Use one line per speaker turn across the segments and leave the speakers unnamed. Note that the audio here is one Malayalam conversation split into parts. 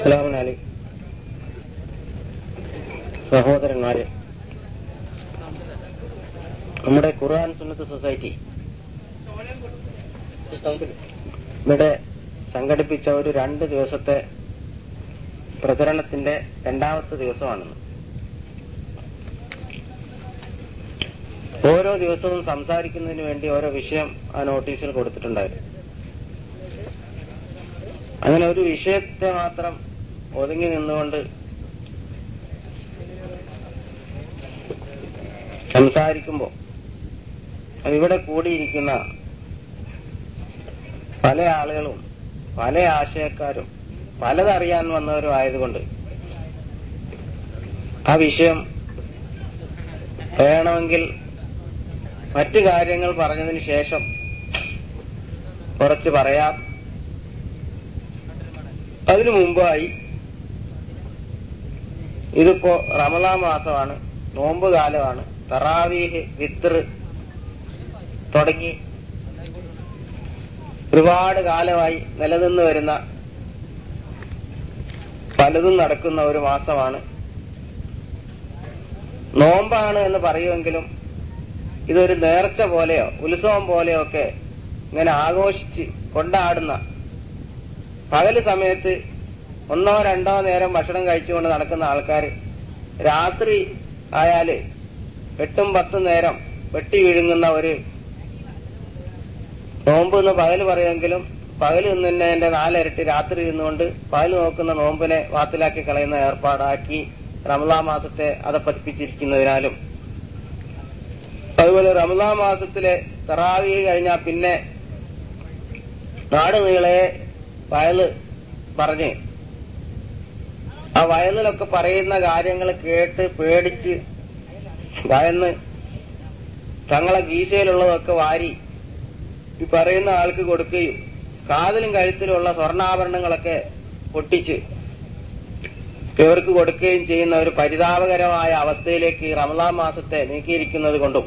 അസ്സലാമലൈക്കും സഹോദരന്മാരെ നമ്മുടെ ഖുർആൻ സുന്നത്ത് സൊസൈറ്റി ഇവിടെ സംഘടിപ്പിച്ച ഒരു രണ്ട് ദിവസത്തെ പ്രചരണത്തിന്റെ രണ്ടാമത്തെ ദിവസമാണെന്ന് ഓരോ ദിവസവും സംസാരിക്കുന്നതിന് വേണ്ടി ഓരോ വിഷയം ആ നോട്ടീസിൽ കൊടുത്തിട്ടുണ്ടായിരുന്നു അങ്ങനെ ഒരു വിഷയത്തെ മാത്രം ഒതുങ്ങി നിന്നുകൊണ്ട് സംസാരിക്കുമ്പോൾ അതിവിടെ കൂടിയിരിക്കുന്ന പല ആളുകളും പല ആശയക്കാരും പലതറിയാൻ വന്നവരും ആയതുകൊണ്ട് ആ വിഷയം വേണമെങ്കിൽ മറ്റു കാര്യങ്ങൾ പറഞ്ഞതിന് ശേഷം കുറച്ച് പറയാം അതിനു മുമ്പായി ഇതിപ്പോ റമദാൻ മാസമാണ് നോമ്പ് കാലമാണ് തറാവീഹ് വിത്തർ തുടങ്ങി ഒരുപാട് കാലമായി നിലനിന്ന് വരുന്ന പലതും നടക്കുന്ന ഒരു മാസമാണ് നോമ്പാണ് എന്ന് പറയുമെങ്കിലും ഇതൊരു നേർച്ച പോലെയോ ഉത്സവം പോലെയോ ഒക്കെ ഇങ്ങനെ ആഘോഷിച്ച് കൊണ്ടാടുന്ന പകല് സമയത്ത് ഒന്നോ രണ്ടോ നേരം ഭക്ഷണം കഴിച്ചുകൊണ്ട് നടക്കുന്ന ആൾക്കാർ രാത്രി ആയാല് എട്ടും പത്തും നേരം വെട്ടി വിഴുങ്ങുന്ന ഒരു നോമ്പ് എന്ന് പകല് പറയുമെങ്കിലും പകല് നിന്നതിന്റെ നാലിരട്ടി രാത്രി ഇരുന്നുകൊണ്ട് പകല് നോക്കുന്ന നോമ്പിനെ വാത്തിലാക്കി കളയുന്ന ഏർപ്പാടാക്കി റമദാ മാസത്തെ അതപ്പതിപ്പിച്ചിരിക്കുന്നതിനാലും അതുപോലെ റമദാ മാസത്തിലെ തറാവി കഴിഞ്ഞാൽ പിന്നെ നാട് നീളെ വയല് പറഞ്ഞ് ആ വയലിലൊക്കെ പറയുന്ന കാര്യങ്ങൾ കേട്ട് പേടിച്ച് ഭയന്ന് തങ്ങളെ ഗീശയിലുള്ളതൊക്കെ വാരി ഈ പറയുന്ന ആൾക്ക് കൊടുക്കുകയും കാതിലും കഴുത്തിലുമുള്ള സ്വർണ്ണാഭരണങ്ങളൊക്കെ പൊട്ടിച്ച് ഇവർക്ക് കൊടുക്കുകയും ചെയ്യുന്ന ഒരു പരിതാപകരമായ അവസ്ഥയിലേക്ക് ഈ റമദാൻ മാസത്തെ നീക്കിയിരിക്കുന്നത് കൊണ്ടും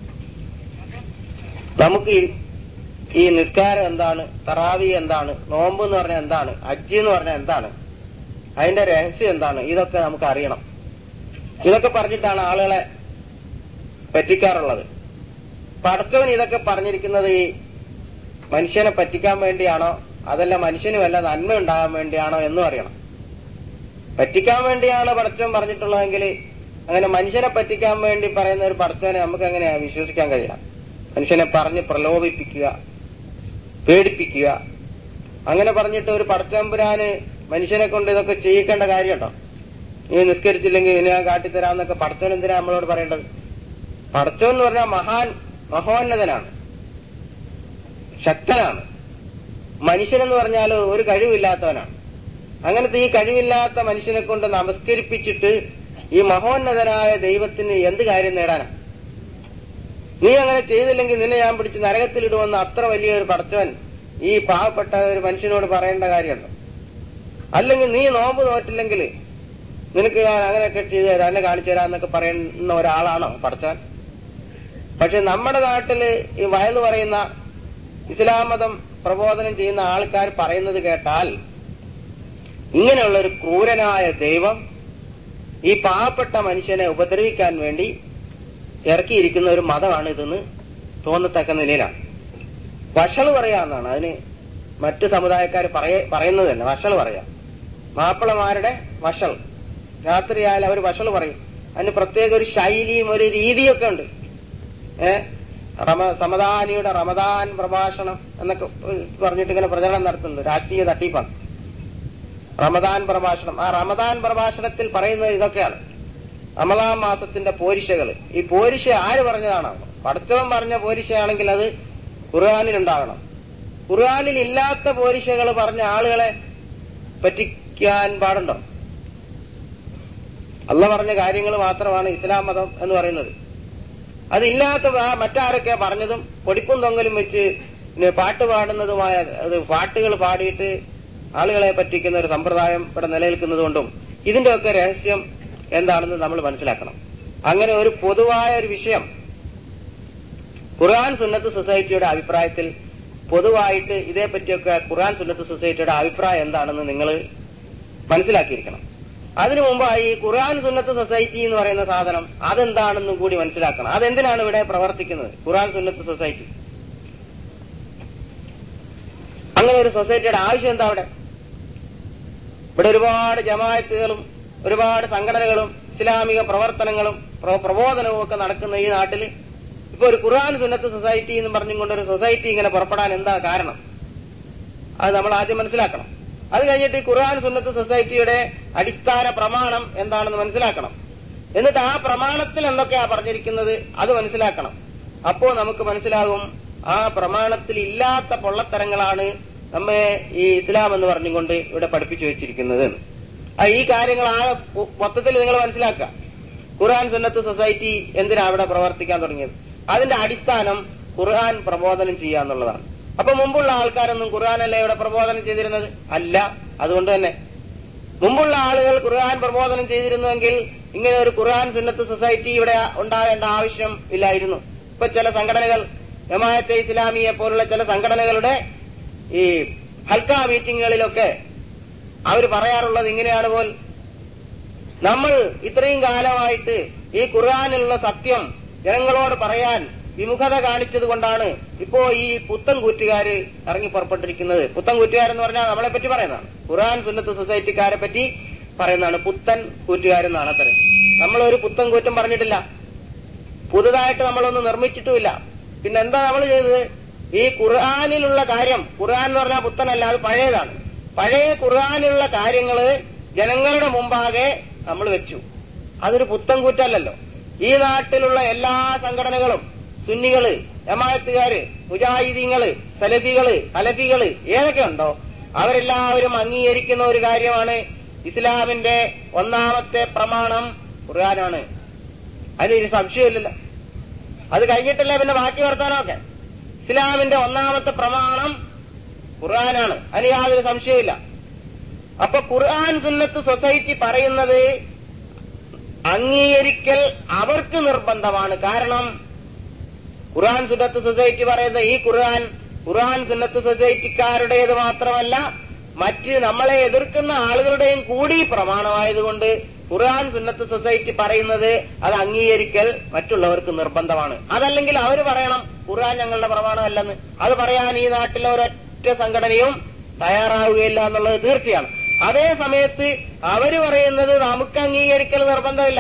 നമുക്ക് ഈ- ഈ നിസ്കാരം എന്താണ് തറാവി എന്താണ് നോമ്പ് എന്ന് പറഞ്ഞാൽ എന്താണ് അജ്ജി എന്ന് പറഞ്ഞാൽ എന്താണ് അതിന്റെ രഹസ്യം എന്താണ് ഇതൊക്കെ നമുക്ക് അറിയണം ഇതൊക്കെ പറഞ്ഞിട്ടാണ് ആളുകളെ പറ്റിക്കാറുള്ളത് പടച്ചവൻ ഇതൊക്കെ പറഞ്ഞിരിക്കുന്നത് ഈ മനുഷ്യനെ പറ്റിക്കാൻ വേണ്ടിയാണോ അതല്ല മനുഷ്യന് വല്ല നന്മ ഉണ്ടാകാൻ വേണ്ടിയാണോ എന്നും അറിയണം പറ്റിക്കാൻ വേണ്ടിയാണ് പടച്ചവൻ പറഞ്ഞിട്ടുള്ളതെങ്കിൽ അങ്ങനെ മനുഷ്യനെ പറ്റിക്കാൻ വേണ്ടി പറയുന്ന ഒരു പടച്ചവനെ നമുക്ക് എങ്ങനെയാ വിശ്വസിക്കാൻ കഴിയില്ല മനുഷ്യനെ പറഞ്ഞ് പ്രലോഭിപ്പിക്കുക പേടിപ്പിക്കുക അങ്ങനെ പറഞ്ഞിട്ട് ഒരു പടച്ചമ്പുരാന് മനുഷ്യനെ കൊണ്ട് ഇതൊക്കെ ചെയ്യിക്കേണ്ട കാര്യമുണ്ടോ നീ നിസ്കരിച്ചില്ലെങ്കിൽ ഇനി ഞാൻ കാട്ടിത്തരാന്നൊക്കെ പടച്ചവൻ എന്തിനാ നമ്മളോട് പറയേണ്ടത് പടച്ചവൻ എന്ന് പറഞ്ഞാൽ മഹാൻ മഹോന്നതനാണ് ശക്തനാണ് മനുഷ്യനെന്ന് പറഞ്ഞാൽ ഒരു കഴിവില്ലാത്തവനാണ് അങ്ങനത്തെ ഈ കഴിവില്ലാത്ത മനുഷ്യനെ കൊണ്ട് നമസ്കരിപ്പിച്ചിട്ട് ഈ മഹോന്നതനായ ദൈവത്തിന് എന്ത് കാര്യം നേടാനാ നീ അങ്ങനെ ചെയ്തില്ലെങ്കിൽ നിന്നെ ഞാൻ പിടിച്ച് നരകത്തിലിടുമെന്ന് അത്ര വലിയൊരു പടച്ചവൻ ഈ പാവപ്പെട്ട ഒരു മനുഷ്യനോട് പറയേണ്ട കാര്യമുണ്ടോ അല്ലെങ്കിൽ നീ നോമ്പ് നോറ്റില്ലെങ്കിൽ നിനക്ക് ഞാൻ അങ്ങനെയൊക്കെ ചെയ്തു തരാം എന്നെ കാണിച്ചു തരാന്നൊക്കെ പറയുന്ന ഒരാളാണോ പടച്ചവൻ പക്ഷെ നമ്മുടെ നാട്ടില് ഈ വയല് പറയുന്ന ഇസ്ലാം മതം പ്രബോധനം ചെയ്യുന്ന ആൾക്കാർ പറയുന്നത് കേട്ടാൽ ഇങ്ങനെയുള്ള ഒരു ക്രൂരനായ ദൈവം ഈ പാവപ്പെട്ട മനുഷ്യനെ ഉപദ്രവിക്കാൻ വേണ്ടി ഇറക്കിയിരിക്കുന്ന ഒരു മതമാണ് ഇതെന്ന് തോന്നത്തക്ക നിലയിലാണ് വഷള് പറയാന്നാണ് അതിന് മറ്റ് സമുദായക്കാർ പറയ പറയുന്നത് തന്നെ വഷള് പറയാം മാപ്പിളമാരുടെ വഷൾ രാത്രിയായാൽ അവർ വഷള് പറയും അതിന് പ്രത്യേക ഒരു ശൈലിയും ഒരു രീതിയൊക്കെ ഉണ്ട് ഏ റമ സമദാനിയുടെ റമദാൻ പ്രഭാഷണം എന്നൊക്കെ പറഞ്ഞിട്ട് ഇങ്ങനെ പ്രചരണം നടത്തുന്നുണ്ട് രാഷ്ട്രീയ തട്ടിപ്പാണ് റമദാൻ പ്രഭാഷണം ആ റമദാൻ പ്രഭാഷണത്തിൽ പറയുന്നത് ഇതൊക്കെയാണ് റമദാൻ മാസത്തിന്റെ പോരിശകൾ ഈ പോരിശ ആര് പറഞ്ഞതാണോ പഠിത്തവൻ പറഞ്ഞ പോരിശയാണെങ്കിൽ അത് ഖുർആാനിൽ ഉണ്ടാകണം ഖുർആാനിൽ ഇല്ലാത്ത പോരിശകൾ പറഞ്ഞ ആളുകളെ പറ്റിക്കാൻ പാടുണ്ടോ അല്ല പറഞ്ഞ കാര്യങ്ങൾ മാത്രമാണ് ഇസ്ലാം മതം എന്ന് പറയുന്നത് അതില്ലാത്ത ആ മറ്റാരൊക്കെ പറഞ്ഞതും പൊടിപ്പും തൊങ്ങലും വെച്ച് പിന്നെ പാട്ട് പാടുന്നതുമായ അത് പാട്ടുകൾ പാടിയിട്ട് ആളുകളെ പറ്റിക്കുന്ന ഒരു സമ്പ്രദായം ഇവിടെ നിലനിൽക്കുന്നത് കൊണ്ടും ഇതിന്റെയൊക്കെ രഹസ്യം എന്താണെന്ന് നമ്മൾ മനസ്സിലാക്കണം അങ്ങനെ ഒരു പൊതുവായ ഒരു വിഷയം ഖുർആൻ സുന്നത്ത് സൊസൈറ്റിയുടെ അഭിപ്രായത്തിൽ പൊതുവായിട്ട് ഇതേപ്പറ്റിയൊക്കെ ഖുർആൻ സുന്നത്ത് സൊസൈറ്റിയുടെ അഭിപ്രായം എന്താണെന്ന് നിങ്ങൾ മനസ്സിലാക്കിയിരിക്കണം അതിനു മുമ്പായി ഖുർആൻ സുന്നത്ത് സൊസൈറ്റി എന്ന് പറയുന്ന സാധനം അതെന്താണെന്നും കൂടി മനസ്സിലാക്കണം അതെന്തിനാണ് ഇവിടെ പ്രവർത്തിക്കുന്നത് ഖുർആൻ സുന്നത്ത് സൊസൈറ്റി അങ്ങനെ ഒരു സൊസൈറ്റിയുടെ ആവശ്യം എന്താ അവിടെ ഇവിടെ ഒരുപാട് ജമായത്തുകളും ഒരുപാട് സംഘടനകളും ഇസ്ലാമിക പ്രവർത്തനങ്ങളും പ്ര- പ്രബോധനവും ഒക്കെ നടക്കുന്ന ഈ നാട്ടിൽ ഇപ്പൊ ഒരു ഖുർആൻ സുന്നത്ത് സൊസൈറ്റി എന്ന് പറഞ്ഞുകൊണ്ട് ഒരു സൊസൈറ്റി ഇങ്ങനെ പുറപ്പെടാൻ എന്താ കാരണം അത് നമ്മൾ ആദ്യം മനസ്സിലാക്കണം അത് കഴിഞ്ഞിട്ട് ഈ ഖുർആൻ സുന്നത്ത് സൊസൈറ്റിയുടെ അടിസ്ഥാന പ്രമാണം എന്താണെന്ന് മനസ്സിലാക്കണം എന്നിട്ട് ആ പ്രമാണത്തിൽ എന്തൊക്കെയാ പറഞ്ഞിരിക്കുന്നത് അത് മനസ്സിലാക്കണം അപ്പോ നമുക്ക് മനസ്സിലാകും ആ പ്രമാണത്തിൽ ഇല്ലാത്ത പൊള്ളത്തരങ്ങളാണ് നമ്മെ ഈ ഇസ്ലാം എന്ന് പറഞ്ഞുകൊണ്ട് ഇവിടെ പഠിപ്പിച്ചു വെച്ചിരിക്കുന്നത് എന്ന്. ആ ഈ കാര്യങ്ങൾ ആ മൊ- മൊത്തത്തിൽ നിങ്ങൾ മനസ്സിലാക്കുക ഖുർആൻ സുന്നത്ത് സൊസൈറ്റി എന്തിനാ അവിടെ പ്രവർത്തിക്കാൻ തുടങ്ങിയത് അതിന്റെ അടിസ്ഥാനം ഖുർആൻ പ്രബോധനം ചെയ്യുക എന്നുള്ളതാണ് അപ്പൊ മുമ്പുള്ള ആൾക്കാരൊന്നും ഖുർആനല്ലേ ഇവിടെ പ്രബോധനം ചെയ്തിരുന്നത് അല്ല അതുകൊണ്ട് തന്നെ മുമ്പുള്ള ആളുകൾ ഖുർആൻ പ്രബോധനം ചെയ്തിരുന്നുവെങ്കിൽ ഇങ്ങനെ ഒരു ഖുർആൻ സുന്നത്ത് സൊസൈറ്റി ഇവിടെ ഉണ്ടാകേണ്ട ആവശ്യം ഇല്ലായിരുന്നു ഇപ്പൊ ചില സംഘടനകൾ ജമാഅത്തെ ഇസ്ലാമിയെ പോലുള്ള ചില സംഘടനകളുടെ ഈ ഹൽക്ക മീറ്റിങ്ങുകളിലൊക്കെ അവർ പറയാറുള്ളത് ഇങ്ങനെയാണ് പോൽ നമ്മൾ ഇത്രയും കാലമായിട്ട് ഈ ഖുർആാനിലുള്ള സത്യം ജനങ്ങളോട് പറയാൻ വിമുഖത കാണിച്ചത് കൊണ്ടാണ് ഇപ്പോ ഈ പുത്തൻ കൂറ്റുകാര് ഇറങ്ങി പുറപ്പെട്ടിരിക്കുന്നത് പുത്തൻ കൂറ്റുകാരെന്ന് പറഞ്ഞാൽ നമ്മളെ പറ്റി പറയുന്നതാണ് ഖുർആൻ സുന്നത്ത് സൊസൈറ്റിക്കാരെ പറ്റി പറയുന്നതാണ് പുത്തൻ കൂറ്റുകാരെന്നാണ് അത്ര നമ്മളൊരു പുത്തൻ കൂറ്റം പറഞ്ഞിട്ടില്ല പുതുതായിട്ട് നമ്മളൊന്നും നിർമ്മിച്ചിട്ടുമില്ല പിന്നെ എന്താ നമ്മൾ ചെയ്തത് ഈ ഖുർആാനിലുള്ള കാര്യം ഖുർആൻ എന്ന് പറഞ്ഞാൽ പുത്തനല്ല അത് പഴയതാണ് പഴയ ഖുർആാനിലുള്ള കാര്യങ്ങള് ജനങ്ങളുടെ മുമ്പാകെ നമ്മൾ വെച്ചു അതൊരു പുത്തൻ കൂറ്റല്ലല്ലോ ഈ നാട്ടിലുള്ള എല്ലാ സംഘടനകളും സുന്നികള് ജമാഅത്തുകാര് മുജാഹിദീങ്ങള് സലഫികള് അലഫികള് ഏതൊക്കെ ഉണ്ടോ അവരെല്ലാവരും അംഗീകരിക്കുന്ന ഒരു കാര്യമാണ് ഇസ്ലാമിന്റെ ഒന്നാമത്തെ പ്രമാണം ഖുർആനാണ് അതിനൊരു സംശയമില്ലല്ലോ അത് കഴിഞ്ഞിട്ടല്ലേ പിന്നെ ബാക്കി വർത്താനമൊക്കെ ഇസ്ലാമിന്റെ ഒന്നാമത്തെ പ്രമാണം ഖുർആനാണ് അതിന് യാതൊരു സംശയമില്ല അപ്പൊ ഖുർആൻ സുന്നത്ത് സൊസൈറ്റി പറയുന്നത് അംഗീകരിക്കൽ അവർക്ക് നിർബന്ധമാണ് കാരണം ഖുർആൻ സുന്നത്ത് സൊസൈറ്റി പറയുന്നത് ഈ ഖുർആൻ ഖുർആൻ സുന്നത്ത് സൊസൈറ്റിക്കാരുടേത് മാത്രമല്ല മറ്റ് നമ്മളെ എതിർക്കുന്ന ആളുകളുടെയും കൂടി പ്രമാണമായതുകൊണ്ട് ഖുർആൻ സുന്നത്ത് സൊസൈറ്റി പറയുന്നത് അത് അംഗീകരിക്കൽ മറ്റുള്ളവർക്ക് നിർബന്ധമാണ് അതല്ലെങ്കിൽ അവർ പറയണം ഖുർആൻ ഞങ്ങളുടെ പ്രമാണമല്ലെന്ന് അത് പറയാൻ ഈ നാട്ടിലെ ഒരൊറ്റ സംഘടനയും തയ്യാറാവുകയില്ല എന്നുള്ളത് തീർച്ചയാണ് അതേ സമയത്ത് അവര് പറയുന്നത് നമുക്ക് അംഗീകരിക്കൽ നിർബന്ധമില്ല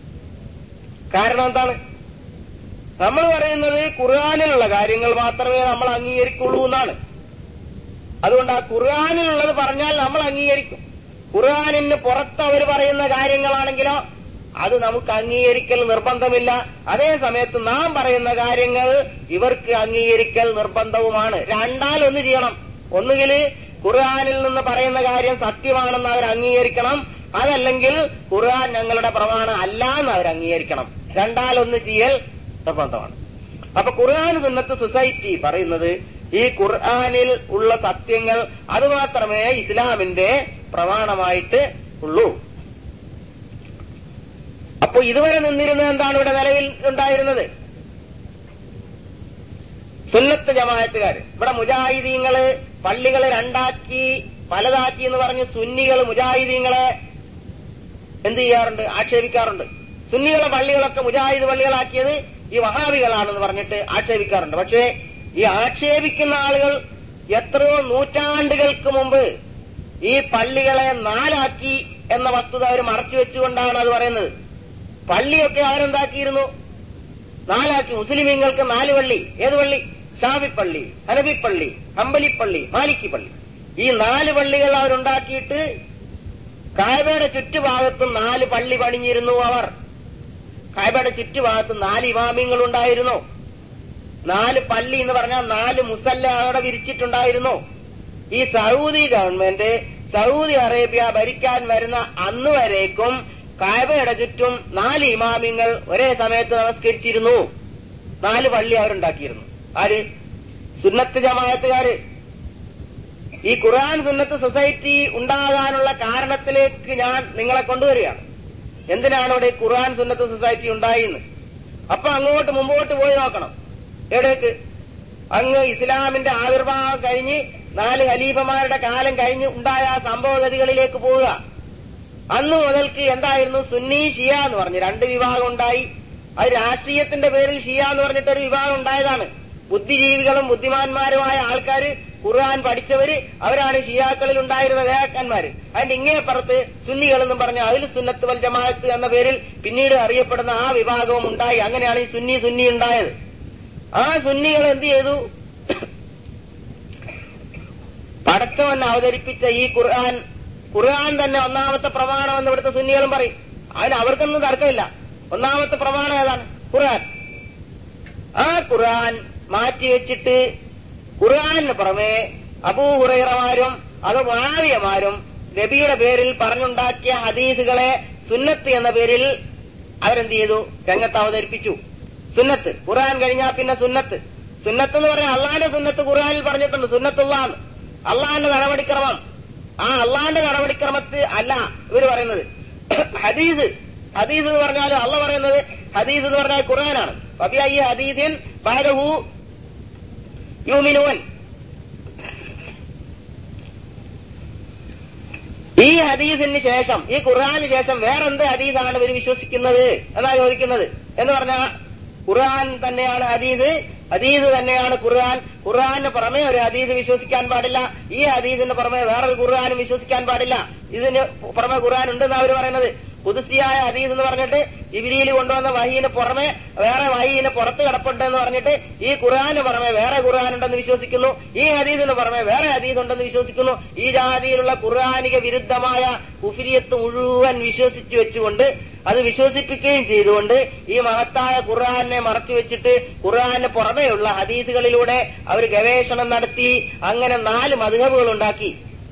കാരണം എന്താണ് നമ്മൾ പറയുന്നത് ഖുർആാനിലുള്ള കാര്യങ്ങൾ മാത്രമേ നമ്മൾ അംഗീകരിക്കുള്ളൂ എന്നാണ് അതുകൊണ്ട് ആ ഖുർആാനിലുള്ളത് പറഞ്ഞാൽ നമ്മൾ അംഗീകരിക്കും ഖുർആാനിന് പുറത്ത് അവർ പറയുന്ന കാര്യങ്ങളാണെങ്കിലോ അത് നമുക്ക് അംഗീകരിക്കൽ നിർബന്ധമില്ല അതേ സമയത്ത് നാം പറയുന്ന കാര്യങ്ങൾ ഇവർക്ക് അംഗീകരിക്കൽ നിർബന്ധവുമാണ് രണ്ടാലൊന്ന് ചെയ്യണം ഒന്നുകിൽ ഖുർആാനിൽ നിന്ന് പറയുന്ന കാര്യം സത്യമാണെന്ന് അവർ അംഗീകരിക്കണം അതല്ലെങ്കിൽ ഖുർആൻ ഞങ്ങളുടെ പ്രമാണം അല്ല എന്ന് അവർ അംഗീകരിക്കണം രണ്ടാലൊന്ന് ചെയ്യൽ നിർബന്ധമാണ് അപ്പൊ ഖുർആൻ സുന്നത്ത് സൊസൈറ്റി പറയുന്നത് ഈ ഖുർആനിൽ ഉള്ള സത്യങ്ങൾ അത് മാത്രമേ ഇസ്ലാമിന്റെ പ്രമാണമായിട്ട് ഉള്ളൂ അപ്പൊ ഇതുവരെ നിന്നിരുന്നത് എന്താണ് ഇവിടെ നിലവിൽ ഉണ്ടായിരുന്നത് സുന്നത്ത് ജമാഅത്തുകാർ ഇവിടെ മുജാഹിദീങ്ങള് പള്ളികളെ രണ്ടാക്കി പലതാക്കി എന്ന് പറഞ്ഞ് സുന്നികൾ മുജാഹിദീങ്ങളെ എന്ത് ചെയ്യാറുണ്ട് ആക്ഷേപിക്കാറുണ്ട് സുന്നികളെ പള്ളികളൊക്കെ മുജാഹിദ് പള്ളികളാക്കിയത് ഈ വഹാബികളാണെന്ന് പറഞ്ഞിട്ട് ആക്ഷേപിക്കാറുണ്ട് പക്ഷേ ഈ ആക്ഷേപിക്കുന്ന ആളുകൾ എത്രയോ നൂറ്റാണ്ടുകൾക്ക് മുമ്പ് ഈ പള്ളികളെ നാലാക്കി എന്ന വസ്തുത അവർ മറച്ചു വെച്ചുകൊണ്ടാണ് അത് പറയുന്നത് പള്ളിയൊക്കെ ആരെന്താക്കിയിരുന്നു നാലാക്കി മുസ്ലിമീങ്ങൾക്ക് നാല് പള്ളി ഏത് പള്ളി ഷാഫിപ്പള്ളി ഹനബിപ്പള്ളി ഹമ്പലിപ്പള്ളി മാലിക്കി പള്ളി ഈ നാല് പള്ളികൾ അവരുണ്ടാക്കിയിട്ട് കായബയുടെ ചുറ്റുഭാഗത്തും നാല് പള്ളി പണിഞ്ഞിരുന്നു അവർ കായബയുടെ ചുറ്റുഭാഗത്ത് നാല് ഇമാമിങ്ങൾ ഉണ്ടായിരുന്നു നാല് പള്ളി എന്ന് പറഞ്ഞാൽ നാല് മുസല്ല അവിടെ വിരിച്ചിട്ടുണ്ടായിരുന്നു ഈ സൗദി ഗവൺമെന്റ് സൗദി അറേബ്യ ഭരിക്കാൻ വരുന്ന അന്ന് വരേക്കും കായബയുടെ ചുറ്റും നാല് ഇമാമിങ്ങൾ ഒരേ സമയത്ത് നമസ്കരിച്ചിരുന്നു നാല് പള്ളി അവരുണ്ടാക്കിയിരുന്നു ആര് സുന്നത്ത് ജമാഅത്തുകാര് ഈ ഖുർആൻ സുന്നത്ത് സൊസൈറ്റി ഉണ്ടാകാനുള്ള കാരണത്തിലേക്ക് ഞാൻ നിങ്ങളെ കൊണ്ടുവരികയാണ് എന്തിനാണ് ഇവിടെ ഈ ഖുർആൻ സുന്നത്ത് സൊസൈറ്റി ഉണ്ടായിന്ന് അപ്പൊ അങ്ങോട്ട് മുമ്പോട്ട് പോയി നോക്കണം എവിടേക്ക് അങ്ങ് ഇസ്ലാമിന്റെ ആവിർഭാവം കഴിഞ്ഞ് നാല് ഖലീഫമാരുടെ കാലം കഴിഞ്ഞ് ഉണ്ടായ ആ സംഭവഗതികളിലേക്ക് പോവുക അന്ന് മുതൽക്ക് എന്തായിരുന്നു സുന്നി ഷിയ എന്ന് പറഞ്ഞു രണ്ട് വിഭാഗം ഉണ്ടായി അത് രാഷ്ട്രീയത്തിന്റെ പേരിൽ ഷിയ എന്ന് പറഞ്ഞിട്ട് ഒരു വിഭാഗം ഉണ്ടായതാണ് ബുദ്ധിജീവികളും ബുദ്ധിമാന്മാരുമായ ആൾക്കാർ ഖുർആൻ പഠിച്ചവര് അവരാണ് ഷിയാക്കളിൽ ഉണ്ടായിരുന്ന നേതാക്കന്മാര് അതിന്റെ ഇങ്ങേപ്പുറത്ത് സുന്നികൾ എന്നും പറഞ്ഞ അതിൽ സുന്നത്ത് വൽ ജമാഅത്ത് എന്ന പേരിൽ പിന്നീട് അറിയപ്പെടുന്ന ആ വിഭാഗവും ഉണ്ടായി അങ്ങനെയാണ് ഈ സുന്നി സുന്നി ഉണ്ടായത് ആ സുന്നികൾ എന്ത് ചെയ്തു പടച്ചവൻ അവതരിപ്പിച്ച ഈ ഖുർആൻ ഖുർആൻ തന്നെ ഒന്നാമത്തെ പ്രമാണം എന്ന് ഇവിടുത്തെ സുന്നികളും പറയും അതിന് അവർക്കൊന്നും തർക്കമില്ല ഒന്നാമത്തെ പ്രമാണം ഏതാണ് ഖുർആൻ ആ ഖുർആൻ മാറ്റിവെച്ചിട്ട് ഖുർആന് പുറമെ അബൂഹുറൈറമാരും അത് മാവിയമാരും നബിയുടെ പേരിൽ പറഞ്ഞുണ്ടാക്കിയ ഹദീസുകളെ സുന്നത്ത് എന്ന പേരിൽ അവരെന്ത് ചെയ്തു രംഗത്ത് അവതരിപ്പിച്ചു സുന്നത്ത് ഖുർആൻ കഴിഞ്ഞാൽ പിന്നെ സുന്നത്ത് സുന്നത്ത് എന്ന് പറഞ്ഞാൽ അള്ളാന്റെ സുന്നത്ത് ഖുർആനിൽ പറഞ്ഞിട്ടുണ്ട് സുന്നത്തുള്ളാന്ന് അള്ളാന്റെ നടപടിക്രമം ആ അള്ളാന്റെ നടപടിക്രമത്ത് അല്ല ഇവര് പറയുന്നത് ഹദീസ് ഹദീസ് എന്ന് പറഞ്ഞാൽ അള്ള പറയുന്നത് ഹദീസ് എന്ന് പറഞ്ഞാൽ ഖുർആനാണ് അപ്പൊ ഈ ഹദീസിൻ ബാരഹു യൂമിനുവൻ ഈ ഹദീസിന് ശേഷം ഈ ഖുർആന് ശേഷം വേറെന്ത് ഹദീസാണ് ഇവർ വിശ്വസിക്കുന്നത് എന്നാ ചോദിക്കുന്നത് എന്ന് പറഞ്ഞാൽ ഖുർആൻ തന്നെയാണ് ഹദീസ് ഹദീസ് തന്നെയാണ് ഖുർആൻ ഖുർആന് പുറമെ ഒരു ഹദീസ് വിശ്വസിക്കാൻ പാടില്ല ഈ ഹദീസിന് പുറമെ വേറൊരു ഖുർആനും വിശ്വസിക്കാൻ പാടില്ല ഇതിന് പുറമെ ഖുർആൻ ഉണ്ടെന്ന് അവർ പറയുന്നത് പുതുസിയായ ഹദീസ് എന്ന് പറഞ്ഞിട്ട് ജിബിരിയിൽ കൊണ്ടുവന്ന വഹീന് പുറമെ വേറെ വഹീന് പുറത്ത് കിടപ്പുണ്ട് എന്ന് പറഞ്ഞിട്ട് ഈ ഖുർആന് പുറമെ വേറെ ഖുർആൻ ഉണ്ടെന്ന് വിശ്വസിക്കുന്നു ഈ ഹദീസിന് പുറമെ വേറെ ഹദീസ് ഉണ്ടെന്ന് വിശ്വസിക്കുന്നു ഈ ജാതിയിലുള്ള ഖുർആാനിക വിരുദ്ധമായ കുഫിരിയത്ത് മുഴുവൻ വിശ്വസിച്ചു വെച്ചുകൊണ്ട് അത് വിശ്വസിപ്പിക്കുകയും ചെയ്തുകൊണ്ട് ഈ മഹത്തായ ഖുർആാനെ മറച്ചു വെച്ചിട്ട് ഖുർആാന് പുറമെയുള്ള ഹദീസുകളിലൂടെ അവർ ഗവേഷണം നടത്തി അങ്ങനെ നാല് മധുഹബുകൾ ഉണ്ടാക്കി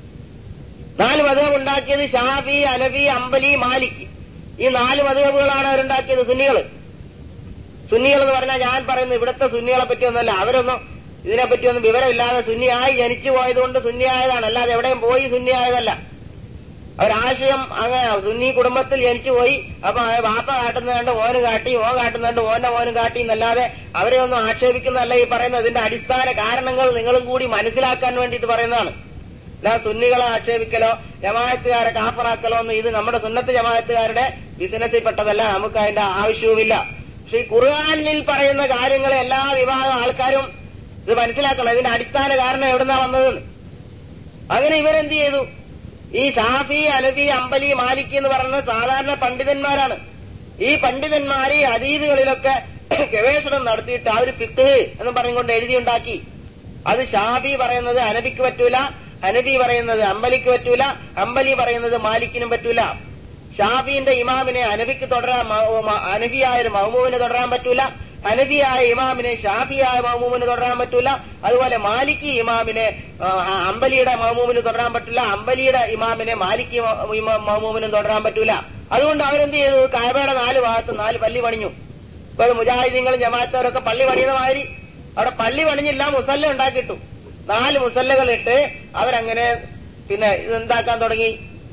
നാല് മധുഹബ് ഉണ്ടാക്കിയത് ഷാഫി അലവി അമ്പലി മാലിക് ഈ നാല് മധുഹബുകളാണ് അവരുണ്ടാക്കിയത് സുന്നികള് സുന്നികൾ എന്ന് പറഞ്ഞാൽ ഞാൻ പറയുന്നത് ഇവിടുത്തെ സുന്നികളെ പറ്റിയൊന്നുമല്ല അവരൊന്നും ഇതിനെപ്പറ്റിയൊന്നും വിവരമില്ലാതെ സുന്നിയായി ജനിച്ചു പോയതുകൊണ്ട് സുന്നിയായതാണ് അല്ലാതെ എവിടെയും പോയി സുന്നിയായതല്ല അവരാശയം അങ്ങനെ സുന്നി കുടുംബത്തിൽ ജനിച്ചു പോയി അപ്പൊ വാപ്പ കാട്ടുന്നതുകൊണ്ട് മോന് കാട്ടി മോൻ കാട്ടുന്നതുകൊണ്ട് മോന്റെ മോനും കാട്ടി എന്നല്ലാതെ അവരെ ഒന്നും ആക്ഷേപിക്കുന്നതല്ല ഈ പറയുന്നത് ഇതിന്റെ അടിസ്ഥാന കാരണങ്ങൾ നിങ്ങളും കൂടി മനസ്സിലാക്കാൻ വേണ്ടിയിട്ട് പറയുന്നതാണ് അല്ല സുന്നികളെ ആക്ഷേപിക്കലോ ജമായത്തുകാരെ കാഫറാക്കലോ ഒന്നും ഇത് നമ്മുടെ സുന്നത്ത് ജമായത്തുകാരുടെ ബിസിനസ്സിൽ പെട്ടതല്ല നമുക്ക് അതിന്റെ ആവശ്യവുമില്ല പക്ഷെ ഈ ഖുർആാനിൽ പറയുന്ന കാര്യങ്ങൾ എല്ലാ വിഭാഗം ആൾക്കാരും ഇത് മനസ്സിലാക്കണം ഇതിന്റെ അടിസ്ഥാന കാരണം എവിടുന്നാ വന്നതെന്ന് അങ്ങനെ ഇവരെന്ത് ചെയ്തു ഈ ഷാഫി അലവി അമ്പലി മാലിക് എന്ന് പറയുന്ന സാധാരണ പണ്ഡിതന്മാരാണ് ഈ പണ്ഡിതന്മാർ ഈ അതീതുകളിലൊക്കെ ഗവേഷണം നടത്തിയിട്ട് ആ ഒരു ഫിക്ക് എന്ന് പറഞ്ഞുകൊണ്ട് എഴുതിയുണ്ടാക്കി അത് ഷാഫി പറയുന്നത് അനബിക്ക് പറ്റൂല ഹനബി പറയുന്നത് അമ്പലിക്ക് പറ്റൂല അമ്പലി പറയുന്നത് മാലിക്കിനും പറ്റൂല ഷാഫിന്റെ ഇമാമിനെ അനബിക്ക് തുടരാൻ അനബിയായ മഹ്മൂമിന് തുടരാൻ പറ്റൂല ഹനബിയായ ഇമാമിനെ ഷാഫിയായ മഹ്മൂമിന് തുടരാൻ പറ്റൂല അതുപോലെ മാലിക്കി ഇമാമിനെ അമ്പലിയുടെ മഹ്മൂമിന് തുടരാൻ പറ്റില്ല അമ്പലിയുടെ ഇമാമിനെ മാലിക്കി മഹ്മൂമിനും തുടരാൻ പറ്റൂല അതുകൊണ്ട് അവരെന്ത് ചെയ്തു കായബയുടെ നാല് ഭാഗത്ത് നാല് പള്ളി പണിഞ്ഞു ഇപ്പോൾ മുജാഹിദീങ്ങളും ജമാഅത്തവരൊക്കെ പള്ളി പണിയുന്ന മാതിരി അവിടെ പള്ളി പണിഞ്ഞില്ല മുസല്ല ഉണ്ടാക്കിയിട്ടു നാല് മുസല്ലകളിട്ട് അവരങ്ങനെ പിന്നെ ഇതെന്താക്കാൻ തുടങ്ങി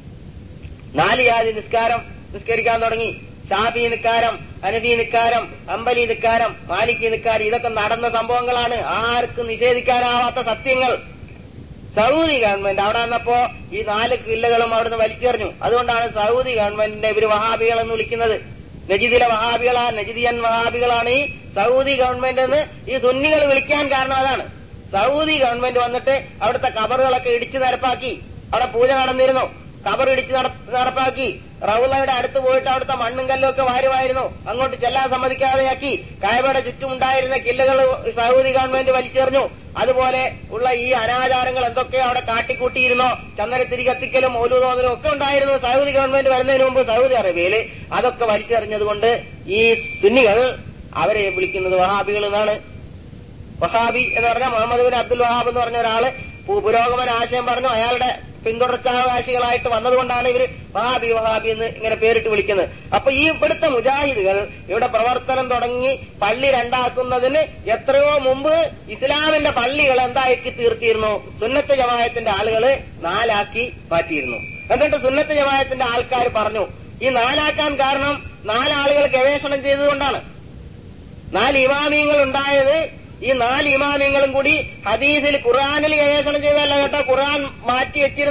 നാല് ജാതി നിസ്കാരം നിസ്കരിക്കാൻ തുടങ്ങി ഷാഫി നിക്കാരം അനബി നിക്കാരം അമ്പലി നിക്കാരം മാലിക്കി നിക്കാരം ഇതൊക്കെ നടന്ന സംഭവങ്ങളാണ് ആർക്കും നിഷേധിക്കാനാവാത്ത സത്യങ്ങൾ സൗദി ഗവൺമെന്റ് അവിടെ വന്നപ്പോ ഈ നാല് കില്ലകളും അവിടുന്ന് വലിച്ചെറിഞ്ഞു അതുകൊണ്ടാണ് സൗദി ഗവൺമെന്റിന്റെ ഇവര് വഹാബികൾ എന്ന് വിളിക്കുന്നത് നജിദിലെ വഹാബികളാ നജിദിയൻ വഹാബികളാണ് ഈ സൗദി ഗവൺമെന്റ് എന്ന് ഈ സുന്നികൾ വിളിക്കാൻ കാരണം അതാണ് സൗദി ഗവൺമെന്റ് വന്നിട്ട് അവിടുത്തെ കബറുകളൊക്കെ ഇടിച്ചു നിരപ്പാക്കി അവിടെ പൂജ നടന്നിരുന്നു കബർ ഇടിച്ച് നടപ്പാക്കി റൗലയുടെ അടുത്ത് പോയിട്ട് അവിടുത്തെ മണ്ണും കല്ലും ഒക്കെ വാരുമായിരുന്നു അങ്ങോട്ട് ചെല്ലാൻ സമ്മതിക്കാതെയാക്കി കായബയുടെ ചുറ്റുമുണ്ടായിരുന്ന കില്ലകൾ സൗദി ഗവൺമെന്റ് വലിച്ചെറിഞ്ഞു അതുപോലെ ഉള്ള ഈ അനാചാരങ്ങൾ എന്തൊക്കെ അവിടെ കാട്ടിക്കൂട്ടിയിരുന്നോ ചന്ദനത്തിരി കത്തിക്കലും ഓലുതോന്നലും ഒക്കെ ഉണ്ടായിരുന്നു സൗദി ഗവൺമെന്റ് വരുന്നതിന് മുമ്പ് സൗദി അറേബ്യയില് അതൊക്കെ വലിച്ചെറിഞ്ഞതുകൊണ്ട് ഈ സുന്നികൾ അവരെ വിളിക്കുന്നത് വഹാബികൾ എന്നാണ് വഹാബി എന്ന് പറഞ്ഞാൽ മുഹമ്മദ് ബിൻ അബ്ദുൽ വഹാബ് എന്ന് പറഞ്ഞ ഒരാള് പുരോഗമന ആശയം പറഞ്ഞു അയാളുടെ പിന്തുടർച്ചാവകാശികളായിട്ട് വന്നതുകൊണ്ടാണ് ഇവര് വഹാബി വഹാബി എന്ന് ഇങ്ങനെ പേരിട്ട് വിളിക്കുന്നത് അപ്പൊ ഈ ഇവിടുത്തെ മുജാഹിദുകൾ ഇവിടെ പ്രവർത്തനം തുടങ്ങി പള്ളി രണ്ടാക്കുന്നതിന് എത്രയോ മുമ്പ് ഇസ്ലാമിന്റെ പള്ളികൾ എന്താക്കി തീർത്തിരുന്നു സുന്നത്ത് ജമായത്തിന്റെ ആളുകള് നാലാക്കി മാറ്റിയിരുന്നു എന്നിട്ട് സുന്നത്ത് ജമായത്തിന്റെ ആൾക്കാർ പറഞ്ഞു ഈ നാലാക്കാൻ കാരണം നാലാളുകൾ ഗവേഷണം ചെയ്തതുകൊണ്ടാണ് നാല് ഇമാമിയങ്ങൾ ഉണ്ടായത് ഈ നാല് ഇമാമിയങ്ങളും കൂടി ഹദീസിൽ ഖുർആാനിൽ ഗവേഷണം ചെയ്തല്ല കേട്ടോ ഖുർആൻ മാറ്റി വെച്ചിരുന്നു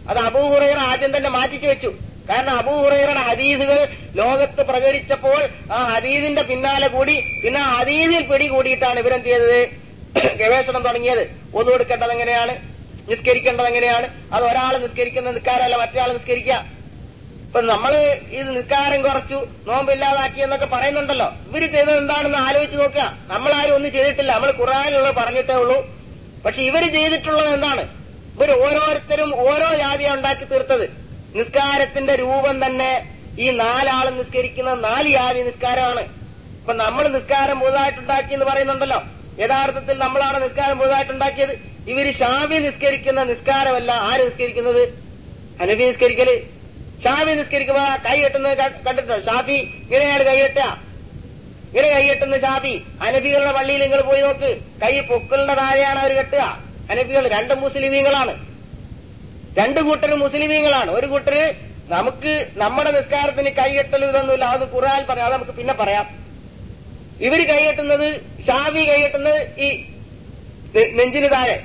അത് അബൂഹുറൈറ ആദ്യം തന്നെ മാറ്റിച്ചു വെച്ചു കാരണം അബൂഹുറൈറയുടെ ഹദീസുകൾ ലോകത്ത് പ്രചരിച്ചപ്പോൾ ആ ഹദീദിന്റെ പിന്നാലെ കൂടി പിന്നെ ആ ഹദീദിൽ പിടികൂടിയിട്ടാണ് ഇവരെന്ത് ചെയ്തത് ഗവേഷണം തുടങ്ങിയത് ഒന്നു കൊടുക്കേണ്ടത് എങ്ങനെയാണ് നിസ്കരിക്കേണ്ടത് എങ്ങനെയാണ് അത് ഒരാൾ നിസ്കരിക്കുന്ന നിസ്കാരമല്ല മറ്റൊരാൾ നിസ്കരിക്കുക ഇപ്പൊ നമ്മള് ഇത് നിസ്കാരം കുറച്ചു നോമ്പില്ലാതാക്കി എന്നൊക്കെ പറയുന്നുണ്ടല്ലോ ഇവര് ചെയ്തത് എന്താണെന്ന് ആലോചിച്ച് നോക്കുക നമ്മളാരും ഒന്നും ചെയ്തിട്ടില്ല നമ്മൾ ഖുറാനിലുള്ളത് പറഞ്ഞിട്ടേ ഉള്ളൂ പക്ഷെ ഇവര് ചെയ്തിട്ടുള്ളത് എന്താണ് ഇവർ ഓരോരുത്തരും ഓരോ ജാതിയാണ് ഉണ്ടാക്കി തീർത്തത് നിസ്കാരത്തിന്റെ രൂപം തന്നെ ഈ നാലാൾ നിസ്കരിക്കുന്ന നാല് ജാതി നിസ്കാരമാണ് ഇപ്പൊ നമ്മൾ നിസ്കാരം പുതുതായിട്ടുണ്ടാക്കി എന്ന് പറയുന്നുണ്ടല്ലോ യഥാർത്ഥത്തിൽ നമ്മളാണ് നിസ്കാരം പുതുതായിട്ടുണ്ടാക്കിയത് ഇവര് ഷാവി നിസ്കരിക്കുന്ന നിസ്കാരമല്ല ആര് നിസ്കരിക്കുന്നത് അനബി നിസ്കരിക്കല് ഷാഫി നിസ്കരിക്കുമ്പോ കൈ കെട്ടുന്നത് ക- കണ്ടിട്ടോ ഷാഫി ഇങ്ങനെയാണ് കൈ കെട്ടുക ഇങ്ങനെ കൈ കെട്ടുന്ന ഷാഫി അനബികളുടെ പള്ളിയിൽ നിങ്ങൾ പോയി നോക്ക് കൈ പൊക്കളുടെ താഴെയാണ് അവർ കെട്ടുക അനബികൾ രണ്ട് മുസ്ലിമീങ്ങളാണ് രണ്ട് കൂട്ടരും മുസ്ലിമീങ്ങളാണ് ഒരു കൂട്ടര് നമുക്ക് നമ്മുടെ നിസ്കാരത്തിന് കൈ കെട്ടലും ഇതൊന്നുമില്ല അത് ഖുർആൻ പറയാം അത് നമുക്ക് പിന്നെ പറയാം ഇവര് കൈ കെട്ടുന്നത് ഷാഫി കൈ കെട്ടുന്നത് ഈ നെ- നെഞ്ചിന് താഴെ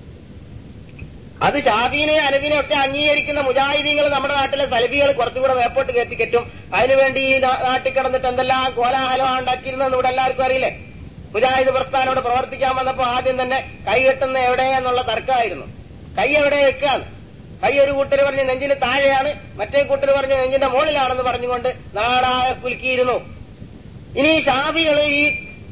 അത് ഷാബീനെ അനബിനെ ഒക്കെ അംഗീകരിക്കുന്ന മുജാഹിദീങ്ങൾ നമ്മുടെ നാട്ടിലെ സലഫികൾ കുറച്ചുകൂടെ വേപ്പോട്ട് കയറ്റിക്കെറ്റും അതിനുവേണ്ടി ഈ നാ- നാട്ടിൽ കിടന്നിട്ട് എന്തെല്ലാം കോലാഹലമാണ് ഉണ്ടാക്കിയിരുന്നെന്ന് ഇവിടെ എല്ലാവർക്കും അറിയില്ലേ മുജാഹിദ് പ്രസ്ഥാനോട് പ്രവർത്തിക്കാൻ വന്നപ്പോ ആദ്യം തന്നെ കൈ കെട്ടുന്ന എവിടെയെന്നുള്ള തർക്കമായിരുന്നു കൈ എവിടെ വെക്കാന്ന് കൈ ഒരു കൂട്ടര് പറഞ്ഞ് നെഞ്ചിന് താഴെയാണ് മറ്റേ കൂട്ടര് പറഞ്ഞ് നെഞ്ചിന്റെ മുകളിലാണെന്ന് പറഞ്ഞുകൊണ്ട് നാടാകെ കുലുക്കിയിരുന്നു ഇനി ഷാബികള് ഈ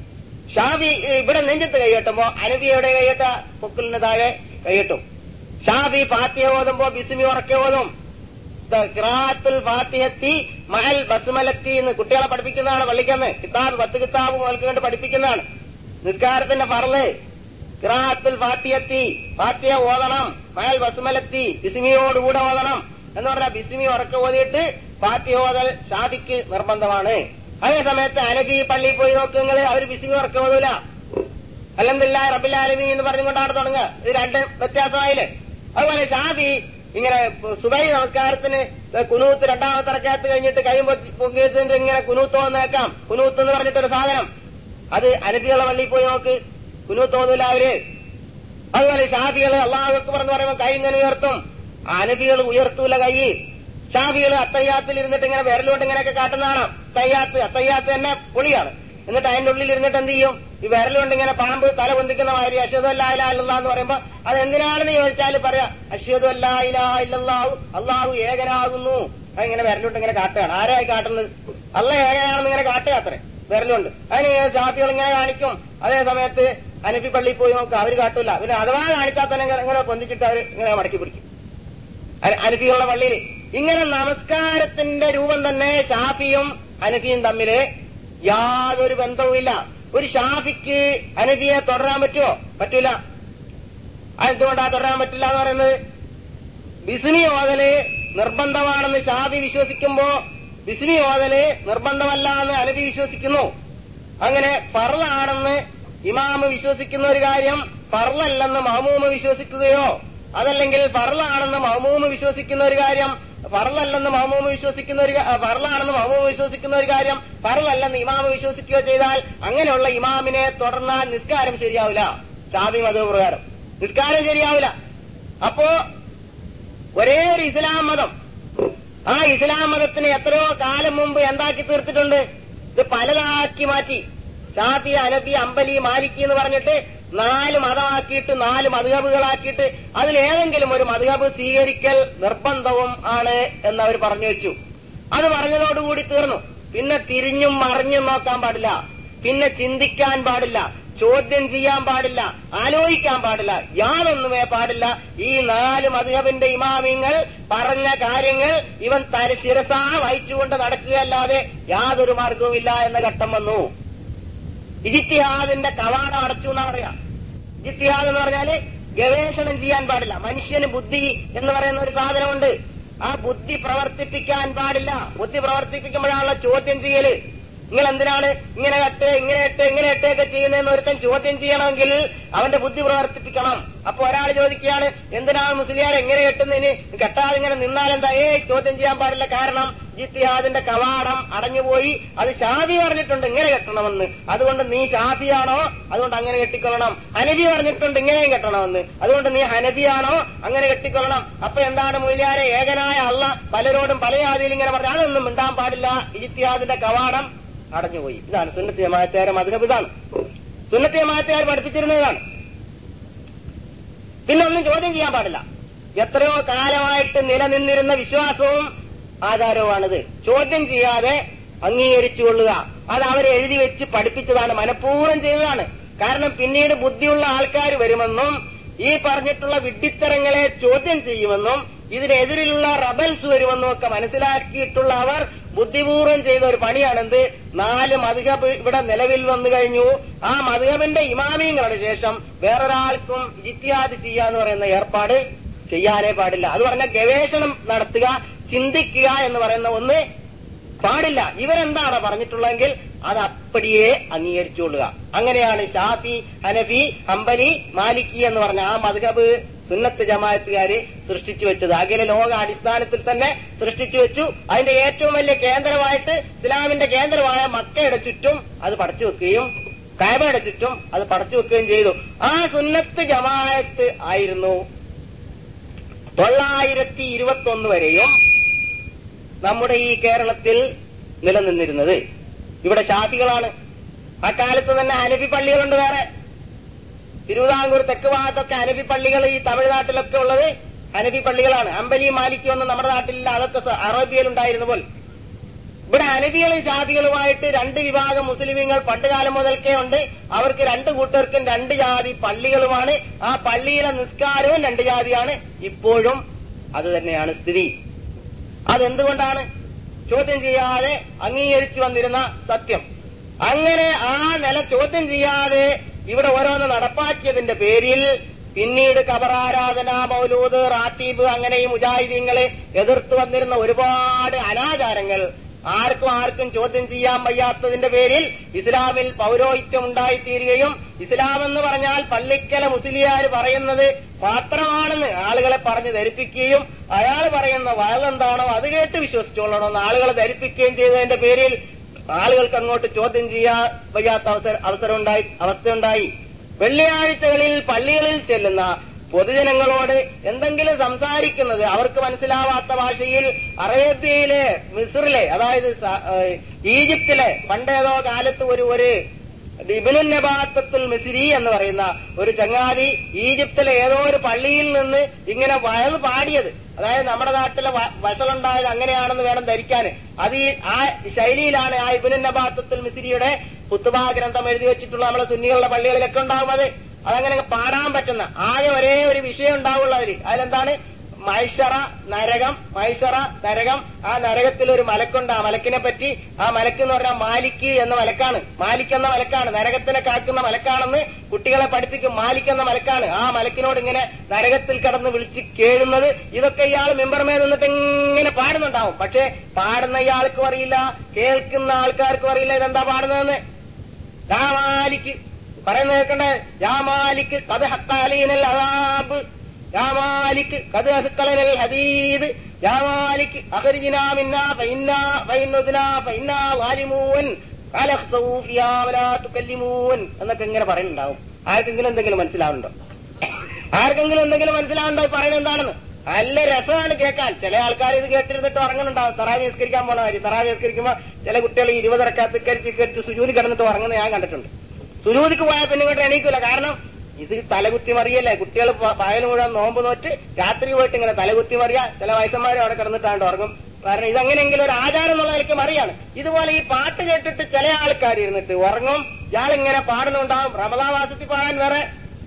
ഷാബി ഇവിടെ നെഞ്ചത്ത് കൈകെട്ടുമ്പോ അനബി എവിടെ കൈകെട്ട പൊക്കിലിന് താഴെ കൈകെട്ടും ഷാബി ഫാത്തിഹ ഓതുമ്പോ ബിസ്മി ഉറക്കെ ഓതും ദ ഖിറാഅത്തുൽ ഫാത്തിഹത്തി മഹൽ ബസ്മലത്തി എന്ന് കുട്ടികളെ പഠിപ്പിക്കുന്നതാണ് പള്ളിക്കന്ന് കിതാബ് പത്ത് കിതാബ് മുതൽക്ക് കണ്ട് പഠിപ്പിക്കുന്നതാണ് നിസ്കാരത്തിന്റെ ഫർള് ഖിറാഅത്തുൽ ഫാത്തിഹത്തി ഫാത്തിഹ ഓതണം മഹൽ ബസ്മലത്തി ബിസ്മിയോടുകൂടെ ഓതണം എന്ന് പറഞ്ഞാൽ ബിസ്മി ഉറക്കെ ഓതിയിട്ട് ഫാത്തിഹ ഓതൽ ഷാബിക്ക് നിർബന്ധമാണ് അതേ സമയത്ത് അനബി പള്ളിയിൽ പോയി നോക്കുങ്ങൾ അവർ ബിസ്മി ഉറക്കെ ഓതൂല അല്ലെന്നില്ല റബിലാലമി എന്ന് പറഞ്ഞുകൊണ്ടാണ് തുടങ്ങുക ഇത് രണ്ട് വ്യത്യാസമായില്ലേ അതുപോലെ ഷാബി ഇങ്ങനെ സുബൈ നമസ്കാരത്തിന് കുനൂത്ത് രണ്ടാമത്തെ റക്കാത്ത് കഴിഞ്ഞിട്ട് കൈ പൊങ്ങിയതിന്റെ ഇങ്ങനെ കുനൂത്ത് വന്നേക്കാം കുനൂത്ത് എന്ന് പറഞ്ഞിട്ടൊരു സാധനം അത് അനബികളെ പള്ളിയിൽ പോയി നോക്ക് കുനൂത്ത് തോന്നില്ല അവര് അതുപോലെ ഷാബികള് അള്ളാഹുക്ക് പറഞ്ഞു പറയുമ്പോൾ കൈ ഇങ്ങനെ ഉയർത്തും അനബികൾ ഉയർത്തൂല കൈ ഷാബികൾ അത്തയ്യാത്തിൽ ഇരുന്നിട്ട് ഇങ്ങനെ വിരലുകൊണ്ട് ഇങ്ങനെയൊക്കെ കാട്ടുന്നതാണ് തയ്യാത്ത് അത്തയ്യാത്ത് തന്നെ പൊളിയാണ് എന്നിട്ട് അതിന്റെ ഉള്ളിൽ ഇരുന്നിട്ട് എന്ത് ചെയ്യും ഈ വിരലുകൊണ്ട് ഇങ്ങനെ പാമ്പ് തല പൊന്തിക്കുന്ന മാതിരി അശ്വതു അല്ലാ ഇലാ ഇല്ലല്ലാ എന്ന് പറയുമ്പോ അത് എന്തിനാണെന്ന് ചോദിച്ചാൽ പറയാ അശ്വതു അല്ലാ ഇലാ ഇല്ലല്ലാഹു അള്ളാഹു ഏകനാകുന്നു അതിങ്ങനെ വിരലുകൊണ്ട് ഇങ്ങനെ കാട്ടുകയാണ് ആരായി കാട്ടുന്നത് അല്ല ഏകനാണെന്ന് ഇങ്ങനെ കാട്ടുക അത്രേ വിരലുണ്ട് അതിന് ഷാഫികൾ ഇങ്ങനെ കാണിക്കും അതേ സമയത്ത് അനബി പള്ളിയിൽ പോയി നോക്കുക അവര് കാട്ടൂല പിന്നെ അഥവാ കാണിച്ചാൽ തന്നെ ഇങ്ങനെ- ഇങ്ങനെ പൊന്തിച്ചിട്ട് അവർ ഇങ്ങനെ മടക്കി പിടിക്കും അന- അനഫികളുടെ പള്ളിയിൽ ഇങ്ങനെ നമസ്കാരത്തിന്റെ രൂപം തന്നെ ഷാഫിയും അനഫിയും തമ്മില് യാതൊരു ബന്ധവുമില്ല ഒരു ഷാഫിക്ക് അനഫിയെ തുടരാൻ പറ്റുമോ പറ്റൂല അതെന്തുകൊണ്ടാ തുടരാൻ പറ്റില്ല എന്ന് പറയുന്നത് ബിസ്മി ഓതല് നിർബന്ധമാണെന്ന് ഷാഫി വിശ്വസിക്കുമ്പോ ബിസ്മി ഓതല് നിർബന്ധമല്ല എന്ന് അനഫി വിശ്വസിക്കുന്നു അങ്ങനെ ഫർളാണെന്ന് ഇമാമ് വിശ്വസിക്കുന്ന ഒരു കാര്യം ഫർളല്ലെന്ന് മഹമൂമ് വിശ്വസിക്കുകയോ അതല്ലെങ്കിൽ ഫർളാണെന്ന് മഹമൂമ് വിശ്വസിക്കുന്ന ഒരു കാര്യം ഫർളല്ലെന്ന് മഹമൂമ് വിശ്വസിക്കുന്ന ഒരു കാ- ഫർളാണെന്ന് മഹമൂമ് വിശ്വസിക്കുന്ന ഒരു കാര്യം ഫർളല്ലെന്ന് ഇമാമ് വിശ്വസിക്കുകയോ ചെയ്താൽ അങ്ങനെയുള്ള ഇമാമിനെ തുടർന്നാൽ നിസ്കാരം ശരിയാവില്ല ഷാബി മത പ്രകാരം നിസ്കാരം ശരിയാവില്ല അപ്പോ ഒരേ ഒരു ഇസ്ലാം മതം ആ ഇസ്ലാം മതത്തിന് എത്രയോ കാലം മുമ്പ് എന്താക്കി തീർത്തിട്ടുണ്ട് ഇത് പലതാക്കി മാറ്റി ഷാഫി അനബി അമ്പലി മാലിക്കി എന്ന് പറഞ്ഞിട്ട് നാല് മതമാക്കിയിട്ട് നാല് മധുഹബുകളാക്കിയിട്ട് അതിലേതെങ്കിലും ഒരു മധുഹബ് സ്വീകരിക്കൽ നിർബന്ധവും ആണ് എന്ന് അവർ പറഞ്ഞു വെച്ചു അത് പറഞ്ഞതോടുകൂടി തീർന്നു പിന്നെ തിരിഞ്ഞും മറിഞ്ഞും നോക്കാൻ പാടില്ല പിന്നെ ചിന്തിക്കാൻ പാടില്ല ചോദ്യം ചെയ്യാൻ പാടില്ല ആലോചിക്കാൻ പാടില്ല യാതൊന്നുമേ പാടില്ല ഈ നാല് മധുഹബിന്റെ ഇമാമിങ്ങൾ പറഞ്ഞ കാര്യങ്ങൾ ഇവൻ തല ശിരസാ വഹിച്ചുകൊണ്ട് നടക്കുകയല്ലാതെ യാതൊരു മാർഗവുമില്ല എന്ന ഘട്ടം വന്നു ഇജിത്തിഹാദിന്റെ കവാടം അടച്ചു എന്നാ പറയാ ഇജിത്തിഹാദ് എന്ന് പറഞ്ഞാല് ഗവേഷണം ചെയ്യാൻ പാടില്ല മനുഷ്യന് ബുദ്ധി എന്ന് പറയുന്ന ഒരു സാധനമുണ്ട് ആ ബുദ്ധി പ്രവർത്തിപ്പിക്കാൻ പാടില്ല ബുദ്ധി പ്രവർത്തിപ്പിക്കുമ്പോഴാണുള്ള ചോദ്യം ചെയ്യല് നിങ്ങൾ എന്തിനാണ് ഇങ്ങനെ കെട്ട് ഇങ്ങനെ ഇട്ട് ഇങ്ങനെ ഇട്ടൊക്കെ ചെയ്യുന്നതെന്ന് ഒരുത്തൻ ചോദ്യം ചെയ്യണമെങ്കിൽ അവന്റെ ബുദ്ധി പ്രവർത്തിപ്പിക്കണം അപ്പൊ ഒരാൾ ചോദിക്കുകയാണ് എന്തിനാണ് മുസ്ലിയാർ എങ്ങനെ കെട്ടുന്നതിന് കെട്ടാതെ ഇങ്ങനെ നിന്നാൽ എന്താ ഏ ചോദ്യം ചെയ്യാൻ പാടില്ല കാരണം ജിത്തിഹാദിന്റെ കവാടം അടഞ്ഞുപോയി അത് ഷാഫി പറഞ്ഞിട്ടുണ്ട് ഇങ്ങനെ കെട്ടണമെന്ന് അതുകൊണ്ട് നീ ഷാഫിയാണോ അതുകൊണ്ട് അങ്ങനെ കെട്ടിക്കൊള്ളണം ഹനബി പറഞ്ഞിട്ടുണ്ട് ഇങ്ങനെയും കെട്ടണമെന്ന് അതുകൊണ്ട് നീ ഹനബിയാണോ അങ്ങനെ കെട്ടിക്കൊള്ളണം അപ്പൊ എന്താണ് മൂല്യാരെ ഏകനായ അള്ള പലരോടും പല ജാതിയിൽ ഇങ്ങനെ പറഞ്ഞു അതൊന്നും മിണ്ടാൻ പാടില്ല ഇജിത്തിഹാദിന്റെ കവാടം അടഞ്ഞുപോയി ഇതാണ് സുന്നത്തി ജമാഅത്തുകാരെ മധുഹബ് ഇതാണ് സുന്നത്തി ജമാഅത്തുകാർ പഠിപ്പിച്ചിരുന്നതാണ് പിന്നെ ഒന്നും ചോദ്യം ചെയ്യാൻ പാടില്ല എത്രയോ കാലമായിട്ട് നിലനിന്നിരുന്ന വിശ്വാസവും ആചാരവുമാണിത് ചോദ്യം ചെയ്യാതെ അംഗീകരിച്ചുകൊള്ളുക അത് അവരെ എഴുതി വെച്ച് പഠിപ്പിച്ചതാണ് മനഃപൂർവ്വം ചെയ്തതാണ് കാരണം പിന്നീട് ബുദ്ധിയുള്ള ആൾക്കാർ വരുമെന്നും ഈ പറഞ്ഞിട്ടുള്ള വിഡ്ഢിത്തരങ്ങളെ ചോദ്യം ചെയ്യുമെന്നും ഇതിനെതിരിലുള്ള റബൽസ് വരുമെന്നും ഒക്കെ മനസ്സിലാക്കിയിട്ടുള്ള അവർ ബുദ്ധിപൂർവ്വം ചെയ്ത ഒരു പണിയാണെന്ത് നാല് മധുഹബ് ഇവിടെ നിലവിൽ വന്നു കഴിഞ്ഞു ആ മധുഹബിന്റെ ഇമാമിയങ്ങളുടെ ശേഷം വേറൊരാൾക്കും ഇത്തിയാദ് ചെയ്യാന്ന് പറയുന്ന ഏർപ്പാട് ചെയ്യാനേ പാടില്ല അത് പറഞ്ഞ ഗവേഷണം നടത്തുക ചിന്തിക്കുക എന്ന് പറയുന്ന ഒന്ന് പാടില്ല ഇവരെന്താണ് പറഞ്ഞിട്ടുള്ളതെങ്കിൽ അത് അപ്പടിയെ അംഗീകരിച്ചുകൊള്ളുക അങ്ങനെയാണ് ഷാഫി ഹനഫി ഹംബലി മാലിക്കി എന്ന് പറഞ്ഞ ആ മധുഹബ് സുന്നത്ത് ജമാഅത്തുകാര് സൃഷ്ടിച്ചു വെച്ചത് അഖില ലോക അടിസ്ഥാനത്തിൽ തന്നെ സൃഷ്ടിച്ചു വെച്ചു അതിന്റെ ഏറ്റവും വലിയ കേന്ദ്രമായിട്ട് ഇസ്ലാമിന്റെ കേന്ദ്രമായ മക്കയുടെ ചുറ്റും അത് പടച്ചു വെക്കുകയും കാബയുടെ ചുറ്റും അത് പടച്ചു വെക്കുകയും ചെയ്തു ആ സുന്നത്ത് ജമാഅത്ത് ആയിരുന്നു തൊള്ളായിരത്തി ഇരുപത്തി ഒന്ന് വരെയും നമ്മുടെ ഈ കേരളത്തിൽ നിലനിന്നിരുന്നത് ഇവിടെ ഷാഫികളാണ് ആ കാലത്ത് തന്നെ ഹനഫി പള്ളികളുണ്ട് വേറെ തിരുവിതാംകൂർ തെക്ക് ഭാഗത്തൊക്കെ ഹനഫി പള്ളികൾ ഈ തമിഴ്നാട്ടിലൊക്കെ ഉള്ളത് ഹനഫി പള്ളികളാണ് അമ്പലി മാലിക്കി ഒന്നും നമ്മുടെ നാട്ടിലില്ല അതൊക്കെ സ- അറേബ്യയിലുണ്ടായിരുന്ന പോലെ ഇവിടെ ഹനഫികളും ഷാഫികളുമായിട്ട് രണ്ട് വിഭാഗം മുസ്ലിമീങ്ങൾ പണ്ടുകാലം മുതൽക്കേ ഉണ്ട് അവർക്ക് രണ്ട് കൂട്ടർക്കും രണ്ട് ജാതി പള്ളികളുമാണ് ആ പള്ളിയിലെ നിസ്കാരവും രണ്ട് ജാതിയാണ് ഇപ്പോഴും അത് തന്നെയാണ് സ്ഥിതി അതെന്തുകൊണ്ടാണ് ചോദ്യം ചെയ്യാതെ അംഗീകരിച്ചു വന്നിരുന്ന സത്യം അങ്ങനെ ആ നില ചോദ്യം ചെയ്യാതെ ഇവിടെ ഓരോന്ന് നടപ്പാക്കിയതിന്റെ പേരിൽ പിന്നീട് കബറാരാധന മൗലൂദ് റാത്തീബ് അങ്ങനെ ഈ മുജാഹിദീങ്ങളെ എതിർത്ത് വന്നിരുന്ന ഒരുപാട് അനാചാരങ്ങൾ ആർക്കും ആർക്കും ചോദ്യം ചെയ്യാൻ വയ്യാത്തതിന്റെ പേരിൽ ഇസ്ലാമിൽ പൗരോഹിത്യം ഉണ്ടായിത്തീരുകയും ഇസ്ലാം എന്ന് പറഞ്ഞാൽ പള്ളിക്കല മുസ്ലിയാർ പറയുന്നത് മാത്രമാണെന്ന് ആളുകളെ പറഞ്ഞ് ധരിപ്പിക്കുകയും അയാൾ പറയുന്ന വയലെന്താണോ അത് കേട്ട് വിശ്വസിച്ചോളണമെന്ന് ആളുകളെ ധരിപ്പിക്കുകയും ചെയ്തതിന്റെ പേരിൽ ആളുകൾക്ക് അങ്ങോട്ട് ചോദ്യം ചെയ്യാൻ വയ്യാത്ത അവസര അവസരമുണ്ടായി അവസ്ഥയുണ്ടായി വെള്ളിയാഴ്ചകളിൽ പള്ളികളിൽ ചെല്ലുന്ന പൊതുജനങ്ങളോട് എന്തെങ്കിലും സംസാരിക്കുന്നത് അവർക്ക് മനസ്സിലാവാത്ത ഭാഷയിൽ അറേബ്യയിലെ മിസ്റിലെ അതായത് സ- ഏഹ് ഈജിപ്തിലെ പണ്ടേതോ കാലത്ത് ഒരു ഒരു ഇബിനുൻ നബാത്തത്തുൽ മിസിരി എന്ന് പറയുന്ന ഒരു ചങ്ങാതി ഈജിപ്തിലെ ഏതോ ഒരു പള്ളിയിൽ നിന്ന് ഇങ്ങനെ വയത് പാടിയത് അതായത് നമ്മുടെ നാട്ടിലെ വ- വഷളുണ്ടായത് അങ്ങനെയാണെന്ന് വേണം ധരിക്കാൻ അത് ഈ ആ ശൈലിയിലാണ് ആ ഇബിനുൻ നബാത്തത്തുൽ മിസിരിയുടെ കുത്തുബാ ഗ്രന്ഥം എഴുതി വെച്ചിട്ടുള്ള നമ്മളെ സുന്നികളുടെ പള്ളികളിലൊക്കെ ഉണ്ടാവും അത് അതങ്ങനെ അങ്ങ് പാടാൻ പറ്റുന്ന ആകെ ഒരേ ഒരു വിഷയം ഉണ്ടാവുള്ളൂ അതിൽ അതിലെന്താണ് മൈഷറ നരകം മൈഷറ നരകം ആ നരകത്തിൽ ഒരു മലക്കുണ്ട് ആ മലക്കിനെ പറ്റി ആ മലക്ക് എന്ന് പറഞ്ഞാൽ മാലിക്ക് എന്ന മലക്കാണ് മാലിക് എന്ന മലക്കാണ് നരകത്തിനെ കാക്കുന്ന മലക്കാണെന്ന് കുട്ടികളെ പഠിപ്പിക്കും മാലിക് എന്ന മലക്കാണ് ആ മലക്കിനോട് ഇങ്ങനെ നരകത്തിൽ കടന്ന് വിളിച്ച് കേഴുന്നത് ഇതൊക്കെ ഇയാൾ മെമ്പർമേ നിന്നിട്ട് ഇങ്ങനെ പാടുന്നുണ്ടാവും പക്ഷെ പാടുന്ന ഇയാൾക്കും അറിയില്ല കേൾക്കുന്ന ആൾക്കാർക്കും അറിയില്ല ഇതെന്താ പാടുന്നതെന്ന് യാ മാലിക്ക് പറയുന്നത് കേൾക്കണ്ടേ യാ മാലിക്ക് കത് ഹക്കാലീനൽ അതാബ് യാ മാലിക്ക് കത് ഹക്കലനൽ ഹദീദ് യാ മാലിക്ക് അഖരിജിനാ മിന്നാ ഫഇന്നാ ഫഇന്നുദ്നാ ഫഇന്നാ വാലിമൂൻ ഖാല ഖ്സൂ ഫിയാ വലാ തുകല്ലിമൂൻ എന്നൊക്കെ ഇങ്ങനെ പറയുന്നുണ്ടാവും ആർക്കെങ്കിലും എന്തെങ്കിലും മനസ്സിലാവുന്നുണ്ടോ ആർക്കെങ്കിലും എന്തെങ്കിലും മനസ്സിലാവുന്നുണ്ടോ ഈ പറയുന്നത് എന്താണെന്ന് നല്ല രസമാണ് കേൾക്കാൻ ചില ആൾക്കാർ ഇത് കേട്ടിരുന്നിട്ട് ഉറങ്ങുന്നുണ്ടാവും തറാവി നിസ്കരിക്കാൻ പോണ കാര്യം തറാവി നിസ്കരിക്കുമ്പോൾ ചില കുട്ടികൾ ഇരുപതരക്കകത്ത് കരിച്ച് കരിച്ച് സുജൂതി കിടന്നിട്ട് ഉറങ്ങുന്നത് ഞാൻ കണ്ടിട്ടുണ്ട് സുജൂതിക്ക് പോയാൽ പിന്നെ ഇങ്ങോട്ട് എണീക്കൂല കാരണം ഇത് തലകുത്തി മറിയല്ലേ കുട്ടികൾ പകൽ മുഴുവൻ നോമ്പ് നോറ്റ് രാത്രി പോയിട്ട് ഇങ്ങനെ തലകുത്തി മറിയ ചില വയസ്സന്മാരും അവിടെ കിടന്നിട്ടാണ്ട് ഉറങ്ങും കാരണം ഇതെങ്ങനെയെങ്കിലും ഒരു ആചാരം എന്നുള്ള നിലയ്ക്ക് മറിയാണ് ഇതുപോലെ ഈ പാട്ട് കേട്ടിട്ട് ചില ആൾക്കാർ ഇരുന്നിട്ട് ഉറങ്ങും ഇയാളിങ്ങനെ പാടുന്നുണ്ടാവും റമദാ മാസത്തിൽ പാടാൻ വേറെ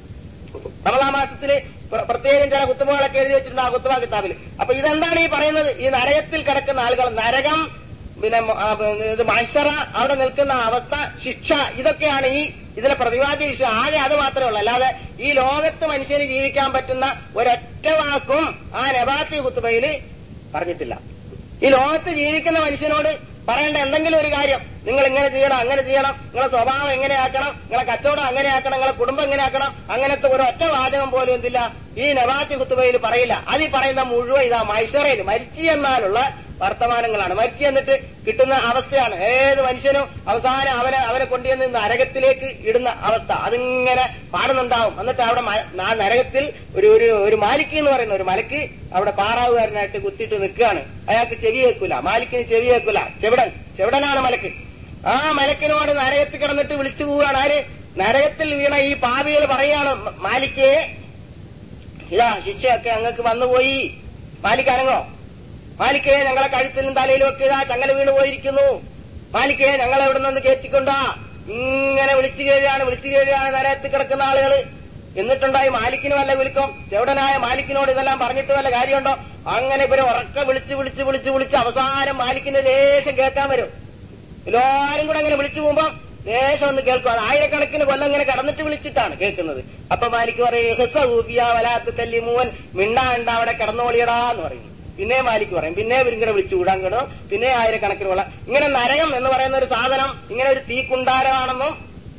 റമദാ മാസത്തില് പ്ര- പ്രത്യേകം ചില കുത്തുബകളൊക്കെ എഴുതി വെച്ചിട്ടുണ്ട് ആ കുത്തുബ കിതാബിൽ അപ്പൊ ഇതെന്താണ് ഈ പറയുന്നത് ഈ നരകത്തിൽ കിടക്കുന്ന ആളുകൾ നരകം പിന്നെ മ- ആ, പിന്നെ ഇത് മത്സര അവിടെ നിൽക്കുന്ന അവസ്ഥ ശിക്ഷ ഇതൊക്കെയാണ് ഈ ഇതിലെ പ്രതിപാദ്യ വിഷയം ആകെ അത് മാത്രമേ ഉള്ളൂ അല്ലാതെ ഈ ലോകത്ത് മനുഷ്യന് ജീവിക്കാൻ പറ്റുന്ന ഒരൊറ്റ വാക്കും ആ നബാത്തി കുത്തുബയിൽ പറഞ്ഞിട്ടില്ല ഈ ലോകത്ത് ജീവിക്കുന്ന മനുഷ്യനോട് പറയേണ്ട എന്തെങ്കിലും ഒരു കാര്യം നിങ്ങൾ ഇങ്ങനെ ചെയ്യണം അങ്ങനെ ചെയ്യണം നിങ്ങളെ സ്വഭാവം എങ്ങനെ ആക്കണം നിങ്ങളെ കച്ചവടം അങ്ങനെ ആക്കണം നിങ്ങളെ കുടുംബം എങ്ങനെ ആക്കണം അങ്ങനത്തെ ഒരു ഒറ്റ വാചകം പോലും എന്തില്ല ഈ നവാത്തി കുത്തുബയിൽ പറയില്ല അതിൽ പറയുന്ന മുഴുവൻ ഇതാ മൈസറയിൽ മരിച്ചു എന്നാലുള്ള വർത്തമാനങ്ങളാണ് മരിച്ചു എന്നിട്ട് കിട്ടുന്ന അവസ്ഥയാണ് ഏത് മനുഷ്യനും അവസാനം അവനെ അവനെ കൊണ്ടുവന്ന് നരകത്തിലേക്ക് ഇടുന്ന അവസ്ഥ അതിങ്ങനെ പാടുന്നുണ്ടാവും എന്നിട്ട് അവിടെ മ- ആ നരകത്തിൽ ഒരു ഒരു ഒരു മാലിക്ക് എന്ന് പറയുന്ന ഒരു മലക്ക് അവിടെ പാറാവുകാരനായിട്ട് കുത്തിയിട്ട് നിൽക്കുകയാണ് അയാൾക്ക് ചെവി കേൾക്കൂല മാലിക്കിന് ചെവി കേൾക്കൂല ചെവിടൻ ചെവിടനാണ് മലക്ക് ആ മലക്കിനോട് നരകത്തിൽ കിടന്നിട്ട് വിളിച്ചു പോവുകയാണ് ആര് നരകത്തിൽ വീണ ഈ പാവികൾ പറയാണ് "മ- മാലിക്കേ ഇതാ ശിക്ഷയൊക്കെ അങ്ങക്ക് വന്നുപോയി മാലിക്ക് അനങ്ങോ മാലിക്കയെ ഞങ്ങളെ കഴുത്തിലും തലയിലും ഒക്കെ ഇതാ ചങ്ങല വീണ് പോയിരിക്കുന്നു മാലിക്കയെ ഞങ്ങളെ എവിടെ നിന്ന് കയറ്റിക്കൊണ്ടാ ഇങ്ങനെ വിളിച്ചു കയറിയാണ് വിളിച്ചു കയറിയാണ് നരകത്തിൽ കിടക്കുന്ന ആളുകൾ എന്നിട്ടുണ്ടായി മാലിക്കിന് വല്ല വിളിക്കും ചെവിടനായ മാലിക്കിനോട് ഇതെല്ലാം പറഞ്ഞിട്ട് വല്ല കാര്യമുണ്ടോ അങ്ങനെ ഇവരെ ഉറക്ക വിളിച്ച് വിളിച്ച് വിളിച്ച് വിളിച്ച് അവസാനം മാലിക്കിന് ലേശം കേൾക്കാൻ വരും എല്ലാരും കൂടെ അങ്ങനെ വിളിച്ചു പോകുമ്പോ ലേശം ഒന്ന് കേൾക്കും അത് ആയിരക്കണക്കിന് കൊല്ലം ഇങ്ങനെ കടന്നിട്ട് വിളിച്ചിട്ടാണ് കേൾക്കുന്നത് അപ്പൊ മാലിക്ക് പറയും ഹെസൂബിയ വലാത്ത് കല്ലി മൂവൻ മിണ്ടാണ്ട അവിടെ കിടന്നോളിയടാ എന്ന് പറയും പിന്നെ മാലിക്ക് പറയും പിന്നെ ഇവരിങ്ങനെ വിളിച്ചു കൂടാൻ കിടന്നു പിന്നെ ആയിരക്കണക്കിന് കൊല്ലം ഇങ്ങനെ നരകം എന്ന് പറയുന്ന ഒരു സാധനം ഇങ്ങനെ ഒരു തീക്കുണ്ടാരമാണെന്നും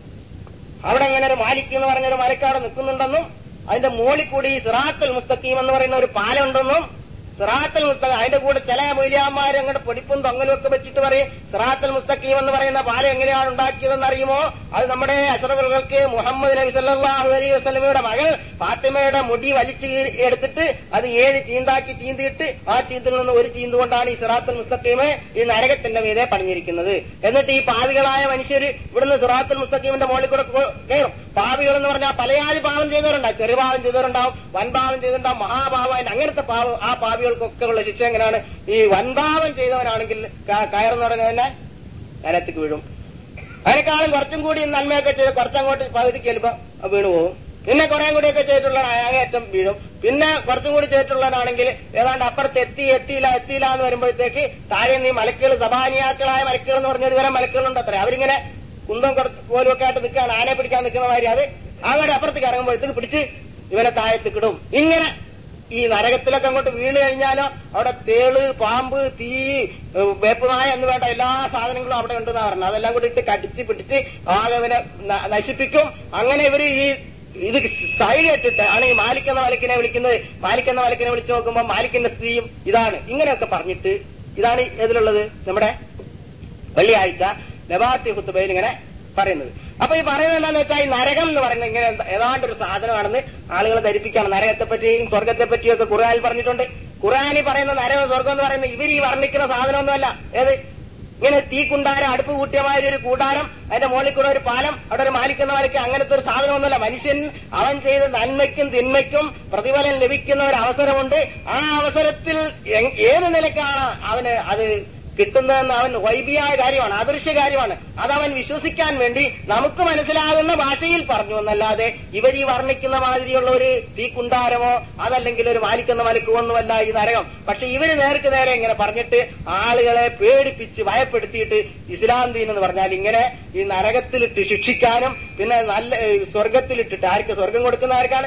അവിടെ ഇങ്ങനെ ഒരു മാലിക് എന്ന് പറഞ്ഞ ഒരു മലക്കാട് നിൽക്കുന്നുണ്ടെന്നും അതിന്റെ മുകളിൽ കൂടി ഈ സിറാത്തുൽ മുസ്തഖീം എന്ന് പറയുന്ന ഒരു പാലം ഉണ്ടെന്നും സിറാത്തുൽ മുസ്തഖീം അതിന്റെ കൂടെ ചില മൊയ്ലിയാന്മാർ അങ്ങോട്ട് പൊടിപ്പും തൊങ്ങലും ഒക്കെ വെച്ചിട്ട് പറയും സിറാത്തുൽ മുസ്തഖീം എന്ന് പറയുന്ന പാലം എങ്ങനെയാണ് ഉണ്ടാക്കിയതെന്ന് അറിയുമോ അത് നമ്മുടെ അഷറഫുകൾക്ക് മുഹമ്മദ് നബി സല്ലല്ലാഹു അലൈഹി വസല്ലമയുടെ മകൾ ഫാത്തിമയുടെ മുടി വലിച്ചു കീറി എടുത്തിട്ട് അത് ഏഴ് ചീന്താക്കി ചീന്തിയിട്ട് ആ ചീന്തിൽ നിന്ന് ഒരു ചീന്ത് കൊണ്ടാണ് ഈ സിറാത്തുൽ മുസ്തഖീമ് ഈ നരകത്തിന്റെ മീതെ പണിഞ്ഞിരിക്കുന്നത് എന്നിട്ട് ഈ പാവികളായ മനുഷ്യർ ഇവിടുന്ന് സിറാത്തുൽ മുസ്തഖീമിന്റെ മുകളിൽ കൂടെ കൊ- കയറും പാവികൾ എന്ന് പറഞ്ഞാൽ പലയാതി പാവം ചെയ്തവരുണ്ടാവും ചെറുപാവം ചെയ്തവരുണ്ടാവും വൻപാവം ചെയ്തിട്ടുണ്ടാവും മഹാഭാവം അതിന്റെ അങ്ങനത്തെ പാവം ആ പാവികൾക്കൊക്കെ ഉള്ള ശിക്ഷ എങ്ങനെയാണ് ഈ വൻപാവം ചെയ്തവനാണെങ്കിൽ ക- കയറെന്ന് പറഞ്ഞാൽ തന്നെ നരകത്തേക്ക് വീഴും അതിനേക്കാളും കുറച്ചും കൂടി നന്മയൊക്കെ ചെയ്ത് കുറച്ചങ്ങോട്ട് പകുതി ചെല്ലുമ്പോ വീണു പോകും പിന്നെ കുറെ കൂടിയൊക്കെ ചെയ്തിട്ടുള്ള അങ്ങേറ്റം വീഴും പിന്നെ കുറച്ചും കൂടി ചെയ്തിട്ടുള്ളതാണെങ്കിൽ ഏതാണ്ട് അപ്പുറത്ത് എത്തി എത്തിയില്ല എത്തിയില്ല എന്ന് വരുമ്പോഴത്തേക്ക് താഴെ നീ മലക്കുകൾ സഭാനിയാക്കളായ മലക്കുകൾ എന്ന് പറഞ്ഞൊരു തരം മലക്കുകളുണ്ട് അത്ര അവരിങ്ങനെ കുന്തം കുറച്ച് കോലുമൊക്കെ ആയിട്ട് നിൽക്കുകയാണ് ആനയെ പിടിക്കാൻ നിൽക്കുന്ന മാതിരി അത് അങ്ങോട്ട് അപ്പുറത്തേക്ക് ഇറങ്ങുമ്പോഴത്തേക്ക് പിടിച്ച് ഇവനെ താഴത്തേക്കിടും ഇങ്ങനെ ഈ നരകത്തിലൊക്കെ അങ്ങോട്ട് വീണ് കഴിഞ്ഞാലോ അവിടെ തേള് പാമ്പ് തീ ഏഹ് വേപ്പുനായ എന്ന് വേണ്ട എല്ലാ സാധനങ്ങളും അവിടെ ഉണ്ടെന്നാ പറഞ്ഞത് അതെല്ലാം കൂടി ഇട്ട് കടിച്ച് പിടിച്ച് ആകെ ഇവനെ ന- നശിപ്പിക്കും അങ്ങനെ ഇവര് ഈ ഇത് സൈ കേട്ടിട്ട് ആണ് ഈ മാലിക് എന്ന മലക്കിനെ വിളിക്കുന്നത് മാലിക് എന്ന മലക്കിനെ വിളിച്ചു നോക്കുമ്പോൾ മാലിക്കിന്റെ സ്ഥിതിയും ഇതാണ് ഇങ്ങനെയൊക്കെ പറഞ്ഞിട്ട് ഇതാണ് ഇതിലുള്ളത് നമ്മുടെ വെള്ളിയാഴ്ച നബാത്തി ഹുത്തുബയിൽ ഇങ്ങനെ പറയുന്നത് അപ്പൊ ഈ പറയുന്നത് എന്താന്ന് വെച്ചാൽ ഈ നരകം എന്ന് പറയുന്നത് ഇങ്ങനെ എന്താ- ഏതാണ്ട് ഒരു സാധനമാണെന്ന് ആളുകൾ ധരിപ്പിക്കുകയാണ് നരകത്തെ പറ്റിയും സ്വർഗത്തെ പറ്റിയും ഒക്കെ ഖുർആനിൽ പറഞ്ഞിട്ടുണ്ട് ഖുർആനിൽ പറയുന്ന നരകം സ്വർഗം എന്ന് പറയുന്നത് ഇവർ ഈ വർണ്ണിക്കുന്ന സാധനമൊന്നുമല്ല ഏത് ഇങ്ങനെ തീ കുണ്ടാരം അടുപ്പ് കൂട്ടിയമാതിരി ഒരു കൂടാരം അതിന്റെ മുകളിൽ കൂടെ ഒരു പാലം അവിടെ ഒരു മാലിക്കുന്ന മലയ്ക്ക് അങ്ങനത്തെ ഒരു സാധനമൊന്നുമല്ല മനുഷ്യൻ അവൻ ചെയ്ത നന്മയ്ക്കും തിന്മയ്ക്കും പ്രതിഫലം ലഭിക്കുന്ന ഒരു അവസരമുണ്ട് ആ അവസരത്തിൽ എങ്- ഏത് നിലക്കാണ് അവന് അത് കിട്ടുന്നതെന്ന് അവൻ വൈബിയായ കാര്യമാണ് അദൃശ്യ കാര്യമാണ് അതവൻ വിശ്വസിക്കാൻ വേണ്ടി നമുക്ക് മനസ്സിലാകുന്ന ഭാഷയിൽ പറഞ്ഞു എന്നല്ലാതെ ഇവർ ഈ വർണ്ണിക്കുന്ന മാതിരിയുള്ള ഒരു തീക്കുണ്ടാരമോ അതല്ലെങ്കിൽ ഒരു മാലിക്കുന്ന മലക്കോ ഒന്നുമല്ല ഈ നരകം പക്ഷെ ഇവര് നേർക്ക് നേരെ ഇങ്ങനെ പറഞ്ഞിട്ട് ആളുകളെ പേടിപ്പിച്ച് ഭയപ്പെടുത്തിയിട്ട് ഇസ്ലാം ദീൻ എന്ന് പറഞ്ഞാൽ ഇങ്ങനെ ഈ നരകത്തിലിട്ട് ശിക്ഷിക്കാനും പിന്നെ നല്ല ഏ, സ്വർഗത്തിലിട്ടിട്ട് ആർക്ക് സ്വർഗം കൊടുക്കുന്ന ആർക്കാണ്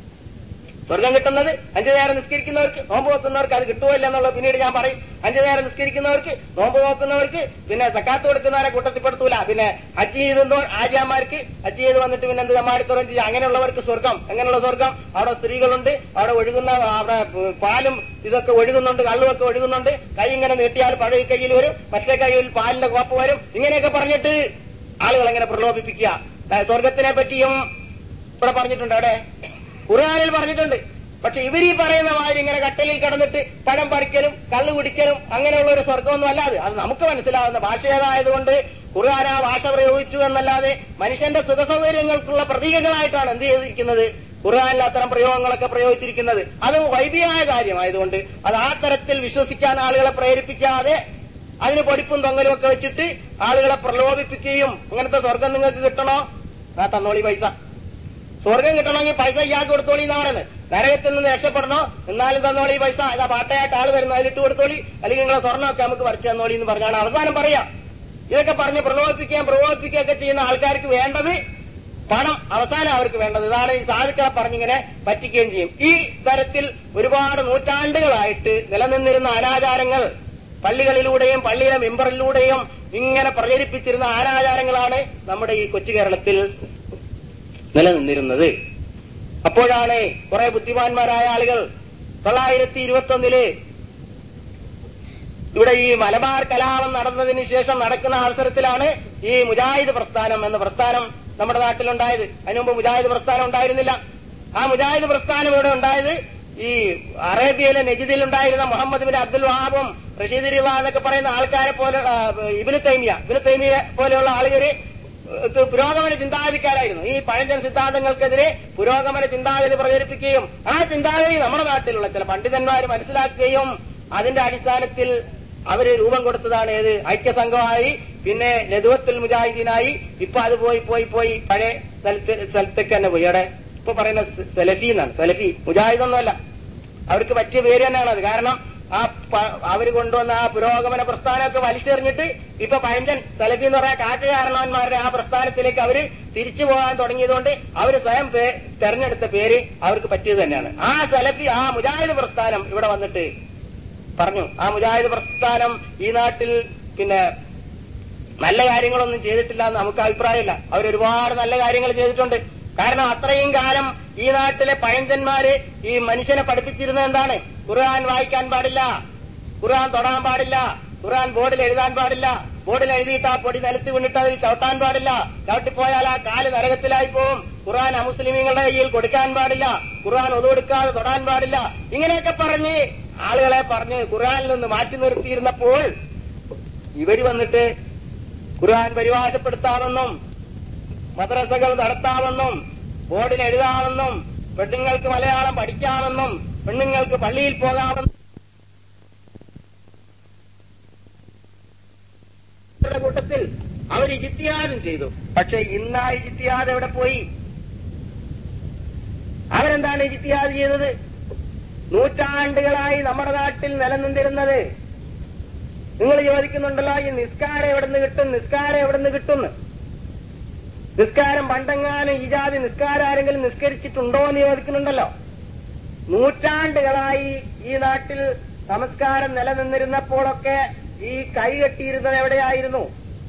സ്വർഗം കിട്ടുന്നത് അഞ്ചു നേരം നിസ്കരിക്കുന്നവർക്ക് നോമ്പ് നോക്കുന്നവർക്ക് അത് കിട്ടുമല്ല എന്നുള്ളത് പിന്നീട് ഞാൻ പറയും അഞ്ചു നേരം നിസ്കരിക്കുന്നവർക്ക് നോമ്പ് നോക്കുന്നവർക്ക് പിന്നെ സക്കാത്ത് കൊടുക്കുന്നവരെ കൂട്ടത്തിൽപ്പെടുത്തൂല പിന്നെ ഹജ്ജ് ചെയ്തോ ആര്യാമാർക്ക് ഹജ്ജ് ചെയ്ത് വന്നിട്ട് പിന്നെ എന്ത് ജമാടിത്തുറം ചെയ്യുക അങ്ങനെയുള്ളവർക്ക് സ്വർഗം എങ്ങനെയുള്ള സ്വർഗം അവിടെ സ്ത്രീകളുണ്ട് അവിടെ ഒഴുകുന്ന അവിടെ പാലും ഇതൊക്കെ ഒഴുകുന്നുണ്ട് കള്ളുമൊക്കെ ഒഴുകുന്നുണ്ട് കൈ ഇങ്ങനെ നീട്ടിയാൽ പഴയ കയ്യിൽ വരും മറ്റേ കയ്യിൽ പാലിന്റെ കോപ്പ് വരും ഇങ്ങനെയൊക്കെ പറഞ്ഞിട്ട് ആളുകൾ എങ്ങനെ പ്രലോഭിപ്പിക്കുക ഏ, സ്വർഗത്തിനെ പറ്റിയും ഇവിടെ പറഞ്ഞിട്ടുണ്ട് അവിടെ ഖുർആാനിൽ പറഞ്ഞിട്ടുണ്ട് പക്ഷെ ഇവർ ഈ പറയുന്ന മാതിരി ഇങ്ങനെ കട്ടലിൽ കിടന്നിട്ട് പഴം പറിക്കലും കള്ളു കുടിക്കലും അങ്ങനെയുള്ള ഒരു സ്വർഗമൊന്നും അല്ലാതെ അത് നമുക്ക് മനസ്സിലാവുന്ന ഭാഷ ഏതായതുകൊണ്ട് ഖുർആൻ ആ ഭാഷ പ്രയോഗിച്ചു എന്നല്ലാതെ മനുഷ്യന്റെ സുഖസൗകര്യങ്ങൾക്കുള്ള പ്രതീകങ്ങളായിട്ടാണ് എന്ത് ചെയ്തിരിക്കുന്നത് ഖുർആനിൽ അത്തരം പ്രയോഗങ്ങളൊക്കെ പ്രയോഗിച്ചിരിക്കുന്നത് അത് വൈദികമായ കാര്യമായതുകൊണ്ട് അത് ആ തരത്തിൽ വിശ്വസിക്കാൻ ആളുകളെ പ്രേരിപ്പിക്കാതെ അതിന് പൊടിപ്പും തൊങ്ങലും ഒക്കെ വെച്ചിട്ട് ആളുകളെ പ്രലോഭിപ്പിക്കുകയും അങ്ങനത്തെ സ്വർഗം നിങ്ങൾക്ക് കിട്ടണോ ആ തന്നോളി പൈസ സ്വർഗം കിട്ടണമെങ്കിൽ പൈസ ഇയാൾക്ക് കൊടുത്തോളി എന്നാ പറയുന്നത് നരകത്തിൽ നിന്ന് രക്ഷപ്പെടണോ എന്നാലും തന്നോളി പൈസ ഇതാ പാട്ടയായിട്ട് ആള് വരുന്നു അതിലിട്ട് കൊടുത്തോളി അല്ലെങ്കിൽ നിങ്ങളെ സ്വർണ്ണമൊക്കെ നമുക്ക് പറിച്ചു തന്നോളി എന്ന് പറഞ്ഞാണ് അവസാനം പറയാം ഇതൊക്കെ പറഞ്ഞ് പ്രലോഭിപ്പിക്കുകയും പ്രലോഭിപ്പിക്കുകയൊക്കെ ചെയ്യുന്ന ആൾക്കാർക്ക് വേണ്ടത് പണം അവസാനം അവർക്ക് വേണ്ടത് ഇതാണ് ഈ സാധുക്കളെ പറഞ്ഞിങ്ങനെ പറ്റിക്കുകയും ചെയ്യും ഈ തരത്തിൽ ഒരുപാട് നൂറ്റാണ്ടുകളായിട്ട് നിലനിന്നിരുന്ന അനാചാരങ്ങൾ പള്ളികളിലൂടെയും പള്ളിയിലെ മെമ്പറിലൂടെയും ഇങ്ങനെ പ്രചരിപ്പിച്ചിരുന്ന ആരാചാരങ്ങളാണ് നമ്മുടെ ഈ കൊച്ചു കേരളത്തിൽ നിലനിന്നിരുന്നത് അപ്പോഴാണ് കുറെ ബുദ്ധിമാന്മാരായ ആളുകൾ തൊള്ളായിരത്തി ഇരുപത്തി ഒന്നില് ഇവിടെ ഈ മലബാർ കലാപം നടന്നതിന് ശേഷം നടക്കുന്ന അവസരത്തിലാണ് ഈ മുജാഹിദ് പ്രസ്ഥാനം എന്ന പ്രസ്ഥാനം നമ്മുടെ നാട്ടിലുണ്ടായത് അതിനു മുമ്പ് മുജാഹിദ് പ്രസ്ഥാനം ഉണ്ടായിരുന്നില്ല ആ മുജാഹിദ് പ്രസ്ഥാനം ഇവിടെ ഉണ്ടായത് ഈ അറേബ്യയിലെ നജിദിൽ ഉണ്ടായിരുന്ന മുഹമ്മദ് ബിൻ അബ്ദുൽ വഹാബും റഷീദ് റിവ എന്നൊക്കെ പറയുന്ന ആൾക്കാരെ പോലെ ആ, ഇബിന് തൈമിയ ഇബിന് തൈമിയ പോലെയുള്ള ആളുകൾ ഇത് പുരോഗമന ചിന്താഗതിക്കാരായിരുന്നു ഈ പഴഞ്ചൻ സിദ്ധാന്തങ്ങൾക്കെതിരെ പുരോഗമന ചിന്താഗതി പ്രചരിപ്പിക്കുകയും ആ ചിന്താഗതി നമ്മുടെ നാട്ടിലുള്ള ചില പണ്ഡിതന്മാർ മനസ്സിലാക്കുകയും അതിന്റെ അടിസ്ഥാനത്തിൽ അവര് രൂപം കൊടുത്തതാണ് ഏത് ഐക്യസംഘമായി പിന്നെ നെതുവത്തുൽ മുജാഹിദീനായി ഇപ്പൊ അത് പോയി പോയി പോയി പഴയ സ്ഥലത്ത് സ്ഥലത്തേക്ക് തന്നെ പോയി അവിടെ ഇപ്പൊ പറയുന്ന സെലഫി എന്നാണ് സെലഫി മുജാഹിദ് ഒന്നുമല്ല അവർക്ക് പറ്റിയ പേര് തന്നെയാണ് അത് കാരണം ആ പ- അവര് കൊണ്ടുവന്ന ആ പുരോഗമന പ്രസ്ഥാനമൊക്കെ വലിച്ചെറിഞ്ഞിട്ട് ഇപ്പൊ പഴഞ്ചൻ സലഫി എന്ന് പറയാ കാട്ടുകാരണവന്മാരുടെ ആ പ്രസ്ഥാനത്തിലേക്ക് അവര് തിരിച്ചു പോകാൻ തുടങ്ങിയതുകൊണ്ട് അവര് സ്വയം പേ- തെരഞ്ഞെടുത്ത പേര് അവർക്ക് പറ്റിയത് തന്നെയാണ് ആ സലഫി ആ മുജാഹിദ് പ്രസ്ഥാനം ഇവിടെ വന്നിട്ട് പറഞ്ഞു ആ മുജാഹിദ് പ്രസ്ഥാനം ഈ നാട്ടിൽ പിന്നെ നല്ല കാര്യങ്ങളൊന്നും ചെയ്തിട്ടില്ല എന്ന് നമുക്ക് അഭിപ്രായമില്ല അവരൊരുപാട് നല്ല കാര്യങ്ങൾ ചെയ്തിട്ടുണ്ട് കാരണം അത്രയും കാലം ഈ നാട്ടിലെ പഴഞ്ചന്മാര് ഈ മനുഷ്യനെ പഠിപ്പിച്ചിരുന്നത് എന്താണ് ഖുർആൻ വായിക്കാൻ പാടില്ല ഖുർആൻ തൊടാൻ പാടില്ല ഖുർആൻ ബോർഡിൽ എഴുതാൻ പാടില്ല ബോർഡിൽ എഴുതിയിട്ട് ആ പൊടി നിലത്ത് വീണിട്ട് അതിൽ ചവിട്ടാൻ പാടില്ല ചവിട്ടിപ്പോയാൽ ആ കാല് നരകത്തിലായി പോവും ഖുർആൻ അമുസ്ലിമീങ്ങളുടെ കയ്യിൽ കൊടുക്കാൻ പാടില്ല ഖുർആൻ ഒതുകൊടുക്കാതെ തൊടാൻ പാടില്ല ഇങ്ങനെയൊക്കെ പറഞ്ഞ് ആളുകളെ പറഞ്ഞ് ഖുർആനിൽ നിന്ന് മാറ്റി നിർത്തിയിരുന്നപ്പോൾ ഇവര് വന്നിട്ട് ഖുർആൻ പരിഭാഷപ്പെടുത്താമെന്നും മദ്രസകൾ നടത്താമെന്നും ബോർഡിൽ എഴുതാമെന്നും പെണ്ണുങ്ങൾക്ക് മലയാളം പഠിക്കാമെന്നും പെണ്ണുങ്ങൾക്ക് പള്ളിയിൽ പോകാമെന്നും ഇവരുടെ കൂട്ടത്തിൽ അവർ ഇജിത്തിയാദും ചെയ്തു പക്ഷെ ഇന്ന് ആ ഇജിത്തിയാദ് എവിടെ പോയി അവരെന്താണ് ഇജിത്തിയാദ് ചെയ്തത് നൂറ്റാണ്ടുകളായി നമ്മുടെ നാട്ടിൽ നിലനിന്നിരുന്നത് നിങ്ങൾ ചോദിക്കുന്നുണ്ടല്ലോ ഈ നിസ്കാരം എവിടുന്ന് കിട്ടും നിസ്കാരം എവിടുന്ന് കിട്ടുന്നു നിസ്കാരം പണ്ടെങ്ങാനും ഈ ജാതി നിസ്കാരം ആരെങ്കിലും നിസ്കരിച്ചിട്ടുണ്ടോ എന്ന് ചോദിക്കുന്നുണ്ടല്ലോ നൂറ്റാണ്ടുകളായി ഈ നാട്ടിൽ നമസ്കാരം നിലനിന്നിരുന്നപ്പോഴൊക്കെ ഈ കൈ കെട്ടിയിരുന്നത് എവിടെയായിരുന്നു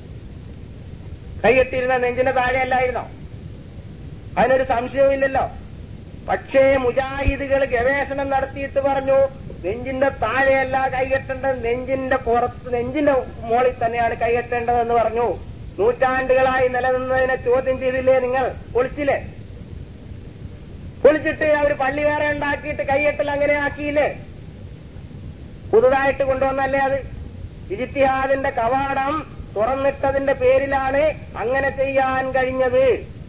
കൈ കെട്ടിയിരുന്ന നെഞ്ചിന്റെ താഴെയല്ലായിരുന്നോ അതിനൊരു സംശയവുമില്ലല്ലോ പക്ഷേ മുജാഹിദുകൾ ഗവേഷണം നടത്തിയിട്ട് പറഞ്ഞു നെഞ്ചിന്റെ താഴെയല്ല കൈകെട്ടേണ്ടത് നെഞ്ചിന്റെ പുറത്ത് നെഞ്ചിന്റെ മുകളിൽ തന്നെയാണ് കൈകെട്ടേണ്ടതെന്ന് പറഞ്ഞു നൂറ്റാണ്ടുകളായി നിലനിന്നതിനെ ചോദ്യം ചെയ്തില്ലേ നിങ്ങൾ പൊളിച്ചില്ലേ പൊളിച്ചിട്ട് അവർ പള്ളി വേറെ ഉണ്ടാക്കിയിട്ട് കൈകെട്ടൽ അങ്ങനെ ആക്കിയില്ലേ പുതുതായിട്ട് കൊണ്ടുവന്നല്ലേ അത് ഇജിത്തിഹാദിന്റെ കവാടം തുറന്നിട്ടതിന്റെ പേരിലാണ് അങ്ങനെ ചെയ്യാൻ കഴിഞ്ഞത്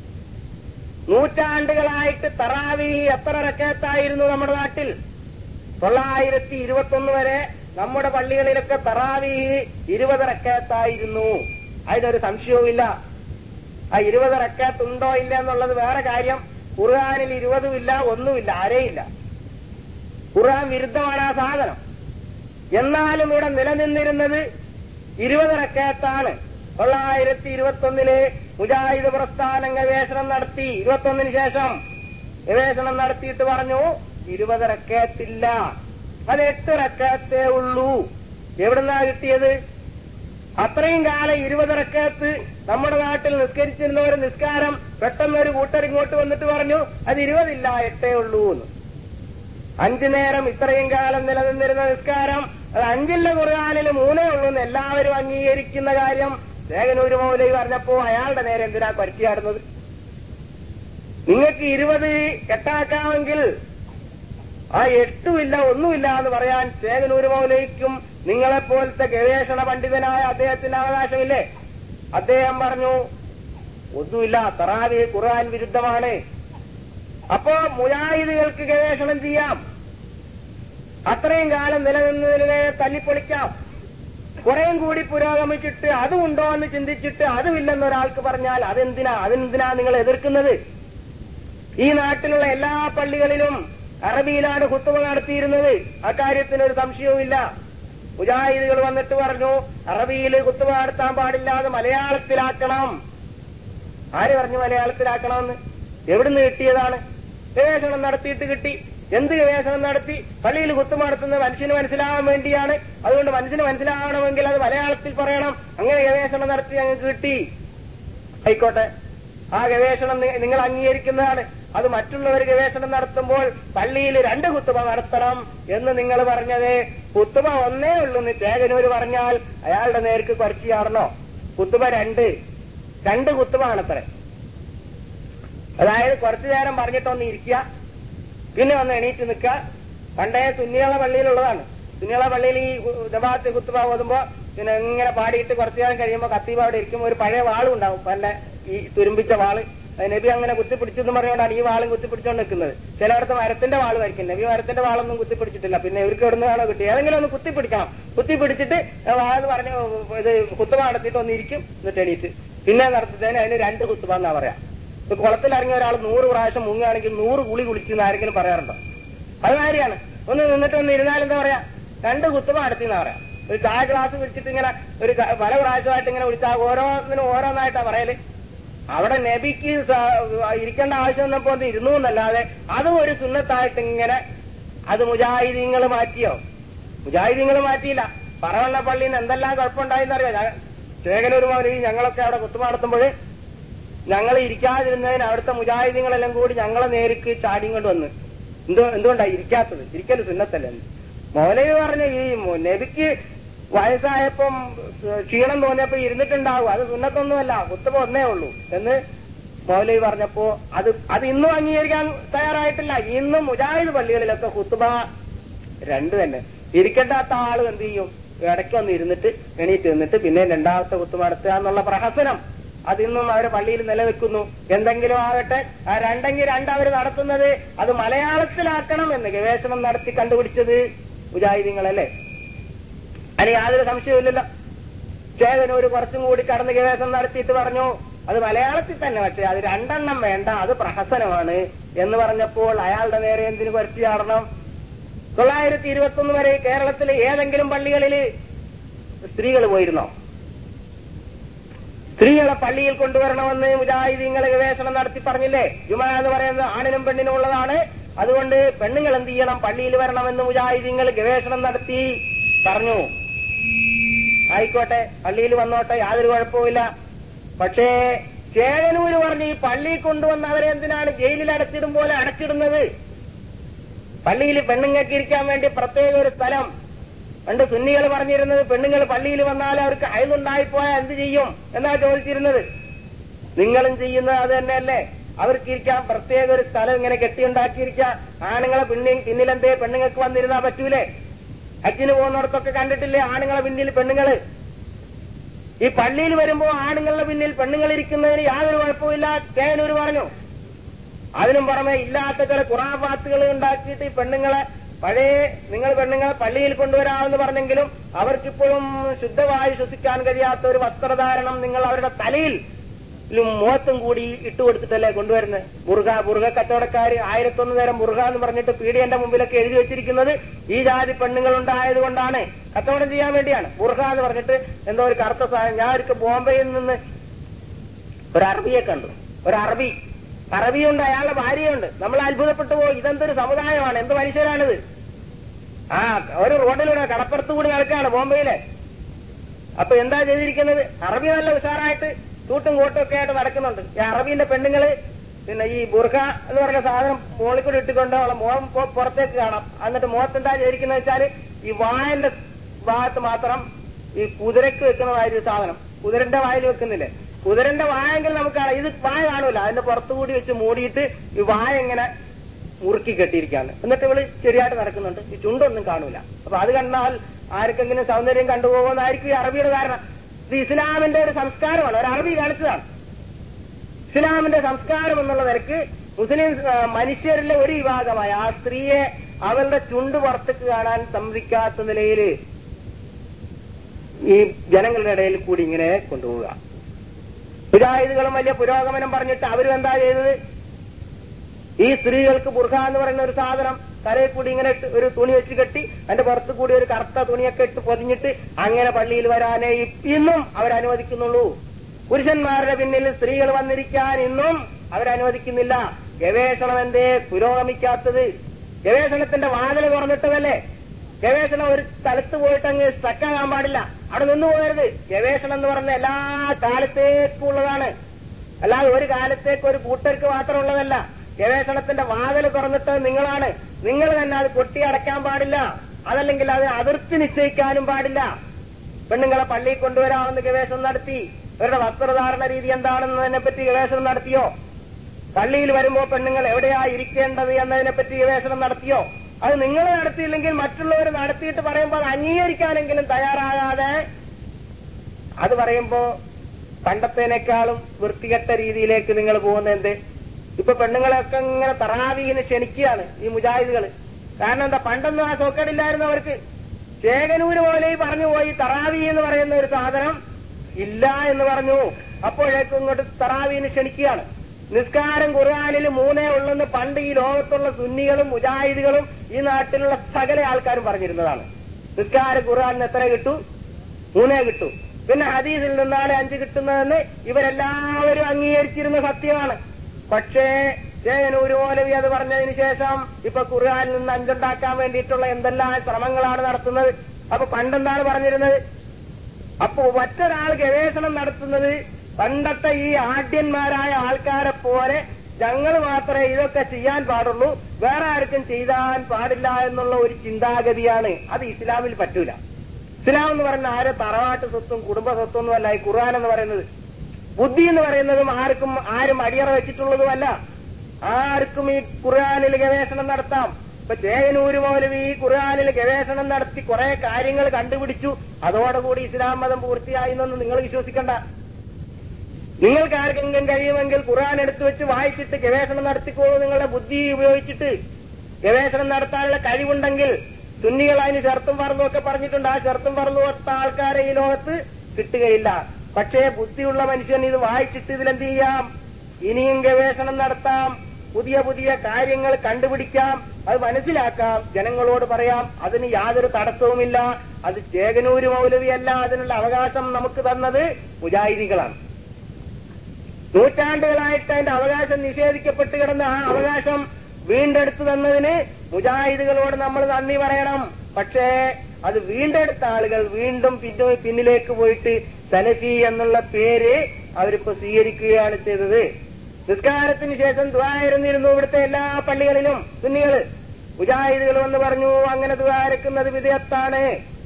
നൂറ്റാണ്ടുകളായിട്ട് തറാവി എത്ര റക്കത്തായിരുന്നു നമ്മുടെ നാട്ടിൽ തൊള്ളായിരത്തി ഇരുപത്തൊന്ന് വരെ നമ്മുടെ പള്ളികളിലൊക്കെ തറാവി ഇരുപത് റക്കത്തായിരുന്നു അതിനൊരു സംശയവുമില്ല ആ ഇരുപത് റക്കത്ത് ഉണ്ടോ ഇല്ല എന്നുള്ളത് വേറെ കാര്യം ഖുർആാനിൽ ഇരുപതുമില്ല ഒന്നുമില്ല ആരെയില്ല ഖുർആൻ വിരുദ്ധമാണ് ആ സാധനം എന്നാലും ഇവിടെ നിലനിന്നിരുന്നത് ഇരുപത് റക്കത്താണ് തൊള്ളായിരത്തി ഇരുപത്തൊന്നില് മുജാഹിദ് പ്രസ്ഥാനം ഗവേഷണം നടത്തി ഇരുപത്തൊന്നിന് ശേഷം ഗവേഷണം നടത്തിയിട്ട് പറഞ്ഞു ഇരുപത് റക്കത്തില്ല അത് എട്ട് റക്കത്തേ ഉള്ളൂ എവിടുന്നാ കിട്ടിയത് അത്രയും കാലം ഇരുപത് റക്കത്ത് നമ്മുടെ നാട്ടിൽ നിസ്കരിച്ചിരുന്ന ഒരു നിസ്കാരം പെട്ടെന്ന് ഒരു കൂട്ടർ ഇങ്ങോട്ട് വന്നിട്ട് പറഞ്ഞു അത് ഇരുപതില്ല എട്ടേ ഉള്ളൂ എന്ന് അഞ്ചു നേരം ഇത്രയും കാലം നിലനിന്നിരുന്ന നിസ്കാരം അത് അഞ്ചില്ല ഖുർആാനിൽ മൂന്നേ ഉള്ളൂ എന്ന് എല്ലാവരും അംഗീകരിക്കുന്ന കാര്യം ലേഖനൂര് മൗലവി പറഞ്ഞപ്പോ അയാളുടെ നേരെ എന്തിനാ പരിചയാടുന്നത് നിങ്ങൾക്ക് ഇരുപത് എട്ടാക്കാമെങ്കിൽ ആ എട്ടുമില്ല ഒന്നുമില്ല എന്ന് പറയാൻ ചേകനൂര് മൗലവിക്കും നിങ്ങളെപ്പോലത്തെ ഗവേഷണ പണ്ഡിതനായ അദ്ദേഹത്തിന് അവകാശമില്ലേ അദ്ദേഹം പറഞ്ഞു ഒന്നുമില്ല തറാവി ഖുർആൻ വിരുദ്ധമാണ് അപ്പോ മുജാഹിദുകൾക്ക് ഗവേഷണം ചെയ്യാം അത്രയും കാലം നിലനിന്നതിനെ തല്ലിപ്പൊളിക്കാം കുറേയും കൂടി പുരോഗമിച്ചിട്ട് അതുമുണ്ടോ എന്ന് ചിന്തിച്ചിട്ട് അതുമില്ലെന്ന് ഒരാൾക്ക് പറഞ്ഞാൽ അതെന്തിനാ അതെന്തിനാ നിങ്ങൾ എതിർക്കുന്നത് ഈ നാട്ടിലുള്ള എല്ലാ പള്ളികളിലും അറബിയിലാണ് കുത്തുവ നടത്തിയിരുന്നത് അക്കാര്യത്തിന് ഒരു സംശയവുമില്ല മുജാഹിദുകൾ വന്നിട്ട് പറഞ്ഞു അറബിയിൽ കുത്തുവ നടത്താൻ പാടില്ല അത് മലയാളത്തിലാക്കണം ആര് പറഞ്ഞു മലയാളത്തിലാക്കണമെന്ന് എവിടുന്ന് കിട്ടിയതാണ് ഗവേഷണം നടത്തിയിട്ട് കിട്ടി എന്ത് ഗവേഷണം നടത്തി പള്ളിയിൽ കുത്തുമ നടത്തുന്നത് മനുഷ്യന് മനസ്സിലാവാൻ വേണ്ടിയാണ് അതുകൊണ്ട് മനുഷ്യന് മനസ്സിലാവണമെങ്കിൽ അത് മലയാളത്തിൽ പറയണം അങ്ങനെ ഗവേഷണം നടത്തി ഞങ്ങൾക്ക് കിട്ടി ആയിക്കോട്ടെ ആ ഗവേഷണം നി- നിങ്ങൾ അംഗീകരിക്കുന്നതാണ് അത് മറ്റുള്ളവർ ഗവേഷണം നടത്തുമ്പോൾ പള്ളിയിൽ രണ്ട് കുത്തുമ നടത്തണം എന്ന് നിങ്ങൾ പറഞ്ഞത് കുത്തുമ ഒന്നേ ഉള്ളൂ എന്ന് ചേകനൂര് പറഞ്ഞാൽ അയാളുടെ നേർക്ക് കുറച്ച് ചാടണോ കുത്തുമ രണ്ട് രണ്ട് കുത്തുമാണത്രേ അതായത് കുറച്ചു നേരം പറഞ്ഞിട്ടൊന്ന് ഇരിക്കുക പിന്നെ ഒന്ന് എണീറ്റ് നിൽക്കുക പണ്ടേ സുന്നികള പള്ളിയിലുള്ളതാണ് സുന്നികള പള്ളിയിൽ ഈ ജമാഅത്ത് കുത്തുബ ഓതുമ്പോ പിന്നെ ഇങ്ങനെ പാടിയിട്ട് കുറച്ചു നേരം കഴിയുമ്പോൾ കത്തീബ അവിടെ ഇരിക്കുമ്പോൾ ഒരു പഴയ വാളും ഉണ്ടാവും പല ഈ തുരുമ്പിച്ച വാള് അത് നബി അങ്ങനെ കുത്തിപ്പിടിച്ചെന്ന് പറഞ്ഞുകൊണ്ടാണ് ഈ വാളും കുത്തിപ്പിടിച്ചുകൊണ്ട് നിൽക്കുന്നത് ചിലയിടത്ത് മരത്തിന്റെ വാള് വരയ്ക്കും നബി മരത്തിന്റെ വാളൊന്നും കുത്തിപ്പിടിച്ചിട്ടില്ല പിന്നെ ഇവർക്ക് എവിടുന്ന് വേണോ കിട്ടി ഏതെങ്കിലും ഒന്ന് കുത്തിപ്പിടിക്കണം കുത്തിപ്പിടിച്ചിട്ട് വാള് പറഞ്ഞു ഇത് കുത്തുബ നടത്തിയിട്ട് ഒന്ന് ഇരിക്കും എന്നിട്ട് എണീറ്റ് പിന്നെ നടത്തിയതിന് അതിന് രണ്ട് കുത്തുബ എന്നാ പറയാം ഇപ്പൊ കുളത്തിൽ ഇറങ്ങിയ ഒരാൾ നൂറ് പ്രാവശ്യം മുങ്ങുകയാണെങ്കിൽ നൂറ് കുളി കുളിച്ചെന്ന് ആരെങ്കിലും പറയാറുണ്ടോ അത് കാര്യമാണ് ഒന്ന് നിന്നിട്ട് ഒന്ന് ഇരുന്നാൽ എന്താ പറയാ രണ്ട് കുത്തുമ നടത്തി എന്നാ പറയാം ഒരു ചായ ഗ്ലാസ് വിളിച്ചിട്ട് ഇങ്ങനെ ഒരു ക- പല പ്രാവശ്യമായിട്ട് ഇങ്ങനെ വിളിച്ചാൽ ഓരോന്നിനും ഓരോന്നായിട്ടാ പറയല് അവിടെ നബിക്ക് സ- ഇരിക്കേണ്ട ആവശ്യം വന്നപ്പോ ഒന്ന് ഇരുന്നു എന്നല്ലാതെ അതും ഒരു സുന്നത്തായിട്ട് ഇങ്ങനെ അത് മുജാഹിദീങ്ങൾ മാറ്റിയോ മുജാഹിദീങ്ങൾ മാറ്റിയില്ല പറവണ്ണ പള്ളിയിൽ നിന്ന് എന്തെല്ലാം കുഴപ്പമുണ്ടായെന്നറിയോ ഞാൻ ശേഖനൂർ മൗലവി ഞങ്ങളൊക്കെ അവിടെ കുത്തുമ നടത്തുമ്പോൾ ഞങ്ങൾ ഇരിക്കാതിരുന്നതിന് അവിടുത്തെ മുജാഹിദീങ്ങളെല്ലാം കൂടി ഞങ്ങളെ നേരിക്ക് ചാടിയും കൊണ്ട് വന്ന് എന്തോ എന്തുകൊണ്ടാ ഇരിക്കാത്തത് ഇരിക്കല് സുന്നത്തല്ലേ എന്ന്. മൗലവി പറഞ്ഞ ഈ മു- നബിക്ക് വയസ്സായപ്പം ക്ഷീണം തോന്നിയപ്പോ ഇരുന്നിട്ടുണ്ടാവും അത് സുന്നത്തൊന്നുമല്ല കുത്തുമ്പോ ഒന്നേ ഉള്ളൂ എന്ന് മൗലവി പറഞ്ഞപ്പോ അത് അത് ഇന്നും അംഗീകരിക്കാൻ തയ്യാറായിട്ടില്ല ഇന്നും മുജാഹിദ് പള്ളികളിലൊക്കെ കുത്തുബ രണ്ട് തന്നെ ഇരിക്കേണ്ടാത്ത ആള് എന്ത് ചെയ്യും ഇടയ്ക്ക് ഒന്ന് ഇരുന്നിട്ട് എണീറ്റ് നിന്നിട്ട് പിന്നെ രണ്ടാമത്തെ കുത്തുമ നടത്തുക എന്നുള്ള പ്രഹസനം അതിന്നും അവര് പള്ളിയിൽ നിലനിൽക്കുന്നു എന്തെങ്കിലും ആകട്ടെ ആ രണ്ടെങ്കിൽ രണ്ട് അവർ നടത്തുന്നത് അത് മലയാളത്തിലാക്കണം എന്ന് ഗവേഷണം നടത്തി കണ്ടുപിടിച്ചത് മുജാഹിദീങ്ങളല്ലേ അതിന് യാതൊരു സംശയവുമില്ലല്ലോ ചേതനൂര് കുറച്ചും കൂടി കടന്ന് ഗവേഷണം നടത്തിയിട്ട് പറഞ്ഞു അത് മലയാളത്തിൽ തന്നെ പക്ഷെ അത് രണ്ടെണ്ണം വേണ്ട അത് പ്രഹസനമാണ് എന്ന് പറഞ്ഞപ്പോൾ അയാളുടെ നേരെ എന്തിനു കുറച്ച് ചാടണം തൊള്ളായിരത്തി ഇരുപത്തി ഒന്ന് വരെ കേരളത്തിലെ ഏതെങ്കിലും പള്ളികളിൽ സ്ത്രീകൾ പോയിരുന്നോ സ്ത്രീകളെ പള്ളിയിൽ കൊണ്ടുവരണമെന്ന് മുജാഹിദീങ്ങൾ ഗവേഷണം നടത്തി പറഞ്ഞില്ലേ ജുമ എന്ന് പറയുന്നത് ആണിനും പെണ്ണിനും ഉള്ളതാണ് അതുകൊണ്ട് പെണ്ണുങ്ങൾ എന്ത് ചെയ്യണം പള്ളിയിൽ വരണമെന്ന് മുജാഹിദീങ്ങൾ ഗവേഷണം നടത്തി പറഞ്ഞു ആയിക്കോട്ടെ പള്ളിയിൽ വന്നോട്ടെ യാതൊരു കുഴപ്പവുമില്ല പക്ഷേ ചേകനൂര് പറഞ്ഞ് ഈ പള്ളിയിൽ കൊണ്ടുവന്ന് അവരെ എന്തിനാണ് ജയിലിൽ അടച്ചിടും പോലെ അടച്ചിടുന്നത് പള്ളിയിൽ പെണ്ണുങ്ങൾക്ക് ഇരിക്കാൻ വേണ്ടി പ്രത്യേക ഒരു സ്ഥലം പണ്ട് സുന്നികൾ പറഞ്ഞിരുന്നത് പെണ്ണുങ്ങൾ പള്ളിയിൽ വന്നാൽ അവർക്ക് അയലുണ്ടായിപ്പോയാൽ എന്ത് ചെയ്യും എന്നാ ചോദിച്ചിരുന്നത് നിങ്ങളും ചെയ്യുന്നത് അത് തന്നെയല്ലേ അവർക്ക് ഇരിക്കാൻ പ്രത്യേക ഒരു സ്ഥലം ഇങ്ങനെ കെട്ടിയുണ്ടാക്കിയിരിക്കാം ആണുങ്ങളെ പിന്നി പിന്നിലെന്തേ പെണ്ണുങ്ങൾക്ക് വന്നിരുന്നാ പറ്റൂലേ ഹജ്ജിന് പോകുന്നിടത്തൊക്കെ കണ്ടിട്ടില്ലേ ആണുങ്ങളെ പിന്നിൽ പെണ്ണുങ്ങള് ഈ പള്ളിയിൽ വരുമ്പോ ആണുങ്ങളുടെ പിന്നിൽ പെണ്ണുങ്ങൾ ഇരിക്കുന്നതിന് യാതൊരു കുഴപ്പമില്ല തേനൂര് പറഞ്ഞു അതിനും പുറമെ ഇല്ലാത്ത ചില കുറാഫാത്തുകൾ ഉണ്ടാക്കിയിട്ട് ഈ പെണ്ണുങ്ങളെ പഴയ നിങ്ങൾ പെണ്ണുങ്ങളെ പള്ളിയിൽ കൊണ്ടുവരാമെന്ന് പറഞ്ഞെങ്കിലും അവർക്കിപ്പോഴും ശുദ്ധവായു ശ്വസിക്കാൻ കഴിയാത്ത ഒരു വസ്ത്രധാരണം നിങ്ങൾ അവരുടെ തലയിൽ ലും മുഖത്തും കൂടി ഇട്ടുകൊടുത്തിട്ടല്ലേ കൊണ്ടുവരുന്നത് മുറുക മുറുക കച്ചവടക്കാര് ആയിരത്തൊന്ന് നേരം മുറുക എന്ന് പറഞ്ഞിട്ട് പീഡിയന്റെ മുമ്പിലൊക്കെ എഴുതി വെച്ചിരിക്കുന്നത് ഈ ജാതി പെണ്ണുങ്ങൾ ഉണ്ടായത് കൊണ്ടാണ് കച്ചവടം ചെയ്യാൻ വേണ്ടിയാണ് മുറുക എന്ന് പറഞ്ഞിട്ട് എന്തോ ഒരു കറുത്ത സാധനം ഞാൻ ഒരിക്കൽ ബോംബെയിൽ നിന്ന് ഒരു അറബിയെ കണ്ടു ഒരു അറബി അറബിയുണ്ട് അയാളുടെ ഭാര്യയുണ്ട് നമ്മൾ അത്ഭുതപ്പെട്ടു പോയി ഇതെന്തൊരു സമുദായമാണ് എന്ത് മനുഷ്യരാണിത് ആ ഒരു റോഡിലൂടെ കടപ്പുറത്ത് കൂടി നടക്കുകയാണ് ബോംബെയിലെ അപ്പൊ എന്താ ചെയ്തിരിക്കുന്നത് അറബി നല്ല ഉഷാറായിട്ട് തൂട്ടും കോട്ടും ഒക്കെ ആയിട്ട് നടക്കുന്നുണ്ട് ഈ അറബിന്റെ പെണ്ണുങ്ങള് പിന്നെ ഈ ബുർഖ എന്ന് പറഞ്ഞ സാധനം മുകളിൽ കൂടി ഇട്ടുകൊണ്ട് അവളെ മുഖം പൊ- പുറത്തേക്ക് കാണാം എന്നിട്ട് മുഖത്ത് എന്താ ചെയ്തിരിക്കുന്നത് വെച്ചാല് ഈ വായന്റെ ഭാഗത്ത് മാത്രം ഈ കുതിരക്ക് വെക്കുന്ന മാതിരി ഒരു സാധനം കുതിരന്റെ വായിൽ വെക്കുന്നില്ലേ കുതിരന്റെ വായെങ്കിൽ നമുക്ക് കാണാം ഇത് വായ കാണൂല അതിന്റെ പുറത്തുകൂടി വെച്ച് മൂടിയിട്ട് ഈ വായ ഇങ്ങനെ മുറുക്കി കെട്ടിയിരിക്കാണ് എന്നിട്ട് ഇവള് ശരിയായിട്ട് നടക്കുന്നുണ്ട് ഈ ചുണ്ടൊന്നും കാണൂല അപ്പൊ അത് കണ്ടാൽ ആർക്കെങ്കിലും സൗന്ദര്യം കണ്ടുപോകുന്നതായിരിക്കും ഈ അറബിയുടെ കാരണം ഇത് ഇസ്ലാമിന്റെ ഒരു സംസ്കാരമാണ് ഒരു അറബി കാണിച്ചതാണ് ഇസ്ലാമിന്റെ സംസ്കാരം എന്നുള്ള നിലക്ക് മുസ്ലിം ആ, മനുഷ്യരിലെ ഒരു വിഭാഗമായ ആ സ്ത്രീയെ അവളുടെ ചുണ്ട് പുറത്തേക്ക് കാണാൻ സമ്മതിക്കാത്ത നിലയിൽ ഈ ജനങ്ങളുടെ ഇടയിൽ കൂടി ഇങ്ങനെ കൊണ്ടുപോവുക മുജാഹിദുകളും വലിയ പുരോഗമനം പറഞ്ഞിട്ട് അവരും എന്താ ചെയ്തത് ഈ സ്ത്രീകൾക്ക് ബുർഖ എന്ന് പറയുന്ന ഒരു സാധനം തലയിൽ കൂടി ഇങ്ങനെ ഇട്ട് ഒരു തുണി വെച്ച് കെട്ടി അതിന്റെ പുറത്ത് കൂടി ഒരു കറുത്ത തുണിയൊക്കെ ഇട്ട് പൊതിഞ്ഞിട്ട് അങ്ങനെ പള്ളിയിൽ വരാനേ ഇന്നും അവരനുവദിക്കുന്നുള്ളൂ പുരുഷന്മാരുടെ പിന്നിൽ സ്ത്രീകൾ വന്നിരിക്കാൻ ഇന്നും അവരനുവദിക്കുന്നില്ല ഗവേഷണം എന്തേ പുരോഗമിക്കാത്തത് ഗവേഷണത്തിന്റെ വാതിൽ തുറന്നിട്ടതല്ലേ ഗവേഷണം ഒരു സ്ഥലത്ത് പോയിട്ട് അങ്ങ് സ്റ്റക്കാകാൻ പാടില്ല അവിടെ നിന്ന് പോകരുത് ഗവേഷണം എന്ന് പറഞ്ഞ എല്ലാ കാലത്തേക്കും ഉള്ളതാണ് അല്ലാതെ ഒരു കാലത്തേക്ക് ഒരു കൂട്ടർക്ക് മാത്രമുള്ളതല്ല ഗവേഷണത്തിന്റെ വാതിൽ തുറന്നിട്ടത് നിങ്ങളാണ് നിങ്ങൾ തന്നെ അത് കൊട്ടി അടയ്ക്കാൻ പാടില്ല അതല്ലെങ്കിൽ അത് അതിർത്തി നിശ്ചയിക്കാനും പാടില്ല പെണ്ണുങ്ങളെ പള്ളിയിൽ കൊണ്ടുവരാമെന്ന് ഗവേഷണം നടത്തി അവരുടെ വസ്ത്രധാരണ രീതി എന്താണെന്നതിനെ പറ്റി ഗവേഷണം നടത്തിയോ പള്ളിയിൽ വരുമ്പോ പെണ്ണുങ്ങൾ എവിടെയാ ഇരിക്കേണ്ടത് എന്നതിനെ പറ്റി ഗവേഷണം നടത്തിയോ അത് നിങ്ങൾ നടത്തിയില്ലെങ്കിൽ മറ്റുള്ളവർ നടത്തിയിട്ട് പറയുമ്പോൾ അത് അംഗീകരിക്കാനെങ്കിലും തയ്യാറാകാതെ അത് പറയുമ്പോ പണ്ടത്തേനേക്കാളും വൃത്തികെട്ട രീതിയിലേക്ക് നിങ്ങൾ പോകുന്ന എന്ത് ഇപ്പൊ പെണ്ണുങ്ങളെയൊക്കെ ഇങ്ങനെ തറാവീന് ക്ഷണിക്കുകയാണ് ഈ മുജാഹിദുകൾ കാരണം എന്താ പണ്ടൊന്നും ആ സോക്കേടില്ലായിരുന്നു അവർക്ക് ചേകനൂര് പോലെ ഈ പറഞ്ഞു പോയി തറാവി എന്ന് പറയുന്ന ഒരു സാധനം ഇല്ല എന്ന് പറഞ്ഞു അപ്പോഴേക്കും ഇങ്ങോട്ട് തറാവീന് ക്ഷണിക്കുകയാണ് നിസ്കാരം ഖുർആാനിൽ മൂന്നേ ഉള്ളെന്ന് പണ്ട് ഈ ലോകത്തുള്ള സുന്നികളും മുജാഹിദുകളും ഈ നാട്ടിലുള്ള സകല ആൾക്കാരും പറഞ്ഞിരുന്നതാണ് നിസ്കാരം ഖുർആാനിന് എത്ര കിട്ടൂ മൂന്നേ കിട്ടൂ പിന്നെ ഹദീസിൽ നിന്നാണ് അഞ്ച് കിട്ടുന്നതെന്ന് ഇവരെല്ലാവരും അംഗീകരിച്ചിരുന്ന സത്യമാണ് പക്ഷേ ജയനൂര് മൗലവി അത് പറഞ്ഞതിന് ശേഷം ഇപ്പൊ ഖുർആാനിൽ നിന്ന് അഞ്ചുണ്ടാക്കാൻ വേണ്ടിയിട്ടുള്ള എന്തെല്ലാം ശ്രമങ്ങളാണ് നടത്തുന്നത് അപ്പൊ പണ്ടെന്താണ് പറഞ്ഞിരുന്നത് അപ്പൊ മറ്റൊരാൾ ഗവേഷണം നടത്തുന്നത് പണ്ടത്തെ ഈ ആഢ്യന്മാരായ ആൾക്കാരെ പോലെ ഞങ്ങൾ മാത്രമേ ഇതൊക്കെ ചെയ്യാൻ പാടുള്ളൂ വേറെ ആർക്കും ചെയ്താൻ പാടില്ല എന്നുള്ള ഒരു ചിന്താഗതിയാണ് അത് ഇസ്ലാമിൽ പറ്റൂല ഇസ്ലാം എന്ന് പറയുന്ന ആരെ തറവാട്ട് സ്വത്തും കുടുംബ സ്വത്തും ഒന്നുമല്ല ഈ ഖുർആൻ എന്ന് പറയുന്നത് ബുദ്ധി എന്ന് പറയുന്നതും ആർക്കും ആരും അടിയറ വെച്ചിട്ടുള്ളതുമല്ല ആർക്കും ഈ ഖുർആാനിൽ ഗവേഷണം നടത്താം ഇപ്പൊ ചേകനൂര് മൗലവി ഈ ഖുർആാനിൽ ഗവേഷണം നടത്തി കുറെ കാര്യങ്ങൾ കണ്ടുപിടിച്ചു അതോടുകൂടി ഇസ്ലാം മതം പൂർത്തിയായി എന്നൊന്നും നിങ്ങൾ വിശ്വസിക്കണ്ട നിങ്ങൾക്ക് ആർക്കെങ്കിലും കഴിയുമെങ്കിൽ ഖുർആൻ എടുത്തു വെച്ച് വായിച്ചിട്ട് ഗവേഷണം നടത്തിക്കോളൂ നിങ്ങളുടെ ബുദ്ധി ഉപയോഗിച്ചിട്ട് ഗവേഷണം നടത്താനുള്ള കഴിവുണ്ടെങ്കിൽ സുന്നികൾ അതിന് ചെറുത്തും പറന്നും ഒക്കെ പറഞ്ഞിട്ടുണ്ട് ആ ചെറുത്തും പറന്നു കൊടുത്ത ആൾക്കാരെ ഈ ലോകത്ത് കിട്ടുകയില്ല പക്ഷേ ബുദ്ധിയുള്ള മനുഷ്യൻ ഇത് വായിച്ചിട്ട് ഇതിലെന്ത് ചെയ്യാം ഇനിയും ഗവേഷണം നടത്താം പുതിയ പുതിയ കാര്യങ്ങൾ കണ്ടുപിടിക്കാം അത് മനസ്സിലാക്കാം ജനങ്ങളോട് പറയാം അതിന് യാതൊരു തടസ്സവുമില്ല അത് ചേകനൂര് മൗലവിയല്ല അതിനുള്ള അവകാശം നമുക്ക് തന്നത് മുജാഹിദികളാണ് നൂറ്റാണ്ടുകളായിട്ട് അതിന്റെ അവകാശം നിഷേധിക്കപ്പെട്ട് കിടന്ന ആ അവകാശം വീണ്ടെടുത്തു തന്നതിന് മുജാഹിദുകളോട് നമ്മൾ നന്ദി പറയണം പക്ഷേ അത് വീണ്ടെടുത്ത ആളുകൾ വീണ്ടും പിന്നെ പിന്നിലേക്ക് പോയിട്ട് സലഫി എന്നുള്ള പേര് അവരിപ്പോ സ്വീകരിക്കുകയാണ് ചെയ്തത് നിസ്കാരത്തിന് ശേഷം ദ്വായിരുന്നിരുന്നു ഇവിടുത്തെ എല്ലാ പള്ളികളിലും സുന്നികള് മുജാഹിദുകൾ എന്ന് പറഞ്ഞു അങ്ങനെ ദ്വാരക്കുന്നത് വിധേയത്താണ്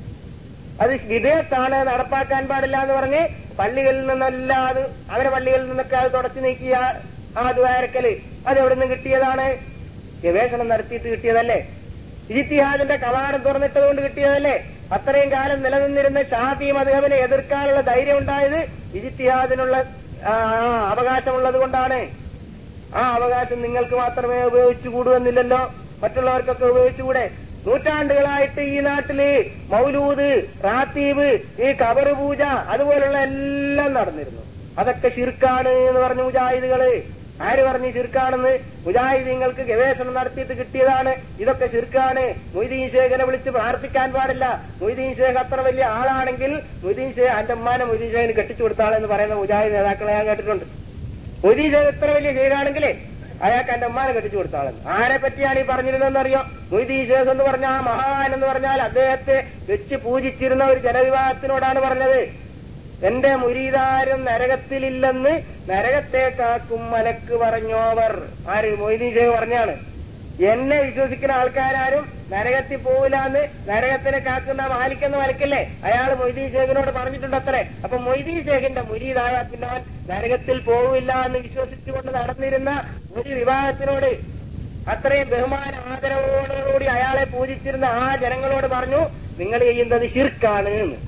അത് വിധേയത്താണ് നടപ്പാക്കാൻ പാടില്ല എന്ന് പറഞ്ഞ് പള്ളികളിൽ നിന്നെല്ലാം അത് അവരെ പള്ളികളിൽ നിന്നൊക്കെ അത് തുടച്ചു നീക്കിയ ആ ദ്വാരക്കല് അത് എവിടെ നിന്ന് കിട്ടിയതാണ് ഗവേഷണം നടത്തിയിട്ട് കിട്ടിയതല്ലേ ഇജിത്തിഹാദിന്റെ കവാടം തുറന്നിട്ടത് കൊണ്ട് കിട്ടിയതല്ലേ അത്രയും കാലം നിലനിന്നിരുന്ന ഷാഫി മധുഹബിനെ എതിർക്കാനുള്ള ധൈര്യം ഉണ്ടായത് ഇജിത്തിഹാദിനുള്ള ആ, അവകാശമുള്ളത് കൊണ്ടാണ് ആ അവകാശം നിങ്ങൾക്ക് മാത്രമേ ഉപയോഗിച്ചുകൂടുവെന്നില്ലല്ലോ മറ്റുള്ളവർക്കൊക്കെ ഉപയോഗിച്ചുകൂടെ നൂറ്റാണ്ടുകളായിട്ട് ഈ നാട്ടില് മൗലൂദ് റാത്തീബ് ഈ കബറ് പൂജ അതുപോലുള്ള എല്ലാം നടന്നിരുന്നു അതൊക്കെ ശിർക്കാണ് എന്ന് പറഞ്ഞു മുജാഹിദുകള് ആര് പറഞ്ഞു ശിർക്കാണെന്ന് മുജാഹിദീങ്ങൾക്ക് ഗവേഷണം നടത്തിയിട്ട് കിട്ടിയതാണ് ഇതൊക്കെ ശിർക്കാണ് മൊയ്തീൻ ശേഖനെ വിളിച്ച് പ്രാർത്ഥിക്കാൻ പാടില്ല മൊയ്തീൻ ശേഖ് അത്ര വലിയ ആളാണെങ്കിൽ മൊയ്തീൻ ശേഖ് എന്റെ ഉമ്മാനെ മൊയ്തീൻ ശേഖന് കെട്ടിച്ചു കൊടുത്താളെന്ന് പറയുന്ന മുജാഹിദ് നേതാക്കളെ ഞാൻ കേട്ടിട്ടുണ്ട് മൊയ്തീൻ ശേഖ് എത്ര വലിയ ശേഖാണെങ്കിലേ അയാൾക്ക് എന്റെ ഉമ്മാനെ കെട്ടിച്ചു കൊടുത്താളെന്ന് ആരെ പറ്റിയാണ് ഈ പറഞ്ഞിരുന്നതെന്ന് അറിയോ മൊയ്തീൻ ശേഖ് എന്ന് പറഞ്ഞ ആ മഹാൻ എന്ന് പറഞ്ഞാൽ അദ്ദേഹത്തെ വെച്ച് പൂജിച്ചിരുന്ന ഒരു ജനവിഭാഗത്തിനോടാണ് പറഞ്ഞത് എന്റെ മുരീതാരും നരകത്തിലില്ലെന്ന് നരകത്തെ കാക്കും മലക്ക് പറഞ്ഞോവർ ആര് മൊയ്തീൻ ഷേഖ് പറഞ്ഞാണ് എന്നെ വിശ്വസിക്കുന്ന ആൾക്കാരും നരകത്തിൽ പോവില്ല എന്ന് നരകത്തിനെ കാക്കുന്ന മാലിക്കുന്ന മലക്കല്ലേ അയാൾ മൊയ്തീൻ ഷേഖിനോട് പറഞ്ഞിട്ടുണ്ട് അത്രേ അപ്പൊ മൊയ്തീൻ ഷേഖിന്റെ മുരീതായ പിന്നെ അവൻ നരകത്തിൽ പോവില്ല എന്ന് വിശ്വസിച്ചുകൊണ്ട് നടന്നിരുന്ന ഒരു വിഭാഗത്തിനോട് അത്രയും ബഹുമാന ആദരവോടുകൂടി അയാളെ പൂജിച്ചിരുന്ന ആ ജനങ്ങളോട് പറഞ്ഞു നിങ്ങൾ ചെയ്യുന്നത് ശിർക്കാണ് എന്ന്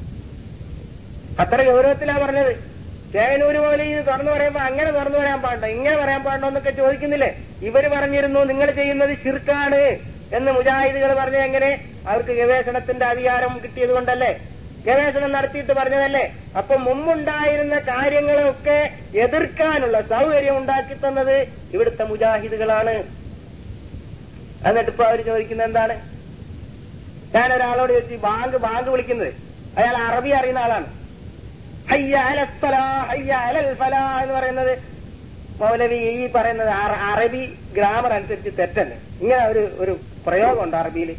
അത്ര ഗൗരവത്തിലാ പറഞ്ഞത് ചേകനൂര് പോലെ ഇത് തുറന്നു പറയുമ്പോ അങ്ങനെ തുറന്നു പറയാൻ പാടോ ഇങ്ങനെ പറയാൻ പാടോ എന്നൊക്കെ ചോദിക്കുന്നില്ലേ ഇവര് പറഞ്ഞിരുന്നു നിങ്ങൾ ചെയ്യുന്നത് ശിർക്കാണ് എന്ന് മുജാഹിദുകൾ പറഞ്ഞത് എങ്ങനെ അവർക്ക് ഗവേഷണത്തിന്റെ അധികാരം കിട്ടിയത് കൊണ്ടല്ലേ ഗവേഷണം നടത്തിയിട്ട് പറഞ്ഞതല്ലേ അപ്പൊ മുമ്പുണ്ടായിരുന്ന കാര്യങ്ങളൊക്കെ എതിർക്കാനുള്ള സൗകര്യം ഉണ്ടാക്കി തന്നത് ഇവിടുത്തെ മുജാഹിദുകളാണ് എന്നിട്ട് ഇപ്പൊ അവര് ചോദിക്കുന്നത് എന്താണ് ഞാൻ ഒരാളോട് ചോദിച്ചു ബാങ്ക് ബാങ്ക് വിളിക്കുന്നത് അയാൾ അറബി അറിയുന്ന ആളാണ് ഹയ്യ അലൽ ഫലാ, ഹയ്യ അലൽ ഫലാ എന്ന് പറയുന്നത് മൗലവി ഈ പറയുന്നത് അറ- അറബി ഗ്രാമർ അനുസരിച്ച് തെറ്റല്ലേ ഇങ്ങനെ ഒരു ഒരു പ്രയോഗമുണ്ട് അറബിയിൽ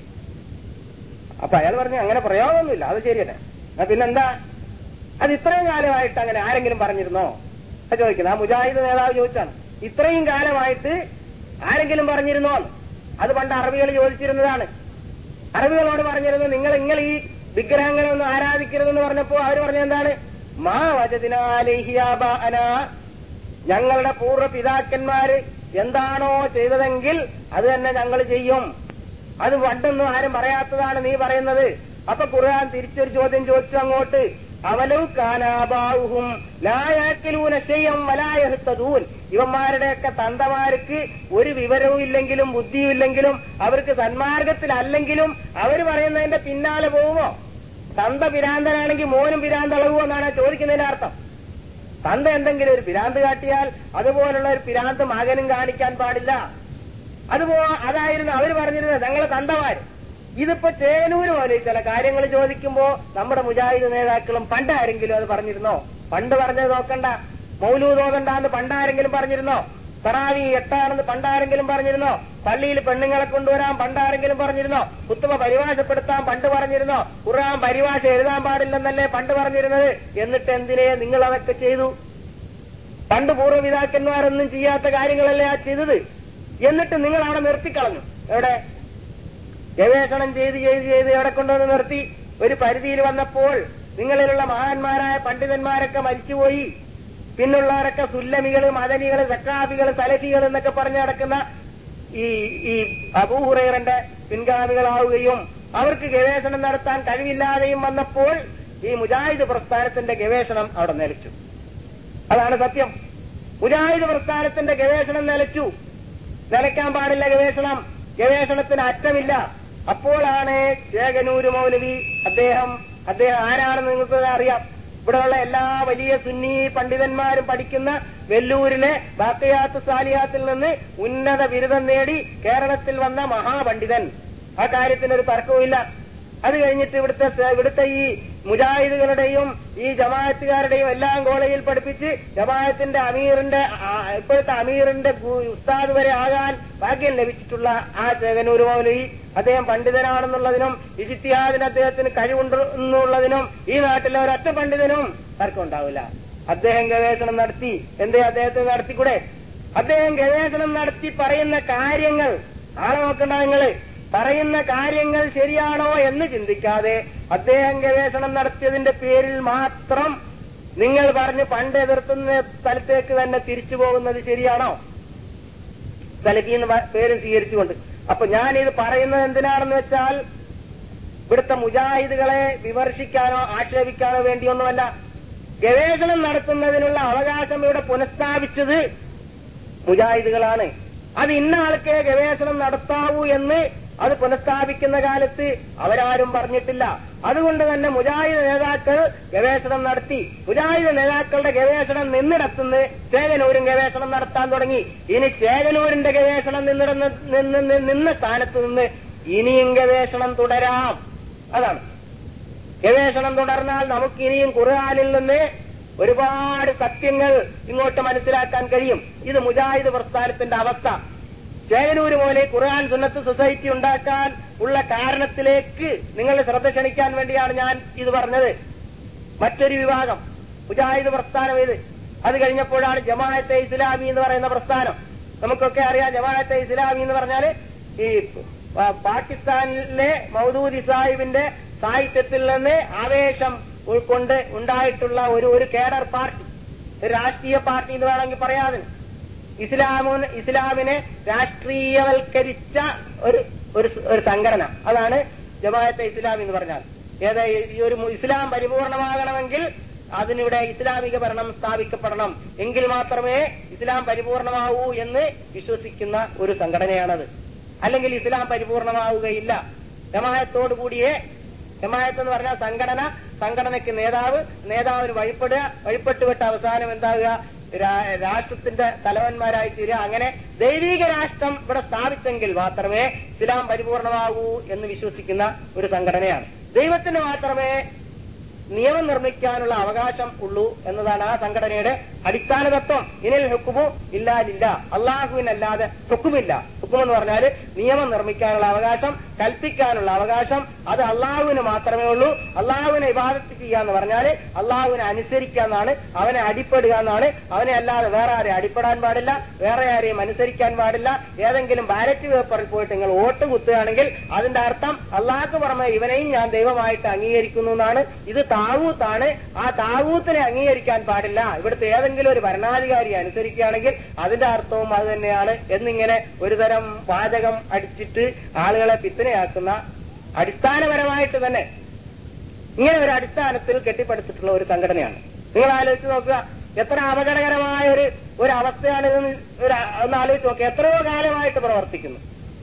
അപ്പൊ അയാൾ പറഞ്ഞു അങ്ങനെ പ്രയോഗമൊന്നുമില്ല അത് ശരി തന്നെ ആ പിന്നെന്താ അത് ഇത്രയും കാലമായിട്ട് അങ്ങനെ ആരെങ്കിലും പറഞ്ഞിരുന്നോ അത് ചോദിക്കുന്നത് ആ മുജാഹിദ് നേതാവ് ചോദിച്ചാണ് ഇത്രയും കാലമായിട്ട് ആരെങ്കിലും പറഞ്ഞിരുന്നോ എന്ന്? അത് പണ്ട് അറബികൾ ചോദിച്ചിരുന്നതാണ് അറബികളോട് പറഞ്ഞിരുന്നു നിങ്ങൾ നിങ്ങൾ ഈ വിഗ്രഹങ്ങളൊന്നും ആരാധിക്കരുതെന്ന് പറഞ്ഞപ്പോ അവർ പറഞ്ഞ എന്താണ് മാ വചതിനാലേഹിയാബാന ഞങ്ങളുടെ പൂർവ്വ പിതാക്കന്മാര് എന്താണോ ചെയ്തതെങ്കിൽ അത് തന്നെ ഞങ്ങൾ ചെയ്യും അത് പണ്ടൊന്നും ആരും പറയാത്തതാണ് നീ പറയുന്നത് അപ്പൊ ഖുർആൻ തിരിച്ചൊരു ചോദ്യം ചോദിച്ചു അങ്ങോട്ട് അവലൗ കാനാബാഹും ലായാക്കിലൂന ശയം വലായഹത്തതൂൻ ഇവന്മാരുടെയൊക്കെ തന്തമാർക്ക് ഒരു വിവരവും ഇല്ലെങ്കിലും ബുദ്ധിയും ഇല്ലെങ്കിലും അവർക്ക് സന്മാർഗത്തിലല്ലെങ്കിലും അവര് പറയുന്നതിന്റെ പിന്നാലെ പോകുമോ തന്ത പിരാന്തനാണെങ്കിൽ മോനും പിരാന്തളവുമോ എന്നാണ് ആ ചോദിക്കുന്നതിന്റെ അർത്ഥം തന്ത എന്തെങ്കിലും ഒരു പിരാന്ത് കാട്ടിയാൽ അതുപോലുള്ള ഒരു പിരാന്ത് മകനും കാണിക്കാൻ പാടില്ല അതുപോ അതായിരുന്നു അവർ പറഞ്ഞിരുന്നത് ഞങ്ങളെ തന്തമാര് ഇതിപ്പോ ചേനൂര് പോലെ ചില കാര്യങ്ങൾ ചോദിക്കുമ്പോ നമ്മുടെ മുജാഹിദ് നേതാക്കളും പണ്ടാരെങ്കിലും അത് പറഞ്ഞിരുന്നോ പണ്ട് പറഞ്ഞത് നോക്കണ്ട മൗലൂദ് ഓതണ്ടാന്ന് പണ്ടാരെങ്കിലും പറഞ്ഞിരുന്നോ തറാവി എട്ടാണെന്ന് പണ്ടാരെങ്കിലും പറഞ്ഞിരുന്നോ പള്ളിയിൽ പെണ്ണുങ്ങളെ കൊണ്ടുവരാൻ പണ്ടാരെങ്കിലും പറഞ്ഞിരുന്നോ കുത്തുമ പരിഭാഷപ്പെടുത്താൻ പണ്ട് പറഞ്ഞിരുന്നോ ഖുർആൻ പരിഭാഷ എഴുതാൻ പാടില്ലെന്നല്ലേ പണ്ട് പറഞ്ഞിരുന്നത് എന്നിട്ട് എന്തിനെ നിങ്ങൾ അതൊക്കെ ചെയ്തു പണ്ട് പൂർവ്വപിതാക്കന്മാരൊന്നും ചെയ്യാത്ത കാര്യങ്ങളല്ലേ ആ ചെയ്തത് എന്നിട്ട് നിങ്ങൾ അവിടെ നിർത്തിക്കളഞ്ഞു എവിടെ ഗവേഷണം ചെയ്ത് ചെയ്ത് ചെയ്ത് എവിടെ കൊണ്ടുവന്ന് നിർത്തി ഒരു പരിധിയിൽ വന്നപ്പോൾ നിങ്ങളിലുള്ള മഹാന്മാരായ പണ്ഡിതന്മാരൊക്കെ മരിച്ചുപോയി പിന്നുള്ളവരൊക്കെ സുല്ലമികള് മദനികള് സക്കാഫികള് സലഫികൾ എന്നൊക്കെ പറഞ്ഞു നടക്കുന്ന ഈ ഈ അബൂഹുറൈറന്റെ പിൻഗാമികളാവുകയും അവർക്ക് ഗവേഷണം നടത്താൻ കഴിവില്ലാതെയും വന്നപ്പോൾ ഈ മുജാഹിദ് പ്രസ്ഥാനത്തിന്റെ ഗവേഷണം അവിടെ നിലച്ചു അതാണ് സത്യം മുജാഹിദ് പ്രസ്ഥാനത്തിന്റെ ഗവേഷണം നിലച്ചു നിലയ്ക്കാൻ പാടില്ല ഗവേഷണം ഗവേഷണത്തിന് അറ്റമില്ല അപ്പോഴാണ് ചേകനൂര് മൗലവി അദ്ദേഹം അദ്ദേഹം ആരാണെന്ന് നിങ്ങൾക്ക് അറിയാം ഇവിടെയുള്ള എല്ലാ വലിയ സുന്നി പണ്ഡിതന്മാരും പഠിക്കുന്ന വെല്ലൂരിലെ ബാക്കയാത്ത് സാലിയാത്തിൽ നിന്ന് ഉന്നത ബിരുദം നേടി കേരളത്തിൽ വന്ന മഹാപണ്ഡിതൻ ആ കാര്യത്തിനൊരു തർക്കവുമില്ല അത് കഴിഞ്ഞിട്ട് ഇവിടുത്തെ ഇവിടുത്തെ ഈ മുജാഹിദുകളുടെയും ഈ ജമാഅത്തുകാരുടെയും എല്ലാം കോളേജിൽ പഠിപ്പിച്ച് ജമാഅത്തിന്റെ അമീറിന്റെ ആ, ഇപ്പോഴത്തെ അമീറിന്റെ ഗു- ഉസ്താദ് വരെ ആകാൻ ഭാഗ്യം ലഭിച്ചിട്ടുള്ള ആ ചേകനൂർ മൗലവി അദ്ദേഹം പണ്ഡിതനാണെന്നുള്ളതിനും ഇജിത്തിഹാദിന് അദ്ദേഹത്തിന് കഴിവുണ്ട് എന്നുള്ളതിനും ഈ നാട്ടിലെ ഒരൊറ്റ പണ്ഡിതനും തർക്കം ഉണ്ടാവില്ല അദ്ദേഹം ഗവേഷണം നടത്തി എന്തേ അദ്ദേഹത്തിന് നടത്തിക്കൂടെ അദ്ദേഹം ഗവേഷണം നടത്തി പറയുന്ന കാര്യങ്ങൾ ആളെ നോക്കണ്ട നിങ്ങള് പറയുന്ന കാര്യങ്ങൾ ശരിയാണോ എന്ന് ചിന്തിക്കാതെ അദ്ദേഹം ഗവേഷണം നടത്തിയതിന്റെ പേരിൽ മാത്രം നിങ്ങൾ പറഞ്ഞ് പണ്ട് എതിർത്തുന്ന സ്ഥലത്തേക്ക് തന്നെ തിരിച്ചു പോകുന്നത് ശരിയാണോ സലഫി എന്ന് പ- പേര് സ്വീകരിച്ചുകൊണ്ട് അപ്പൊ ഞാൻ ഇത് പറയുന്നത് എന്തിനാണെന്ന് വെച്ചാൽ ഇവിടുത്തെ മുജാഹിദുകളെ വിമർശിക്കാനോ ആക്ഷേപിക്കാനോ വേണ്ടിയൊന്നുമല്ല ഗവേഷണം നടത്തുന്നതിനുള്ള അവകാശം ഇവിടെ പുനഃസ്ഥാപിച്ചത് മുജാഹിദുകളാണ് അത് ഇന്ന ആൾക്കേ ഗവേഷണം നടത്താവൂ എന്ന് അത് പുനഃസ്ഥാപിക്കുന്ന കാലത്ത് അവരാരും പറഞ്ഞിട്ടില്ല അതുകൊണ്ട് തന്നെ മുജാഹിദ് നേതാക്കൾ ഗവേഷണം നടത്തി മുജാഹിദ് നേതാക്കളുടെ ഗവേഷണം നിന്നിടത്തുനിന്ന് ചേകനൂരും ഗവേഷണം നടത്താൻ തുടങ്ങി ഇനി ചേകനൂരിന്റെ ഗവേഷണം നിന്നിടന്ന് നിന്ന് നിന്ന് നിന്ന സ്ഥാനത്ത് നിന്ന് ഇനിയും ഗവേഷണം തുടരാം അതാണ് ഗവേഷണം തുടർന്നാൽ നമുക്ക് ഇനിയും ഖുർആാനിൽ നിന്ന് ഒരുപാട് സത്യങ്ങൾ ഇങ്ങോട്ട് മനസ്സിലാക്കാൻ കഴിയും ഇത് മുജാഹിദ് പ്രസ്ഥാനത്തിന്റെ അവസ്ഥ ചേകനൂര് പോലെ ഖുർആൻ സുന്നത്ത് സൊസൈറ്റി ഉണ്ടാക്കാൻ ഉള്ള കാരണത്തിലേക്ക് നിങ്ങളുടെ ശ്രദ്ധ ക്ഷണിക്കാൻ വേണ്ടിയാണ് ഞാൻ ഇത് പറഞ്ഞത് മറ്റൊരു വിഭാഗം മുജാഹിദ് പ്രസ്ഥാനം ഇത് അത് കഴിഞ്ഞപ്പോഴാണ് ജമാഅത്തെ ഇസ്ലാമി എന്ന് പറയുന്ന പ്രസ്ഥാനം നമുക്കൊക്കെ അറിയാം ജമാഅത്തെ ഇസ്ലാമി എന്ന് പറഞ്ഞാല് ഈ പ- പാകിസ്ഥാനിലെ മൗദൂദി സാഹിബിന്റെ സാഹിത്യത്തിൽ നിന്ന് ആവേശം ഉൾക്കൊണ്ട് ഉണ്ടായിട്ടുള്ള ഒരു ഒരു കേഡർ പാർട്ടി ഒരു രാഷ്ട്രീയ പാർട്ടി എന്ന് വേണമെങ്കിൽ പറയാതിന് ഇസ്ലാമിന് ഇസ്ലാമിനെ രാഷ്ട്രീയവൽക്കരിച്ച ഒരു ഒരു ഒരു സംഘടന അതാണ് ജമാഅത്തെ ഇസ്ലാമി എന്ന് പറഞ്ഞാൽ ഏതാ ഈ ഒരു മു- ഇസ്ലാം പരിപൂർണമാകണമെങ്കിൽ അതിനിവിടെ ഇസ്ലാമിക ഭരണം സ്ഥാപിക്കപ്പെടണം എങ്കിൽ മാത്രമേ ഇസ്ലാം പരിപൂർണമാവൂ എന്ന് വിശ്വസിക്കുന്ന ഒരു സംഘടനയാണത് അല്ലെങ്കിൽ ഇസ്ലാം പരിപൂർണമാവുകയില്ല ജമാഅത്തോടു കൂടിയേ ജമാഅത്ത് എന്ന് പറഞ്ഞാൽ സംഘടന സംഘടനയ്ക്ക് നേതാവ് നേതാവിന് വഴിപ്പെടുക വഴിപ്പെട്ടുവിട്ട അവസാനം എന്താകുക രാ- രാഷ്ട്രത്തിന്റെ തലവന്മാരായി തീരുക അങ്ങനെ ദൈവിക രാഷ്ട്രം ഇവിടെ സ്ഥാപിച്ചെങ്കിൽ മാത്രമേ ഇസ്ലാം പരിപൂർണമാകൂ എന്ന് വിശ്വസിക്കുന്ന ഒരു സംഘടനയാണ് ദൈവത്തിന് മാത്രമേ നിയമം നിർമ്മിക്കാനുള്ള അവകാശം ഉള്ളൂ എന്നതാണ് ആ സംഘടനയുടെ അടിസ്ഥാന തത്വം ഇനിൽ ഹുക്കുമു ഇല്ലാലില്ല അള്ളാഹുവിനല്ലാതെ ഹുക്കുമില്ല ഹുക്കും എന്ന് പറഞ്ഞാൽ നിയമം നിർമ്മിക്കാനുള്ള അവകാശം കൽപ്പിക്കാനുള്ള അവകാശം അത് അള്ളാഹുവിന് മാത്രമേ ഉള്ളൂ അള്ളാഹുവിനെ ഇബാദത്ത് ചെയ്യാന്ന് പറഞ്ഞാൽ അള്ളാഹുവിനെ അനുസരിക്കുക എന്നാണ് അവനെ അടിപ്പെടുക എന്നാണ് അവനെ അല്ലാതെ വേറെ ആരെയും അടിപ്പെടാൻ പാടില്ല വേറെ ആരെയും അനുസരിക്കാൻ പാടില്ല ഏതെങ്കിലും ബാലറ്റ് പേപ്പറിൽ പോയിട്ട് നിങ്ങൾ വോട്ട് കുത്തുകയാണെങ്കിൽ അതിന്റെ അർത്ഥം അള്ളാഹ്ക്ക് പുറമെ ഇവനെയും ഞാൻ ദൈവമായിട്ട് അംഗീകരിക്കുന്നു എന്നാണ് ഇത് താവൂത്താണ് ആ താവൂത്തിനെ അംഗീകരിക്കാൻ പാടില്ല ഇവിടുത്തെ ഏതെങ്കിലും ഒരു ഭരണാധികാരി അനുസരിക്കുകയാണെങ്കിൽ അതിന്റെ അർത്ഥവും അത് തന്നെയാണ് എന്നിങ്ങനെ ഒരു തരം വാചകം അടിച്ചിട്ട് ആളുകളെ പിത്തനയാക്കുന്ന അടിസ്ഥാനപരമായിട്ട് തന്നെ ഇങ്ങനെ ഒരു അടിസ്ഥാനത്തിൽ കെട്ടിപ്പടുത്തിട്ടുള്ള ഒരു സംഘടനയാണ് നിങ്ങൾ ആലോചിച്ച് നോക്കുക എത്ര അപകടകരമായ ഒരു ഒരു അവസ്ഥയാണ് ഇതെന്ന് ഒരു ഒന്ന് ആലോചിച്ച് നോക്കുക എത്രയോ കാലമായിട്ട് പ്രവർത്തിക്കുന്നു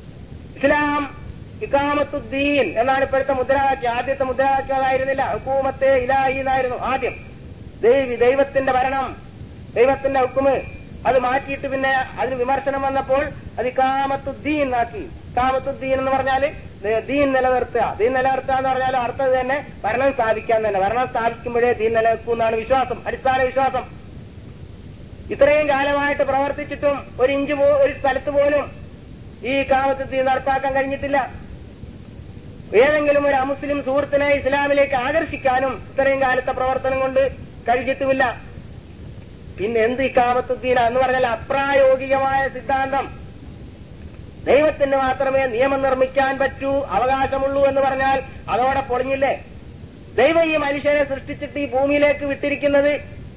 ഇസ്ലാം ഇക്കാമത്തുദ്ദീൻ എന്നാണ് ഇപ്പോഴത്തെ മുദ്രാവാക്യം ആദ്യത്തെ മുദ്രാവാക്യം അതായിരുന്നില്ല ഹുക്കൂമത്തെ ഇലാഹി എന്നായിരുന്നു ആദ്യം ദൈവി ദൈവത്തിന്റെ ഭരണം ദൈവത്തിന്റെ ഹുക്കുമ് അത് മാറ്റിയിട്ട് പിന്നെ അതിന് വിമർശനം വന്നപ്പോൾ അത് ഇക്കാമത്തുദ്ദീൻ എന്നാക്കി ഇക്കാമത്തുദ്ദീൻ എന്ന് പറഞ്ഞാല് ദ- ദീൻ നിലനിർത്തുക ദീൻ നിലനിർത്തുക എന്ന് പറഞ്ഞാൽ അർത്ഥം തന്നെ ഭരണം സ്ഥാപിക്കാൻ തന്നെ ഭരണം സ്ഥാപിക്കുമ്പോഴേ ദീൻ നിലനിൽക്കൂ എന്നാണ് വിശ്വാസം അടിസ്ഥാന വിശ്വാസം ഇത്രയും കാലമായിട്ട് പ്രവർത്തിച്ചിട്ടും ഒരു ഇഞ്ച് പോ ഒരു സ്ഥലത്ത് പോലും ഈ കാമത്തുദ്ദീൻ നടപ്പാക്കാൻ കഴിഞ്ഞിട്ടില്ല ഏതെങ്കിലും ഒരു അമുസ്ലിം സുഹൃത്തിനെ ഇസ്ലാമിലേക്ക് ആകർഷിക്കാനും ഇത്രയും കാലത്തെ പ്രവർത്തനം കൊണ്ട് കഴിഞ്ഞിട്ടുമില്ല പിന്നെ എന്ത് ഈ കാമത്തുദ്ദീന എന്ന് പറഞ്ഞാൽ അപ്രായോഗികമായ സിദ്ധാന്തം ദൈവത്തിന് മാത്രമേ നിയമം നിർമ്മിക്കാൻ പറ്റൂ അവകാശമുള്ളൂ എന്ന് പറഞ്ഞാൽ അതോടെ പൊളിഞ്ഞില്ലേ ദൈവം ഈ മനുഷ്യനെ സൃഷ്ടിച്ചിട്ട് ഈ ഭൂമിയിലേക്ക് വിട്ടിരിക്കുന്നത്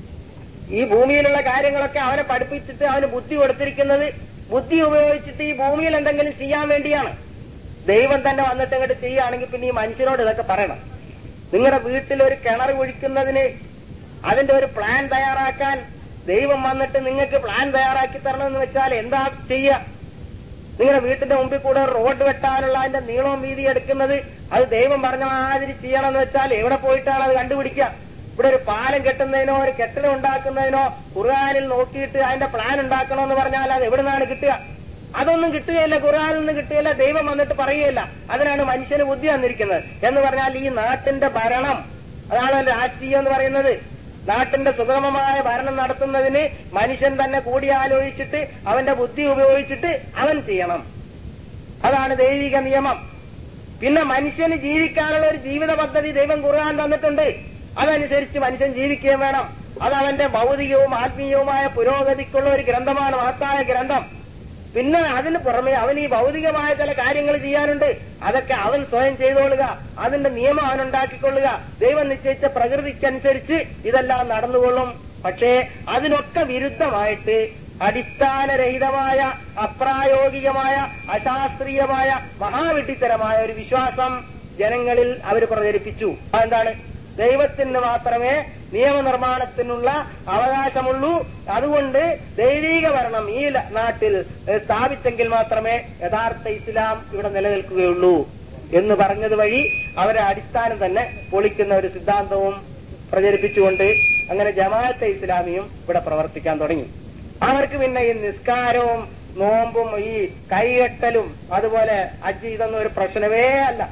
ഈ ഭൂമിയിലുള്ള കാര്യങ്ങളൊക്കെ അവനെ പഠിപ്പിച്ചിട്ട് അവന് ബുദ്ധി കൊടുത്തിരിക്കുന്നത് ബുദ്ധി ഉപയോഗിച്ചിട്ട് ഈ ഭൂമിയിൽ എന്തെങ്കിലും ചെയ്യാൻ വേണ്ടിയാണ് ദൈവം തന്നെ വന്നിട്ട് ഇങ്ങോട്ട് ചെയ്യുകയാണെങ്കിൽ പിന്നെ ഈ മനുഷ്യരോട് ഇതൊക്കെ പറയണം നിങ്ങളുടെ വീട്ടിൽ ഒരു കിണർ കുഴിക്കുന്നതിന് അതിന്റെ ഒരു പ്ലാൻ തയ്യാറാക്കാൻ ദൈവം വന്നിട്ട് നിങ്ങൾക്ക് പ്ലാൻ തയ്യാറാക്കി തരണമെന്ന് വെച്ചാൽ എന്താ ചെയ്യുക നിങ്ങളുടെ വീട്ടിന്റെ മുമ്പിൽ കൂടെ റോഡ് വെട്ടാനുള്ള അതിന്റെ നീളവും വീതി എടുക്കുന്നത് അത് ദൈവം പറഞ്ഞ മാതിരി ചെയ്യണമെന്ന് വെച്ചാൽ എവിടെ പോയിട്ടാണ് അത് കണ്ടുപിടിക്കുക ഇവിടെ ഒരു പാലം കെട്ടുന്നതിനോ ഒരു കെട്ടിടം ഉണ്ടാക്കുന്നതിനോ ഖുർആാനിൽ നോക്കിയിട്ട് അതിന്റെ പ്ലാൻ ഉണ്ടാക്കണമെന്ന് പറഞ്ഞാൽ അത് എവിടെ നിന്നാണ് കിട്ടുക അതൊന്നും കിട്ടുകയില്ല ഖുർആാനിൽ നിന്ന് കിട്ടുകയില്ല ദൈവം വന്നിട്ട് പറയുകയില്ല അതിനാണ് മനുഷ്യന് ബുദ്ധി വന്നിരിക്കുന്നത് എന്ന് പറഞ്ഞാൽ ഈ നാട്ടിന്റെ ഭരണം അതാണ് രാഷ്ട്രീയം എന്ന് പറയുന്നത് നാട്ടിന്റെ സുഗമമായ ഭരണം നടത്തുന്നതിന് മനുഷ്യൻ തന്നെ കൂടിയാലോചിച്ചിട്ട് അവന്റെ ബുദ്ധി ഉപയോഗിച്ചിട്ട് അവൻ ചെയ്യണം അതാണ് ദൈവിക നിയമം പിന്നെ മനുഷ്യന് ജീവിക്കാനുള്ള ഒരു ജീവിത പദ്ധതി ദൈവം ഖുർആൻ തന്നിട്ടുണ്ട് അതനുസരിച്ച് മനുഷ്യൻ ജീവിക്കുകയും വേണം അത് അവന്റെ ഭൗതികവും ആത്മീയവുമായ പുരോഗതിക്കുള്ള ഒരു ഗ്രന്ഥമാണ് മഹത്തായ ഗ്രന്ഥം പിന്നെ അതിന് പുറമെ അവൻ ഈ ഭൗതികമായ ചില കാര്യങ്ങൾ ചെയ്യാനുണ്ട് അതൊക്കെ അവൻ സ്വയം ചെയ്തോളുക അതിന്റെ നിയമം അവൻ ഉണ്ടാക്കിക്കൊള്ളുക ദൈവം നിശ്ചയിച്ച പ്രകൃതിക്കനുസരിച്ച് ഇതെല്ലാം നടന്നുകൊള്ളും പക്ഷേ അതിനൊക്കെ വിരുദ്ധമായിട്ട് അടിസ്ഥാനരഹിതമായ അപ്രായോഗികമായ അശാസ്ത്രീയമായ മഹാവിഡിത്തരമായ ഒരു വിശ്വാസം ജനങ്ങളിൽ അവർ പ്രചരിപ്പിച്ചു അതെന്താണ് ദൈവത്തിന് മാത്രമേ നിയമനിർമ്മാണത്തിനുള്ള അവകാശമുള്ളൂ അതുകൊണ്ട് ദൈവീക ഭരണം ഈ ല- നാട്ടിൽ ഏഹ്, സ്ഥാപിച്ചെങ്കിൽ മാത്രമേ യഥാർത്ഥ ഇസ്ലാം ഇവിടെ നിലനിൽക്കുകയുള്ളൂ എന്ന് പറഞ്ഞത് വഴി അവരെ അടിസ്ഥാനം തന്നെ പൊളിക്കുന്ന ഒരു സിദ്ധാന്തവും പ്രചരിപ്പിച്ചുകൊണ്ട് അങ്ങനെ ജമാഅത്തെ ഇസ്ലാമിയും ഇവിടെ പ്രവർത്തിക്കാൻ തുടങ്ങി അവർക്ക് പിന്നെ ഈ നിസ്കാരവും നോമ്പും ഈ കൈകെട്ടലും അതുപോലെ അജ്ജ് ഇതൊന്നും ഒരു പ്രശ്നമേ അല്ല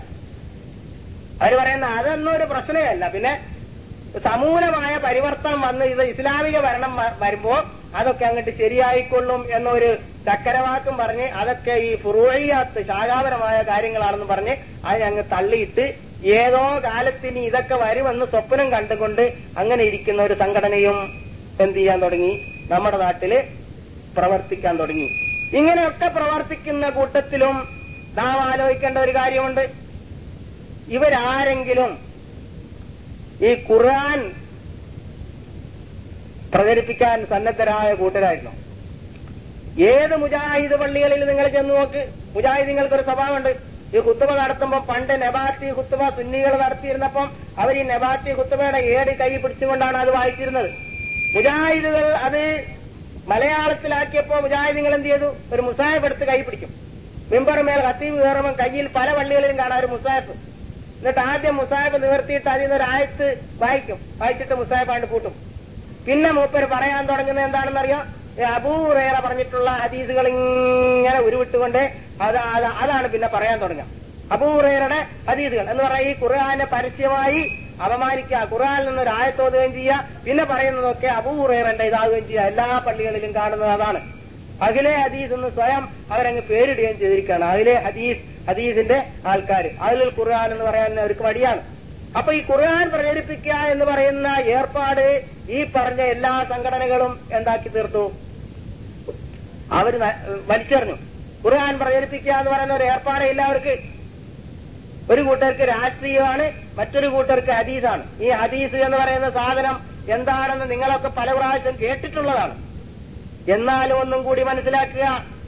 അവര് പറയുന്ന അതൊന്നും ഒരു പ്രശ്നമേ അല്ല പിന്നെ സമൂലമായ പരിവർത്തനം വന്ന് ഇത് ഇസ്ലാമിക ഭരണം വ- വരുമ്പോ അതൊക്കെ അങ്ങോട്ട് ശരിയായിക്കൊള്ളും എന്നൊരു ചക്കരവാക്കും പറഞ്ഞ് അതൊക്കെ ഈ ഫുറൂഴിയാത്ത് ശാഖാപരമായ കാര്യങ്ങളാണെന്ന് പറഞ്ഞ് അത് അങ്ങ് തള്ളിയിട്ട് ഏതോ കാലത്തിന് ഇതൊക്കെ വരുമെന്ന് സ്വപ്നം കണ്ടുകൊണ്ട് അങ്ങനെ ഇരിക്കുന്ന ഒരു സംഘടനയും എന്ത് ചെയ്യാൻ തുടങ്ങി നമ്മുടെ നാട്ടില് പ്രവർത്തിക്കാൻ തുടങ്ങി ഇങ്ങനെയൊക്കെ പ്രവർത്തിക്കുന്ന കൂട്ടത്തിലും നാം ആലോചിക്കേണ്ട ഒരു കാര്യമുണ്ട് ഇവരാരെങ്കിലും ഈ ഖുർആൻ പ്രചരിപ്പിക്കാൻ സന്നദ്ധരായ കൂട്ടരായിരുന്നു ഏത് മുജാഹിദ് പള്ളികളിൽ നിങ്ങൾ ചെന്ന് നോക്ക് മുജാഹിദീങ്ങൾക്കൊരു സ്വഭാവമുണ്ട് ഈ കുത്തുബ നടത്തുമ്പോൾ പണ്ട് നെബാത്തി കുത്തുബ സുന്നികൾ നടത്തിയിരുന്നപ്പം അവർ ഈ നെബാത്തി കുത്തുബയുടെ ഏട് കൈ പിടിച്ചുകൊണ്ടാണ് അത് വായിച്ചിരുന്നത് മുജാഹിദുകൾ അത് മലയാളത്തിലാക്കിയപ്പോ മുജാഹിദീങ്ങൾ എന്ത് ചെയ്തു ഒരു മുസാഹിബ് എടുത്ത് കൈ പിടിക്കും മെമ്പർമേൽ ഹത്തീബ് കയറുമ്പോൾ കയ്യിൽ പല പള്ളികളിലും കാണാം ഒരു മുസാഹിബ് എന്നിട്ട് ആദ്യം മുസാഹിബ് നിവർത്തിയിട്ട് അതിൽ നിന്ന് ഒരു ആയത്ത് വായിക്കും വായിച്ചിട്ട് മുസാഹിബാണ്ട് കൂട്ടും പിന്നെ മൂപ്പര് പറയാൻ തുടങ്ങുന്നത് എന്താണെന്നറിയാം ഈ അബൂറേറ പറഞ്ഞിട്ടുള്ള ഹദീസുകൾ ഇങ്ങനെ ഉരുവിട്ടുകൊണ്ട് അത് അത് അതാണ് പിന്നെ പറയാൻ തുടങ്ങുക അബൂറേറയുടെ ഹദീസുകൾ എന്ന് പറഞ്ഞാൽ ഈ ഖുർആനെ പരസ്യമായി അപമാനിക്കുക ഖുർആനിൽ നിന്ന് ഒരു ആയത്തോതുകയും ചെയ്യുക പിന്നെ പറയുന്നതൊക്കെ അബൂറേറന്റെ ഇതാകുകയും ചെയ്യുക എല്ലാ പള്ളികളിലും കാണുന്നത് അതാണ് അഖിലെ ഹദീസ് എന്ന് സ്വയം അവരങ്ങ് പേരിടുകയും ചെയ്തിരിക്കുകയാണ് അഖിലെ ഹദീസ് ഹദീസിന്റെ ആൾക്കാർ അതിൽ ഖുർആൻ എന്ന് പറയാൻ അവർക്ക് മടിയാണ് അപ്പൊ ഈ ഖുർആൻ പ്രചരിപ്പിക്കുക എന്ന് പറയുന്ന ഏർപ്പാട് ഈ പറഞ്ഞ എല്ലാ സംഘടനകളും എന്താക്കി തീർത്തു അവര് ന- വലിച്ചെറിഞ്ഞു ഖുർആൻ പ്രചരിപ്പിക്കുക എന്ന് പറയുന്ന ഒരു ഏർപ്പാടേ ഇല്ല അവർക്ക് ഒരു കൂട്ടർക്ക് രാഷ്ട്രീയമാണ് മറ്റൊരു കൂട്ടർക്ക് ഹദീസാണ് ഈ ഹദീസ് എന്ന് പറയുന്ന സാധനം എന്താണെന്ന് നിങ്ങളൊക്കെ പല പ്രാവശ്യം കേട്ടിട്ടുള്ളതാണ് എന്നാലും ഒന്നും കൂടി മനസ്സിലാക്കുക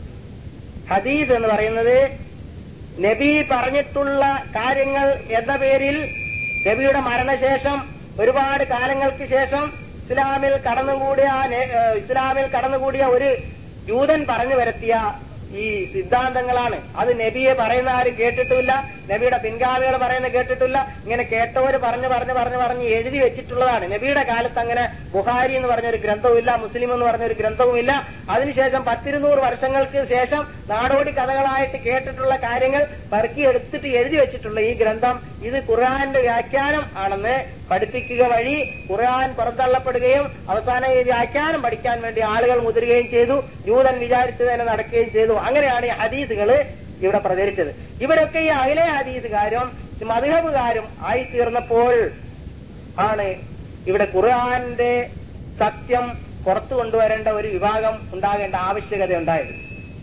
ഹദീസ് എന്ന് പറയുന്നത് നബി പറഞ്ഞിട്ടുള്ള കാര്യങ്ങൾ എന്ന പേരിൽ നബിയുടെ മരണശേഷം ഒരുപാട് കാലങ്ങൾക്ക് ശേഷം ഇസ്ലാമിൽ കടന്നുകൂടിയ നെ- ഏഹ് ഇസ്ലാമിൽ കടന്നുകൂടിയ ഒരു ജൂതൻ പറഞ്ഞു വരുത്തിയ ഈ സിദ്ധാന്തങ്ങളാണ് അത് നബിയെ പറയുന്ന ആരും കേട്ടിട്ടില്ല നബിയുടെ പിൻഗാമികൾ പറയുന്ന കേട്ടിട്ടില്ല ഇങ്ങനെ കേട്ടവര് പറഞ്ഞു പറഞ്ഞു പറഞ്ഞു പറഞ്ഞ് എഴുതി വെച്ചിട്ടുള്ളതാണ് നബിയുടെ കാലത്ത് അങ്ങനെ ബുഹാരി എന്ന് പറഞ്ഞൊരു ഗ്രന്ഥവുമില്ല മുസ്ലിം എന്ന് പറഞ്ഞൊരു ഗ്രന്ഥവുമില്ല അതിനുശേഷം പത്തിരുന്നൂറ് വർഷങ്ങൾക്ക് ശേഷം നാടോടി കഥകളായിട്ട് കേട്ടിട്ടുള്ള കാര്യങ്ങൾ പെറുക്കിയെടുത്തിട്ട് എഴുതി വെച്ചിട്ടുള്ള ഈ ഗ്രന്ഥം ഇത് ഖുർആന്റെ വ്യാഖ്യാനം ആണെന്ന് പഠിപ്പിക്കുക വഴി ഖുർആൻ പുറത്തള്ളപ്പെടുകയും അവസാനം ഈ വ്യാഖ്യാനം പഠിക്കാൻ വേണ്ടി ആളുകൾ മുതിരുകയും ചെയ്തു ജൂതൻ വിചാരിച്ചു തന്നെ നടക്കുകയും ചെയ്തു അങ്ങനെയാണ് ഈ ഹദീസുകൾ ഇവിടെ പ്രചരിച്ചത് ഇവരൊക്കെ ഈ അഖിലെ ഹദീസുകാരും മധുഹബുകാരും ആയിത്തീർന്നപ്പോൾ ആണ് ഇവിടെ ഖുർആന്റെ സത്യം പുറത്തു കൊണ്ടുവരേണ്ട ഒരു വിഭാഗം ഉണ്ടാകേണ്ട ആവശ്യകത ഉണ്ടായത്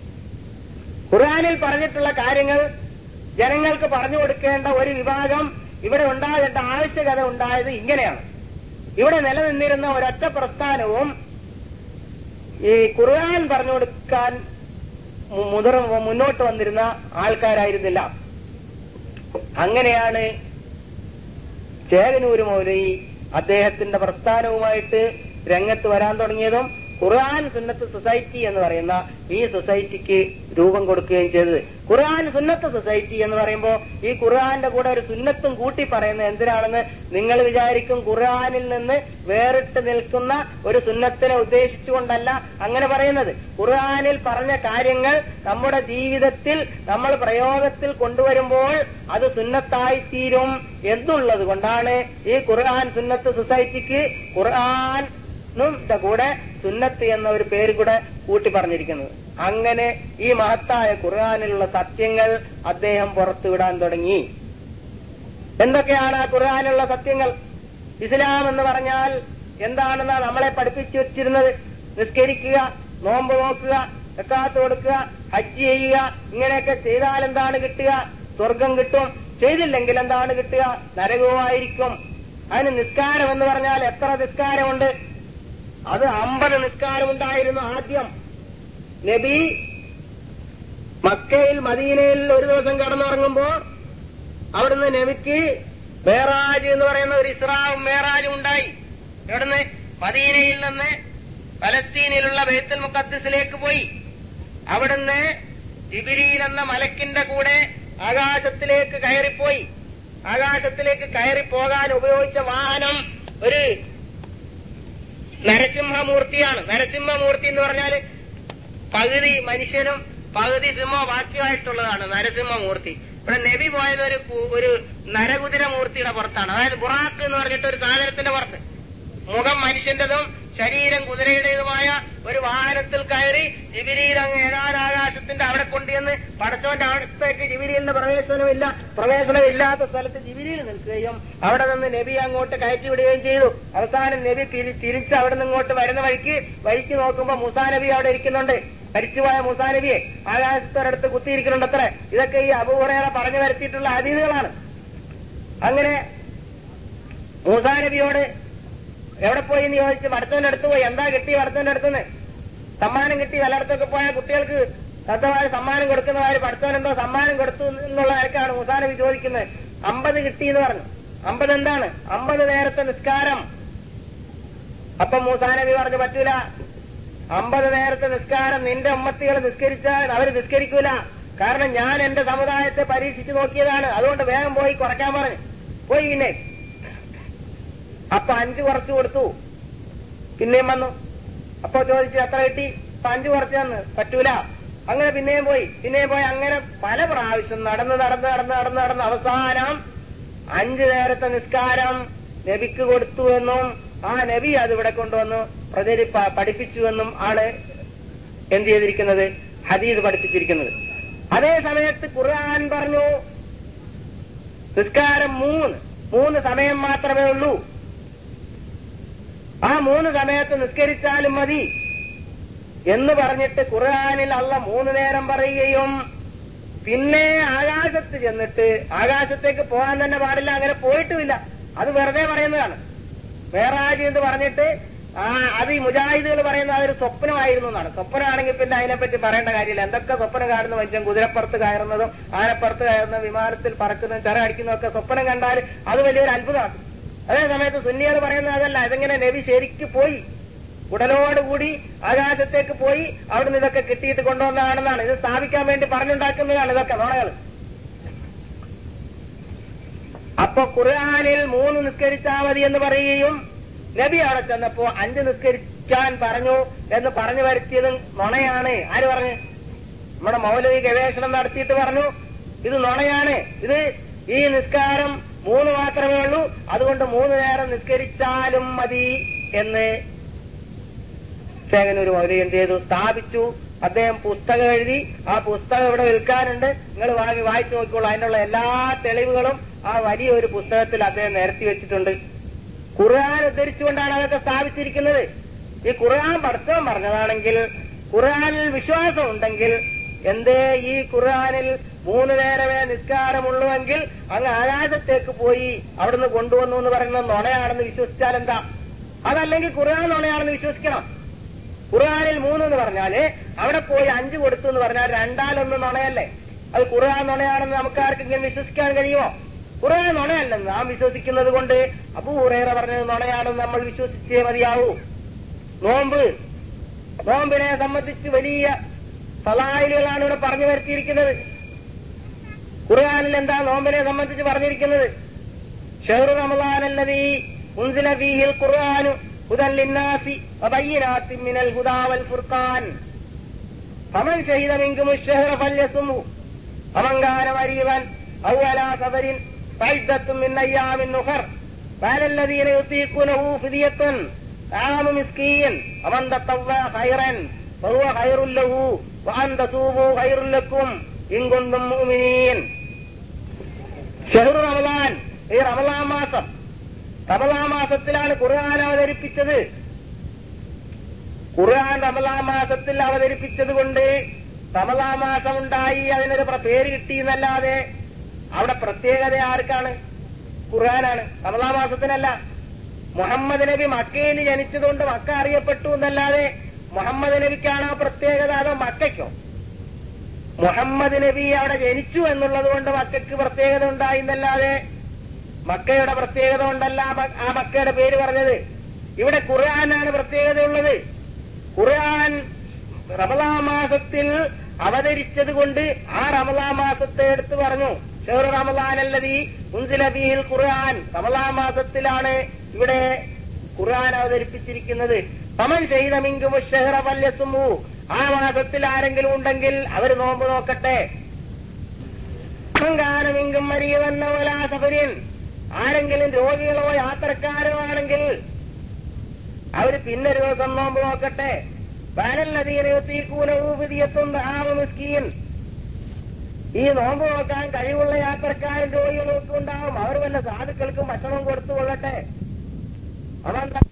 ഖുർആനിൽ പറഞ്ഞിട്ടുള്ള കാര്യങ്ങൾ ജനങ്ങൾക്ക് പറഞ്ഞു കൊടുക്കേണ്ട ഒരു വിഭാഗം ഇവിടെ ഉണ്ടാകേണ്ട ആവശ്യകത ഉണ്ടായത് ഇങ്ങനെയാണ് ഇവിടെ നിലനിന്നിരുന്ന ഒരൊറ്റ പ്രസ്ഥാനവും ഈ ഖുർആൻ പറഞ്ഞു കൊടുക്കാൻ മു- മുതിർ മുന്നോട്ട് വന്നിരുന്ന ആൾക്കാരായിരുന്നില്ല അങ്ങനെയാണ് ചേകനൂര് മൗലവി അദ്ദേഹത്തിന്റെ പ്രസ്ഥാനവുമായിട്ട് രംഗത്ത് വരാൻ തുടങ്ങിയതും ഖുർആൻ സുന്നത്ത് സൊസൈറ്റി എന്ന് പറയുന്ന ഈ സൊസൈറ്റിക്ക് രൂപം കൊടുക്കുകയും ചെയ്തത് ഖുർആൻ സുന്നത്ത് സൊസൈറ്റി എന്ന് പറയുമ്പോൾ ഈ ഖുർആന്റെ കൂടെ ഒരു സുന്നത്തും കൂട്ടി പറയുന്നത് എന്തിനാണെന്ന് നിങ്ങൾ വിചാരിക്കും ഖുർആനിൽ നിന്ന് വേറിട്ട് നിൽക്കുന്ന ഒരു സുന്നത്തിനെ ഉദ്ദേശിച്ചുകൊണ്ടല്ല അങ്ങനെ പറയുന്നത് ഖുർആനിൽ പറഞ്ഞ കാര്യങ്ങൾ നമ്മുടെ ജീവിതത്തിൽ നമ്മൾ പ്രയോഗത്തിൽ കൊണ്ടുവരുമ്പോൾ അത് സുന്നത്തായി തീരും എന്നുള്ളത് കൊണ്ടാണ് ഈ ഖുർആൻ സുന്നത്ത് സൊസൈറ്റിക്ക് ഖുർആൻ നും ന്റെ കൂടെ സുന്നത്ത് എന്ന ഒരു പേര് കൂടെ കൂട്ടി പറഞ്ഞിരിക്കുന്നത് അങ്ങനെ ഈ മഹത്തായ ഖുർആാനിലുള്ള സത്യങ്ങൾ അദ്ദേഹം പുറത്തുവിടാൻ തുടങ്ങി എന്തൊക്കെയാണ് ആ ഖുർആാനിലുള്ള സത്യങ്ങൾ ഇസ്ലാം എന്ന് പറഞ്ഞാൽ എന്താണെന്ന് നമ്മളെ പഠിപ്പിച്ചു വെച്ചിരുന്നത് നിസ്കരിക്കുക നോമ്പ് നോക്കുക എക്കാത്ത് കൊടുക്കുക ഹജ്ജ് ചെയ്യുക ഇങ്ങനെയൊക്കെ ചെയ്താൽ എന്താണ് കിട്ടുക സ്വർഗം കിട്ടും ചെയ്തില്ലെങ്കിൽ എന്താണ് കിട്ടുക നരകവുമായിരിക്കും അതിന് നിസ്കാരം എന്ന് പറഞ്ഞാൽ എത്ര നിസ്കാരമുണ്ട് അത് അമ്പത് നിസ്കാരമുണ്ടായിരുന്നു ആദ്യം നബി മക്കയിൽ മദീനയിൽ ഒരു ദിവസം കടന്നുറങ്ങുമ്പോ അവിടുന്ന് നബിക്ക് മേറാജ് എന്ന് പറയുന്ന ഒരു ഇസ്രാവും മേറാജും ഉണ്ടായി എവിടുന്ന് മദീനയിൽ നിന്ന് ഫലസ്തീനിലുള്ള ബൈത്തുൽ മുഖദ്സിലേക്ക് പോയി അവിടുന്ന് ജിബിരിയിൽ എന്ന മലക്കിന്റെ കൂടെ ആകാശത്തിലേക്ക് കയറിപ്പോയി ആകാശത്തിലേക്ക് കയറി പോകാൻ ഉപയോഗിച്ച വാഹനം ഒരു നരസിംഹമൂർത്തിയാണ് നരസിംഹമൂർത്തി എന്ന് പറഞ്ഞാല് പകുതി മനുഷ്യനും പകുതി സിംഹ വാക്യമായിട്ടുള്ളതാണ് നരസിംഹമൂർത്തി ഇവിടെ നബി പോയത് ഒരു കു- ഒരു നരകുതിര മൂർത്തിയുടെ പുറത്താണ് അതായത് ബുറാക്ക് എന്ന് പറഞ്ഞിട്ട് ഒരു സാധനത്തിന്റെ പുറത്ത് മുഖം മനുഷ്യന്റെതും ശരീരം കുതിരയുടേതുമായ ഒരു വാഹനത്തിൽ കയറി ജിബിരിയിൽ അങ്ങ് ഏഴാനാകാശത്തിന്റെ അവിടെ കൊണ്ടുവന്ന് പടച്ചോന്റെ അടുത്തേക്ക് ജിബിരിയിലിന്റെ പ്രവേശനമില്ല പ്രവേശനമില്ലാത്ത സ്ഥലത്ത് ജിബിരിയിൽ നിൽക്കുകയും അവിടെ നിന്ന് നബി അങ്ങോട്ട് കയറ്റി വിടുകയും ചെയ്തു അവസാനം നബി തിരി- തിരിച്ച് അവിടെ നിന്ന് ഇങ്ങോട്ട് വരുന്ന വഴിക്ക് വഴിക്ക് നോക്കുമ്പോ മുസാ നബി അവിടെ ഇരിക്കുന്നുണ്ട് മരിച്ചുപോയ മുസാ നബിയെ ആകാശത്തോടടുത്ത് കുത്തിയിരിക്കുന്നുണ്ട് അത്ര ഇതൊക്കെ ഈ അപൂർവേറെ പറഞ്ഞു വരുത്തിയിട്ടുള്ള അതീതുകളാണ് അങ്ങനെ മൂസാ നബിയോട് എവിടെ പോയി എന്ന് ചോദിച്ച് മടത്തവന്റെ അടുത്ത് പോയി എന്താ കിട്ടി മടത്തവന്റെ അടുത്തുനിന്ന് സമ്മാനം കിട്ടി പലയിടത്തൊക്കെ പോയ കുട്ടികൾക്ക് ശ്രദ്ധമായ സമ്മാനം കൊടുക്കുന്നവര് പഠിത്തവൻ എന്തോ സമ്മാനം കൊടുത്തു എന്നുള്ള നിരക്കാണ് മുസാ നബി ചോദിക്കുന്നത് അമ്പത് കിട്ടി എന്ന് പറഞ്ഞു അമ്പത് എന്താണ് അമ്പത് നേരത്തെ നിസ്കാരം അപ്പൊ മൂസാ നബി പറഞ്ഞു പറ്റൂല അമ്പത് നേരത്തെ നിസ്കാരം നിന്റെ ഉമ്മത്തികൾ നിസ്കരിച്ചാൽ അവർ നിസ്കരിക്കൂല കാരണം ഞാൻ എന്റെ സമുദായത്തെ പരീക്ഷിച്ചു നോക്കിയതാണ് അതുകൊണ്ട് വേഗം പോയി കുറയ്ക്കാൻ പറഞ്ഞു പോയി പിന്നെ അപ്പൊ അഞ്ച് കുറച്ചു കൊടുത്തു പിന്നെയും വന്നു അപ്പൊ ചോദിച്ചു എത്ര കിട്ടി അപ്പൊ അഞ്ച് കുറച്ച് തന്ന് പറ്റൂല അങ്ങനെ പിന്നെയും പോയി പിന്നെയും പോയി അങ്ങനെ പല പ്രാവശ്യം നടന്ന് നടന്ന് നടന്ന് നടന്ന് നടന്ന് അവസാനം അഞ്ചു നേരത്തെ നിസ്കാരം നബിക്ക് കൊടുത്തു എന്നും ആ നബി അത് ഇവിടെ കൊണ്ടുവന്നു പ്രചരി പ- പഠിപ്പിച്ചുവെന്നും ആണ് എന്ത് ചെയ്തിരിക്കുന്നത് ഹദീദ് പഠിപ്പിച്ചിരിക്കുന്നത് അതേ സമയത്ത് ഖുർആൻ പറഞ്ഞു നിസ്കാരം മൂന്ന് മൂന്ന് സമയം മാത്രമേ ഉള്ളൂ ആ മൂന്ന് സമയത്ത് നിസ്കരിച്ചാലും മതി എന്ന് പറഞ്ഞിട്ട് ഖുർആനിൽ അള്ള മൂന്ന് നേരം പറയുകയും പിന്നെ ആകാശത്ത് ചെന്നിട്ട് ആകാശത്തേക്ക് പോകാൻ തന്നെ പാടില്ല അങ്ങനെ പോയിട്ടുമില്ല അത് വെറുതെ പറയുന്നതാണ് മേറാജ് എന്ന് പറഞ്ഞിട്ട് ആ അത് ഈ മുജാഹിദുകൾ പറയുന്നത് അതൊരു സ്വപ്നമായിരുന്നു എന്നാണ് സ്വപ്നമാണെങ്കിൽ പിന്നെ അതിനെപ്പറ്റി പറയേണ്ട കാര്യമില്ല എന്തൊക്കെ സ്വപ്നം കാണുന്ന മനുഷ്യൻ കുതിരപ്പുറത്ത് കയറുന്നതും ആനപ്പുറത്ത് കയറുന്ന വിമാനത്തിൽ പറക്കുന്നതും ചെറ അടിക്കുന്നതും ഒക്കെ സ്വപ്നം കണ്ടാൽ അത് വലിയൊരു അത്ഭുതമാണ് അതേ സമയത്ത് സുന്നികൾ പറയുന്നത് അതല്ല ഇതെങ്ങനെ നബി ശരിക്ക് പോയി ഉടലോടുകൂടി ആകാശത്തേക്ക് പോയി അവിടുന്ന് ഇതൊക്കെ കിട്ടിയിട്ട് കൊണ്ടുവന്നതാണെന്നാണ് ഇത് സ്ഥാപിക്കാൻ വേണ്ടി പറഞ്ഞുണ്ടാക്കുന്നതാണ് ഇതൊക്കെ നോണകൾ അപ്പൊ ഖുർആാനിൽ മൂന്ന് നിസ്കരിച്ചാൽ മതി എന്ന് പറയുകയും നബി അവിടെ ചെന്നപ്പോ അഞ്ച് നിസ്കരിക്കാൻ പറഞ്ഞു എന്ന് പറഞ്ഞു വരുത്തിയതും നുണയാണ് ആര് പറഞ്ഞു നമ്മുടെ മൗലവി ഗവേഷണം നടത്തിയിട്ട് പറഞ്ഞു ഇത് നുണയാണ് ഇത് ഈ നിസ്കാരം മൂന്ന് മാത്രമേ ഉള്ളൂ അതുകൊണ്ട് മൂന്ന് നേരം നിസ്കരിച്ചാലും മതി എന്ന് ശേഖനൂർ മൗലവി എന്ത് ചെയ്തു സ്ഥാപിച്ചു അദ്ദേഹം പുസ്തകം എഴുതി ആ പുസ്തകം ഇവിടെ വിൽക്കാനുണ്ട് നിങ്ങൾ വാങ്ങി വായിച്ചു നോക്കിക്കോളൂ അതിനുള്ള എല്ലാ തെളിവുകളും ആ വലിയ ഒരു പുസ്തകത്തിൽ അദ്ദേഹം നിരത്തി വെച്ചിട്ടുണ്ട് ഖുർആൻ ഉദ്ധരിച്ചുകൊണ്ടാണ് അതൊക്കെ സ്ഥാപിച്ചിരിക്കുന്നത് ഈ ഖുർആൻ പഠിത്തം പറഞ്ഞതാണെങ്കിൽ ഖുർആനിൽ വിശ്വാസം ഉണ്ടെങ്കിൽ എന്തേ ഈ ഖുർആനിൽ മൂന്ന് നേരമേ നിസ്കാരമുള്ളുവെങ്കിൽ അങ്ങ് ആകാശത്തേക്ക് പോയി അവിടുന്ന് കൊണ്ടുവന്നു എന്ന് പറയുന്നത് നുണയാണെന്ന് വിശ്വസിച്ചാൽ എന്താ അതല്ലെങ്കിൽ ഖുർആൻ നുണയാണെന്ന് വിശ്വസിക്കണം ഖുർആനിൽ മൂന്ന് എന്ന് പറഞ്ഞാല് അവിടെ പോയി അഞ്ച് കൊടുത്തു എന്ന് പറഞ്ഞാൽ രണ്ടാലൊന്ന് നുണയല്ലേ അത് ഖുർആൻ നുണയാണെന്ന് നമുക്ക് ആർക്കെങ്കിലും വിശ്വസിക്കാൻ കഴിയുമോ ഖുർആൻ നുണയല്ലെന്ന് നാം വിശ്വസിക്കുന്നത് കൊണ്ട് അബൂറേറെ പറഞ്ഞത് നുണയാണെന്ന് നമ്മൾ വിശ്വസിച്ചേ മതിയാവൂ നോമ്പ് നോമ്പിനെ സംബന്ധിച്ച് വലിയ ഫലായിലുകളാണ് ഇവിടെ പറഞ്ഞു വരുത്തിയിരിക്കുന്നത് ഖുർആനിൽ എന്താ നോമ്പിനെ സംബന്ധിച്ച് പറഞ്ഞിരിക്കുന്നത് ഷെഹറു റമദാനല്ലതീ ഉൻസില ഫീഹിൽ ഖുർആനു ഹുദൻ ലിന്നാസി വബയ്യിനാത്തിൻ മിനൽ ഹുദാ വൽ ഫുർഖാൻ ഫമൻ ഷഹിദ മിൻകും الشهر فليصمه فمن كان مريضا او على سفر فعدة من ايام اخر فعلى الذين يطيقونه فدية طعام مسكين ومن تطوع خيرا فهو خير له وان تصوموا خير لكم ان كنتم مؤمنين ഷെഹ്റു റമദാൻ ഈ റമദാൻ മാസം റമദാൻ മാസത്തിലാണ് ഖുർആൻ അവതരിപ്പിച്ചത് ഖുർആൻ റമദാൻ മാസത്തിൽ അവതരിപ്പിച്ചത് കൊണ്ട് റമദാൻ മാസം ഉണ്ടായി അതിനൊരു പ്ര- പേര് കിട്ടി എന്നല്ലാതെ അവിടെ പ്രത്യേകത ആർക്കാണ് ഖുർആനാണ് റമദാൻ മാസത്തിനല്ല മുഹമ്മദ് നബി മക്കയിൽ ജനിച്ചതുകൊണ്ട് മക്ക അറിയപ്പെട്ടു എന്നല്ലാതെ മുഹമ്മദ് നബിക്കാണ് ആ പ്രത്യേകത അതോ മക്കയ്ക്കോ മുഹമ്മദ് നബി അവിടെ ജനിച്ചു എന്നുള്ളത് കൊണ്ട് മക്കയ്ക്ക് പ്രത്യേകത ഉണ്ടായി എന്നല്ലാതെ മക്കയുടെ പ്രത്യേകത കൊണ്ടല്ല ആ മ- ആ മക്കയുടെ പേര് പറഞ്ഞത് ഇവിടെ ഖുർആനാണ് പ്രത്യേകതയുള്ളത് ഖുർആൻ റമലാ മാസത്തിൽ അവതരിച്ചത് കൊണ്ട് ആ റമലാ മാസത്തെ എടുത്തു പറഞ്ഞു ഷെഹർ റമലാനല്ലതി മുൻസിലബിയിൽ ഖുർആൻ റമലാ മാസത്തിലാണ് ഇവിടെ ഖുർആൻ അവതരിപ്പിച്ചിരിക്കുന്നത് പമൻ ഷെയ്തമിങ്കും ഷെഹറ വല്യസുമു ആ മാസത്തിൽ ആരെങ്കിലും ഉണ്ടെങ്കിൽ അവർ നോമ്പ് നോക്കട്ടെ ഗാനമിങ്കും മരിയവന്നവലാ സഫരിൻ ആരെങ്കിലും രോഗികളോ യാത്രക്കാരോ ആണെങ്കിൽ അവര് പിന്നെ ഒരു ദിവസം നോമ്പ് നോക്കട്ടെ ബാലല്ലതീരൂതിയത്തും മിസ്കീൻ ഈ നോമ്പ് നോക്കാൻ കഴിവുള്ള യാത്രക്കാരും രോഗികളും ഒക്കെ ഉണ്ടാവും അവർ വല്ല സാധുക്കൾക്കും ഭക്ഷണം കൊടുത്തു കൊള്ളട്ടെ അവൻ